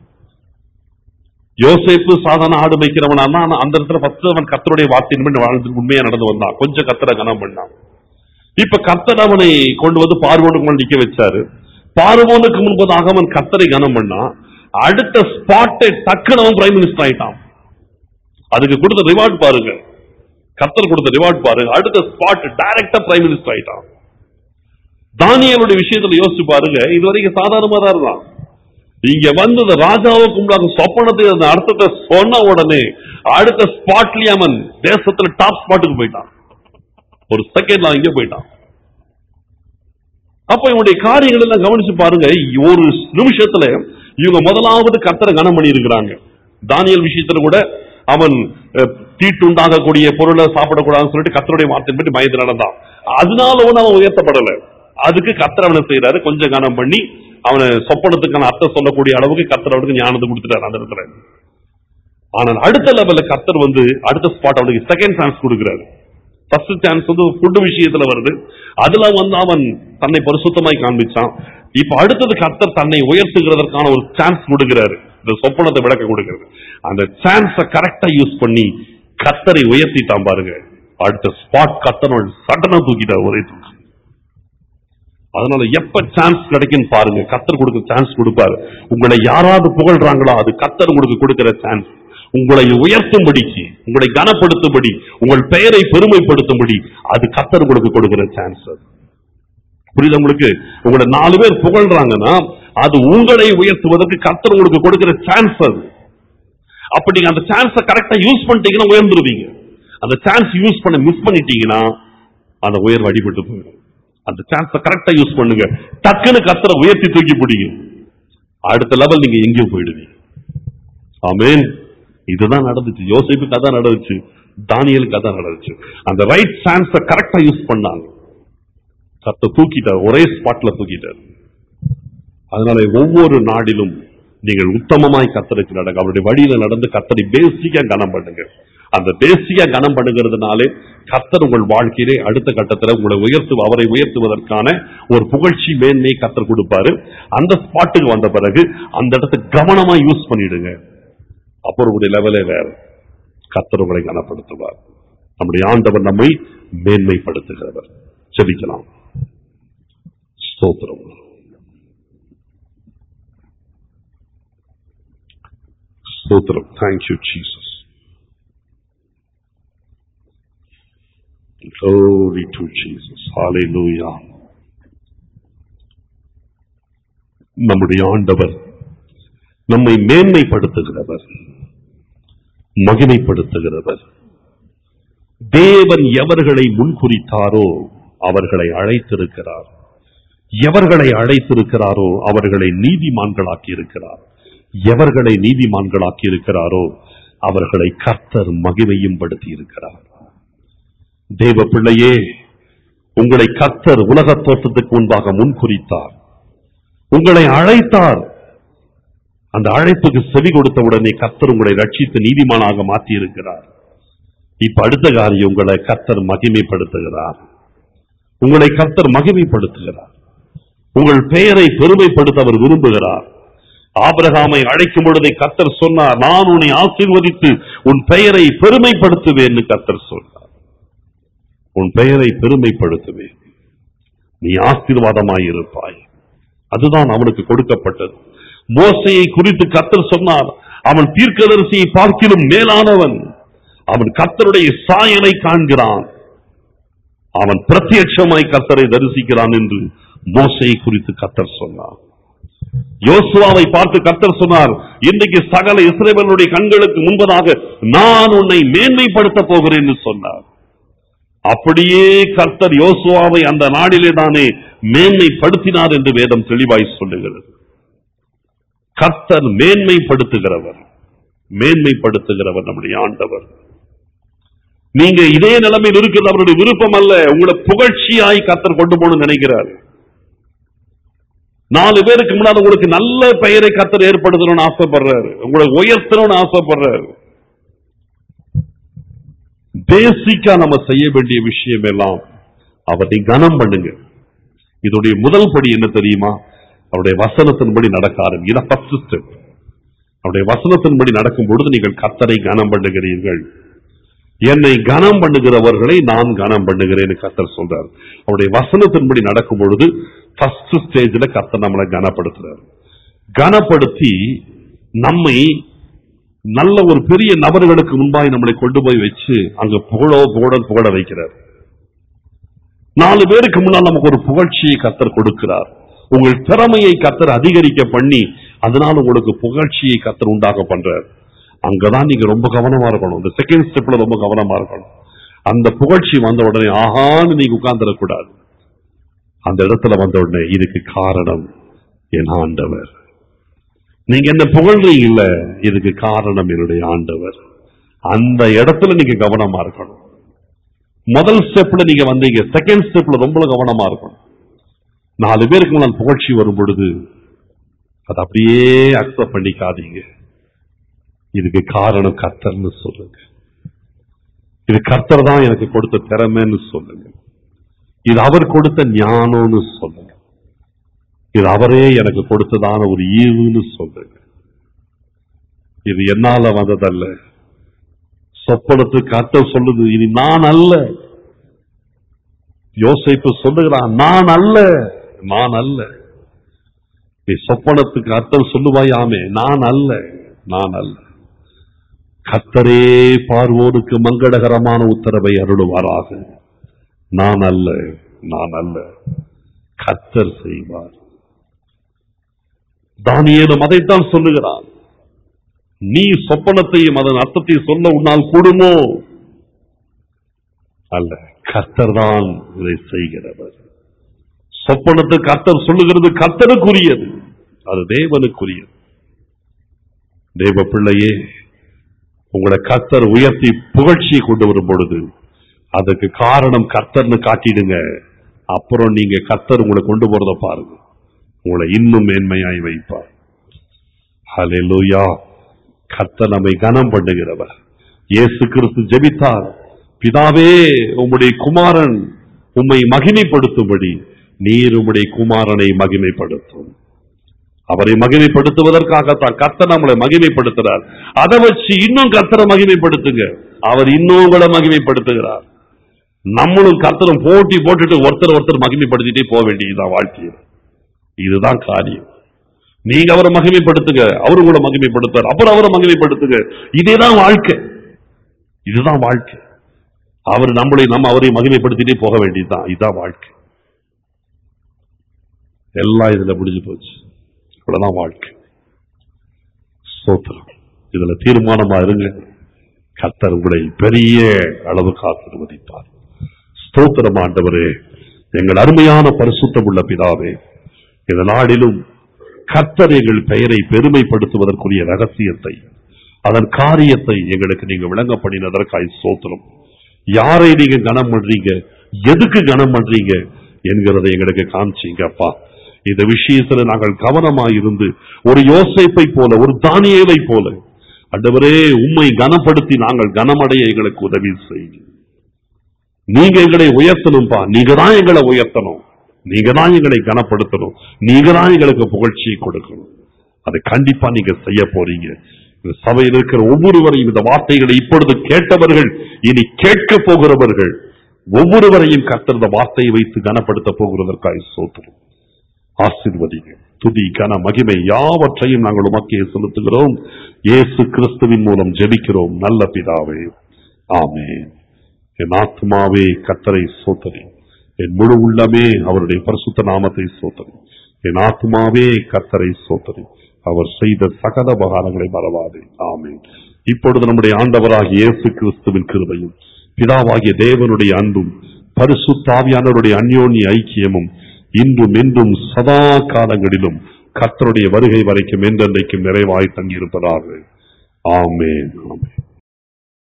யோசேப்பு சாதாரண ஆடு மேய்க்கிறவனா இருந்தான். ஆனா அந்த இடத்துல ஃபர்ஸ்ட் அவன் கர்த்தருடைய வார்த்தையின் பண்ணி வாழ்ந்து உண்மையா நடந்து வந்தான் கொஞ்சம் கத்தரை கனம் பண்ணான் இப்ப கர்த்தர் அவனை கொண்டு வந்து பார்வோனுக்கு முன்னாடி நிக்க வச்சாரு பார்வோனுக்கு முன்பதாக அவன் கர்த்தரை கனம் பண்ணான் அடுத்த ஸ்பாட்டை டக்குனு அவன் பிரைம் மினிஸ்டர் ஆயிட்டான் அதுக்கு கொடுத்த ரிவார்ட் பாருங்க கர்த்தர் கொடுத்த ரிவார்ட் பாருங்க அடுத்த ஸ்பாட் டைரக்டா பிரைம் மினிஸ்டர் ஆயிட்டான் தானியலுடைய விஷயத்துல யோசிச்சு பாருங்க இது வரைக்கும் சாதாரணமா தான் இருந்தான் இங்க வந்து இந்த ராஜாவுக்கு முன்னாக சொப்பனத்தை அந்த அர்த்தத்தை சொன்ன உடனே அடுத்த ஸ்பாட்லயே அவன் தேசத்துல டாப் ஸ்பாட்டுக்கு போயிட்டான் ஒரு செகண்ட்ல அங்கே போயிட்டான் அப்ப இவனுடைய காரியங்கள் எல்லாம் கவனிச்சு பாருங்க ஒரு நிமிஷத்துல இவங்க முதலாவது கத்தரை கனம் பண்ணி இருக்கிறாங்க தானியல் விஷயத்துல கூட அவன் அஹ், தீட்டு உண்டாகக்கூடிய பொருளை சாப்பிடக்கூடாதுன்னு சொல்லிட்டு கத்தருடைய வார்த்தை பற்றி பயந்து நடந்தான் அதனால ஒண்ணு அவன் உயர்த்தப்படல அதுக்கு கத்தர் அவனை செய்யறாரு கொஞ்சம் கனம் பண்ணி அவனை சொப்பனத்துக்கான அர்த்தம் சொல்லக்கூடிய அளவுக்கு கத்தர் அவனுக்கு ஞானத்தை கொடுத்துட்டாரு அந்த இடத்துல ஆனால் அடுத்த லெவல்ல கத்தர் வந்து அடுத்த ஸ்பாட் அவனுக்கு செகண்ட் சான்ஸ் கொடுக்கிறாரு ஃபர்ஸ்ட் சான்ஸ் வந்து ஃபுட் விஷயத்துல வருது அதுல வந்து அவன் தன்னை பரிசுத்தமாய் காண்பிச்சான் இப்ப அடுத்தது கர்த்தர் தன்னை உயர்த்துகிறதற்கான ஒரு சான்ஸ் கொடுக்கிறாரு இந்த சொப்பனத்தை விளக்க கொடுக்கிறது அந்த சான்ஸ கரெக்டா யூஸ் பண்ணி கத்தரை உயர்த்திட்டான் பாருங்க அடுத்த ஸ்பாட் கத்தனோட சடனா தூக்கிட்டார் ஒரே தூக்கி அதனால எப்ப சான்ஸ் கிடைக்கும் பாருங்க கத்தர் கொடுக்க சான்ஸ் கொடுப்பாரு உங்களை யாராவது புகழ்றாங்களோ அது கத்தர் உங்களுக்கு கொடுக்கிற சான்ஸ் உங்களை உயர்த்தும்படிக்கு உங்களை கனப்படுத்தும்படி உங்கள் பெயரை பெருமைப்படுத்தும்படி அது கத்தர் உங்களுக்கு கொடுக்கிற சான்ஸ் அது புரியுது உங்களுக்கு உங்களை நாலு பேர் புகழ்றாங்கன்னா அது உங்களை உயர்த்துவதற்கு கத்தர் உங்களுக்கு கொடுக்கிற சான்ஸ் அது அப்ப நீங்க அந்த சான்ஸை கரெக்டா யூஸ் பண்ணிட்டீங்கன்னா உயர்ந்துருவீங்க அந்த சான்ஸ் யூஸ் பண்ண மிஸ் பண்ணிட்டீங்கன்னா அந்த உயர்வு அடிபட்டு போயிடும் அந்த சான்ஸை கரெக்டா யூஸ் பண்ணுங்க டக்குன்னு கத்தரை உயர்த்தி தூக்கி பிடிங்க அடுத்த லெவல் நீங்க எங்கேயோ போயிடுவீங்க ஆமென் இதுதான் நடந்துச்சு யோசிப்புக்கு அதான் நடந்துச்சு தானியலுக்கு அதான் நடந்துச்சு அந்த ரைட் சான்ஸை கரெக்டா யூஸ் பண்ணாங்க கத்த தூக்கிட்டார் ஒரே ஸ்பாட்ல தூக்கிட்டார் அதனால ஒவ்வொரு நாடிலும் நீங்கள் உத்தமமாய் கத்தருக்கு நடங்க அவருடைய வழியில நடந்து கத்தரை பேசிக்கா கனம் பண்ணுங்க அந்த பேசிக்கா கனம் பண்ணுகிறதுனாலே கத்தர் உங்கள் வாழ்க்கையிலே அடுத்த கட்டத்துல உங்களை உயர்த்து அவரை உயர்த்துவதற்கான ஒரு புகழ்ச்சி மேன்மையை கத்தர் கொடுப்பாரு அந்த ஸ்பாட்டுக்கு வந்த பிறகு அந்த இடத்தை கவனமா யூஸ் பண்ணிடுங்க அப்புறம் உங்களுடைய லெவலே வேற கத்தர் உங்களை கனப்படுத்துவார் நம்முடைய ஆண்டவர் நம்மை மேன்மைப்படுத்துகிறவர் செபிக்கலாம் ஸ்தோத்திரம் ஸ்தோத்திரம் thank you Jesus Glory to Jesus. Hallelujah. நம்முடைய ஆண்டவர் நம்மை மேன்மைப்படுத்துகிறவர் மகிமைப்படுத்துகிறவர் தேவன் எவர்களை முன்குறித்தாரோ அவர்களை அழைத்திருக்கிறார் எவர்களை அழைத்திருக்கிறாரோ அவர்களை நீதிமான்களாக்கி இருக்கிறார் எவர்களை நீதிமான்களாக்கி இருக்கிறாரோ அவர்களை கர்த்தர் மகிமையும் படுத்தி இருக்கிறார் தேவ பிள்ளையே உங்களை கத்தர் உலக தோற்றத்துக்கு முன்பாக முன்குறித்தார் உங்களை அழைத்தார் அந்த அழைப்புக்கு செவி கொடுத்த உடனே கத்தர் உங்களை ரட்சித்து நீதிமானாக மாற்றி இருக்கிறார் இப்ப அடுத்த காரியம் உங்களை கத்தர் மகிமைப்படுத்துகிறார் உங்களை கத்தர் மகிமைப்படுத்துகிறார் உங்கள் பெயரை பெருமைப்படுத்த அவர் விரும்புகிறார் ஆபிரகாமை அழைக்கும் பொழுதே கத்தர் சொன்னார் நான் உன்னை ஆசீர்வதித்து உன் பெயரை பெருமைப்படுத்துவேன் கத்தர் சொன்னார் உன் பெயரை பெருமைப்படுத்துவேன் நீ ஆசீர்வாதமாய் இருப்பாய் அதுதான் அவனுக்கு கொடுக்கப்பட்டது மோசையை குறித்து கத்தர் சொன்னார் அவன் தீர்க்கதரிசியை பார்க்கிலும் மேலானவன் அவன் கத்தருடைய சாயலை காண்கிறான் அவன் பிரத்யட்சமாய் கத்தரை தரிசிக்கிறான் என்று மோசையை குறித்து கத்தர் சொன்னார் யோசுவாவை பார்த்து கத்தர் சொன்னார் இன்றைக்கு சகல இஸ்ரேலனுடைய கண்களுக்கு முன்பதாக நான் உன்னை மேன்மைப்படுத்த போகிறேன் என்று சொன்னார் அப்படியே கர்த்தர் யோசுவாவை அந்த நாளிலே தானே மேன்மைப்படுத்தினார் என்று வேதம் தெளிவாய் சொல்லுகிறது கர்த்தர் மேன்மைப்படுத்துகிறவர் மேன்மைப்படுத்துகிறவர் நம்முடைய ஆண்டவர் நீங்க இதே நிலைமையில் இருக்கிறது அவருடைய விருப்பம் அல்ல உங்களை புகழ்ச்சியாய் கர்த்தர் கொண்டு போகணும்னு நினைக்கிறார் நாலு பேருக்கு முன்னாடி உங்களுக்கு நல்ல பெயரை கர்த்தர் ஏற்படுத்தணும்னு ஆசைப்படுறாரு உங்களை உயர்த்தணும்னு ஆசைப்படுறாரு பேசிக்கா நம்ம செய்ய வேண்டிய விஷயம் எல்லாம் அவரை கனம் பண்ணுங்க இதோடைய முதல் படி என்ன தெரியுமா அவருடைய வசனத்தின்படி நடக்க ஆரம்பி இதான் ஃபர்ஸ்ட் ஸ்டெப் அவருடைய வசனத்தின்படி நடக்கும் பொழுது நீங்கள் கத்தரை கனம் பண்ணுகிறீர்கள் என்னை கனம் பண்ணுகிறவர்களை நான் கனம் பண்ணுகிறேன்னு கத்தர் சொல்றார் அவருடைய வசனத்தின்படி நடக்கும் பொழுது ஃபர்ஸ்ட் ஸ்டேஜ்ல கத்தர் நம்மளை கனப்படுத்துறார் கனப்படுத்தி நம்மை நல்ல ஒரு பெரிய நபர்களுக்கு முன்பாய் நம்மளை கொண்டு போய் வச்சு அங்க புகழோ புகழ புகழ வைக்கிறார் நாலு பேருக்கு முன்னால் நமக்கு ஒரு புகழ்ச்சியை கத்தர் கொடுக்கிறார் உங்கள் திறமையை கத்தர் அதிகரிக்க பண்ணி அதனால உங்களுக்கு புகழ்ச்சியை கத்தர் உண்டாக பண்றார் அங்கதான் நீங்க ரொம்ப கவனமா இருக்கணும் இந்த செகண்ட் ஸ்டெப்ல ரொம்ப கவனமா இருக்கணும் அந்த புகழ்ச்சி வந்த உடனே ஆஹான்னு நீங்க உட்கார்ந்துடக்கூடாது அந்த இடத்துல வந்த உடனே இதுக்கு காரணம் என் ஆண்டவர் நீங்க என்ன புகழ்றீங்க இல்ல இதுக்கு காரணம் என்னுடைய ஆண்டவர் அந்த இடத்துல நீங்க கவனமா இருக்கணும் முதல் ஸ்டெப்ல நீங்க வந்தீங்க செகண்ட் ஸ்டெப்ல ரொம்ப கவனமா இருக்கணும் நாலு பேருக்கு முன்னால் புகழ்ச்சி வரும் பொழுது அதை அப்படியே அக்செப்ட் பண்ணிக்காதீங்க இதுக்கு காரணம் கர்த்தர்னு சொல்லுங்க இது கர்த்தர் தான் எனக்கு கொடுத்த திறமைன்னு சொல்லுங்க இது அவர் கொடுத்த ஞானம்னு சொல்லுங்க இது அவரே எனக்கு கொடுத்ததான ஒரு ஈவுன்னு சொல்லுங்க இது என்னால வந்ததல்ல சொப்பனத்துக்கு அர்த்தம் சொல்லுது இது நான் அல்ல யோசிப்பு சொல்லுகிறான் நான் அல்ல நான் அல்ல நீ சொப்பனத்துக்கு அர்த்தம் சொல்லுவாயாமே நான் அல்ல நான் அல்ல கத்தரே பார்வோனுக்கு மங்களகரமான உத்தரவை அருளுவாராக நான் அல்ல நான் அல்ல கத்தர் செய்வார் தானியேலும் அதைத்தான் சொல்லுகிறான் நீ சொப்பனத்தையும் அதன் அர்த்தத்தையும் சொல்ல உன்னால் கூடுமோ அல்ல கர்த்தர் தான் இதை செய்கிறவர் சொப்பனத்துக்கு கர்த்தர் சொல்லுகிறது கர்த்தருக்குரியது அது தேவனுக்குரியது தேவ பிள்ளையே உங்களை கர்த்தர் உயர்த்தி புகழ்ச்சியை கொண்டு வரும் பொழுது அதுக்கு காரணம் கர்த்தர்னு காட்டிடுங்க அப்புறம் நீங்க கர்த்தர் உங்களை கொண்டு போறத பாருங்க உங்களை இன்னும் மேன்மையாய் வைப்பார் ஹalleluya கர்த்தர் நம்மை கனம் பண்ணுகிறவர் இயேசு கிறிஸ்து ஜெபித்தார் பிதாவே உம்முடைய குமாரன் உம்மை மகிமைப்படுத்தும்படி நீர் உம்முடைய குமாரனை மகிமைப்படுத்தும் அவரை மகிமைப்படுத்துவதற்காகத்தான் கர்த்தர் நம்மளை மகிமைப்படுத்துறார் அதை வச்சு இன்னும் கர்த்தரை மகிமைப்படுத்துங்க அவர் இன்னும் உங்களை மகிமைப்படுத்துகிறார் நம்மளும் கர்த்தரும் போட்டி போட்டுட்டு ஒருத்தர் ஒருத்தர் மகிமைப்படுத்திட்டே போக வேண்டியதுதான் வாழ்க்கையில் இதுதான் காரியம் நீங்க அவரை மகிமைப்படுத்துங்க அவரு கூட மகிமைப்படுத்தார் அப்புறம் அவரை மகிமைப்படுத்துங்க இதேதான் வாழ்க்கை இதுதான் வாழ்க்கை அவர் நம்மளை நம்ம அவரை மகிமைப்படுத்திட்டே போக வேண்டியதுதான் இதுதான் வாழ்க்கை எல்லாம் இதுல முடிஞ்சு போச்சு இவ்வளவுதான் வாழ்க்கை ஸ்தோத்திரம் இதுல தீர்மானமா இருங்க கர்த்தர் உங்களை பெரிய அளவுக்கு ஆசீர்வதிப்பார் ஸ்தோத்திரம் ஆண்டவரே எங்கள் அருமையான பரிசுத்தம் உள்ள பிதாவே இந்த நாளிலும் கர்த்தர் எங்கள் பெயரை பெருமைப்படுத்துவதற்குரிய ரகசியத்தை அதன் காரியத்தை எங்களுக்கு நீங்க விளங்க பண்ணினதற்காய் சோத்திரம் யாரை நீங்க கனம் பண்றீங்க எதுக்கு கனம் பண்றீங்க என்கிறதை எங்களுக்கு காமிச்சீங்க அப்பா இந்த விஷயத்துல நாங்கள் கவனமாய் இருந்து ஒரு யோசேப்பை போல ஒரு தானியேலை போல ஆண்டவரே உம்மை கனப்படுத்தி நாங்கள் கனமடைய எங்களுக்கு உதவி செய்யுங்க நீங்க எங்களை உயர்த்தணும்பா நீங்க தான் எங்களை உயர்த்தணும் நீங்க தான் எங்களை கனப்படுத்தணும் நீங்க தான் எங்களுக்கு புகழ்ச்சியை கொடுக்கணும் அதை கண்டிப்பா நீங்க செய்ய போறீங்க இந்த சபையில் இருக்கிற ஒவ்வொருவரையும் இந்த வார்த்தைகளை இப்பொழுது கேட்டவர்கள் இனி கேட்க போகிறவர்கள் ஒவ்வொருவரையும் கர்த்தர் இந்த வார்த்தையை வைத்து கனப்படுத்த போகிறதற்காக சோத்திரம் ஆசிர்வதிங்க துதி கன மகிமை யாவற்றையும் நாங்கள் உமக்கே செலுத்துகிறோம் இயேசு கிறிஸ்துவின் மூலம் ஜெபிக்கிறோம் நல்ல பிதாவே ஆமென் என் ஆத்மாவே கத்தரை சோத்தரி என் முழு உள்ளமே அவருடைய பரிசுத்த நாமத்தை சோத்தரி என் ஆத்மாவே கத்தரை சோத்தரி அவர் செய்த சகல உபகாரங்களை மறவாதே ஆமென் இப்பொழுது நம்முடைய ஆண்டவராகிய இயேசு கிறிஸ்துவின் கிருபையும் பிதாவாகிய தேவனுடைய அன்பும் பரிசுத்தாவியானவருடைய அந்யோன்ய ஐக்கியமும் இன்றும் என்றும் சதா காலங்களிலும் கர்த்தருடைய வருகை வரைக்கும் என்றென்றைக்கும் நிறைவாய் தங்கியிருப்பதாக ஆமென் ஆமென்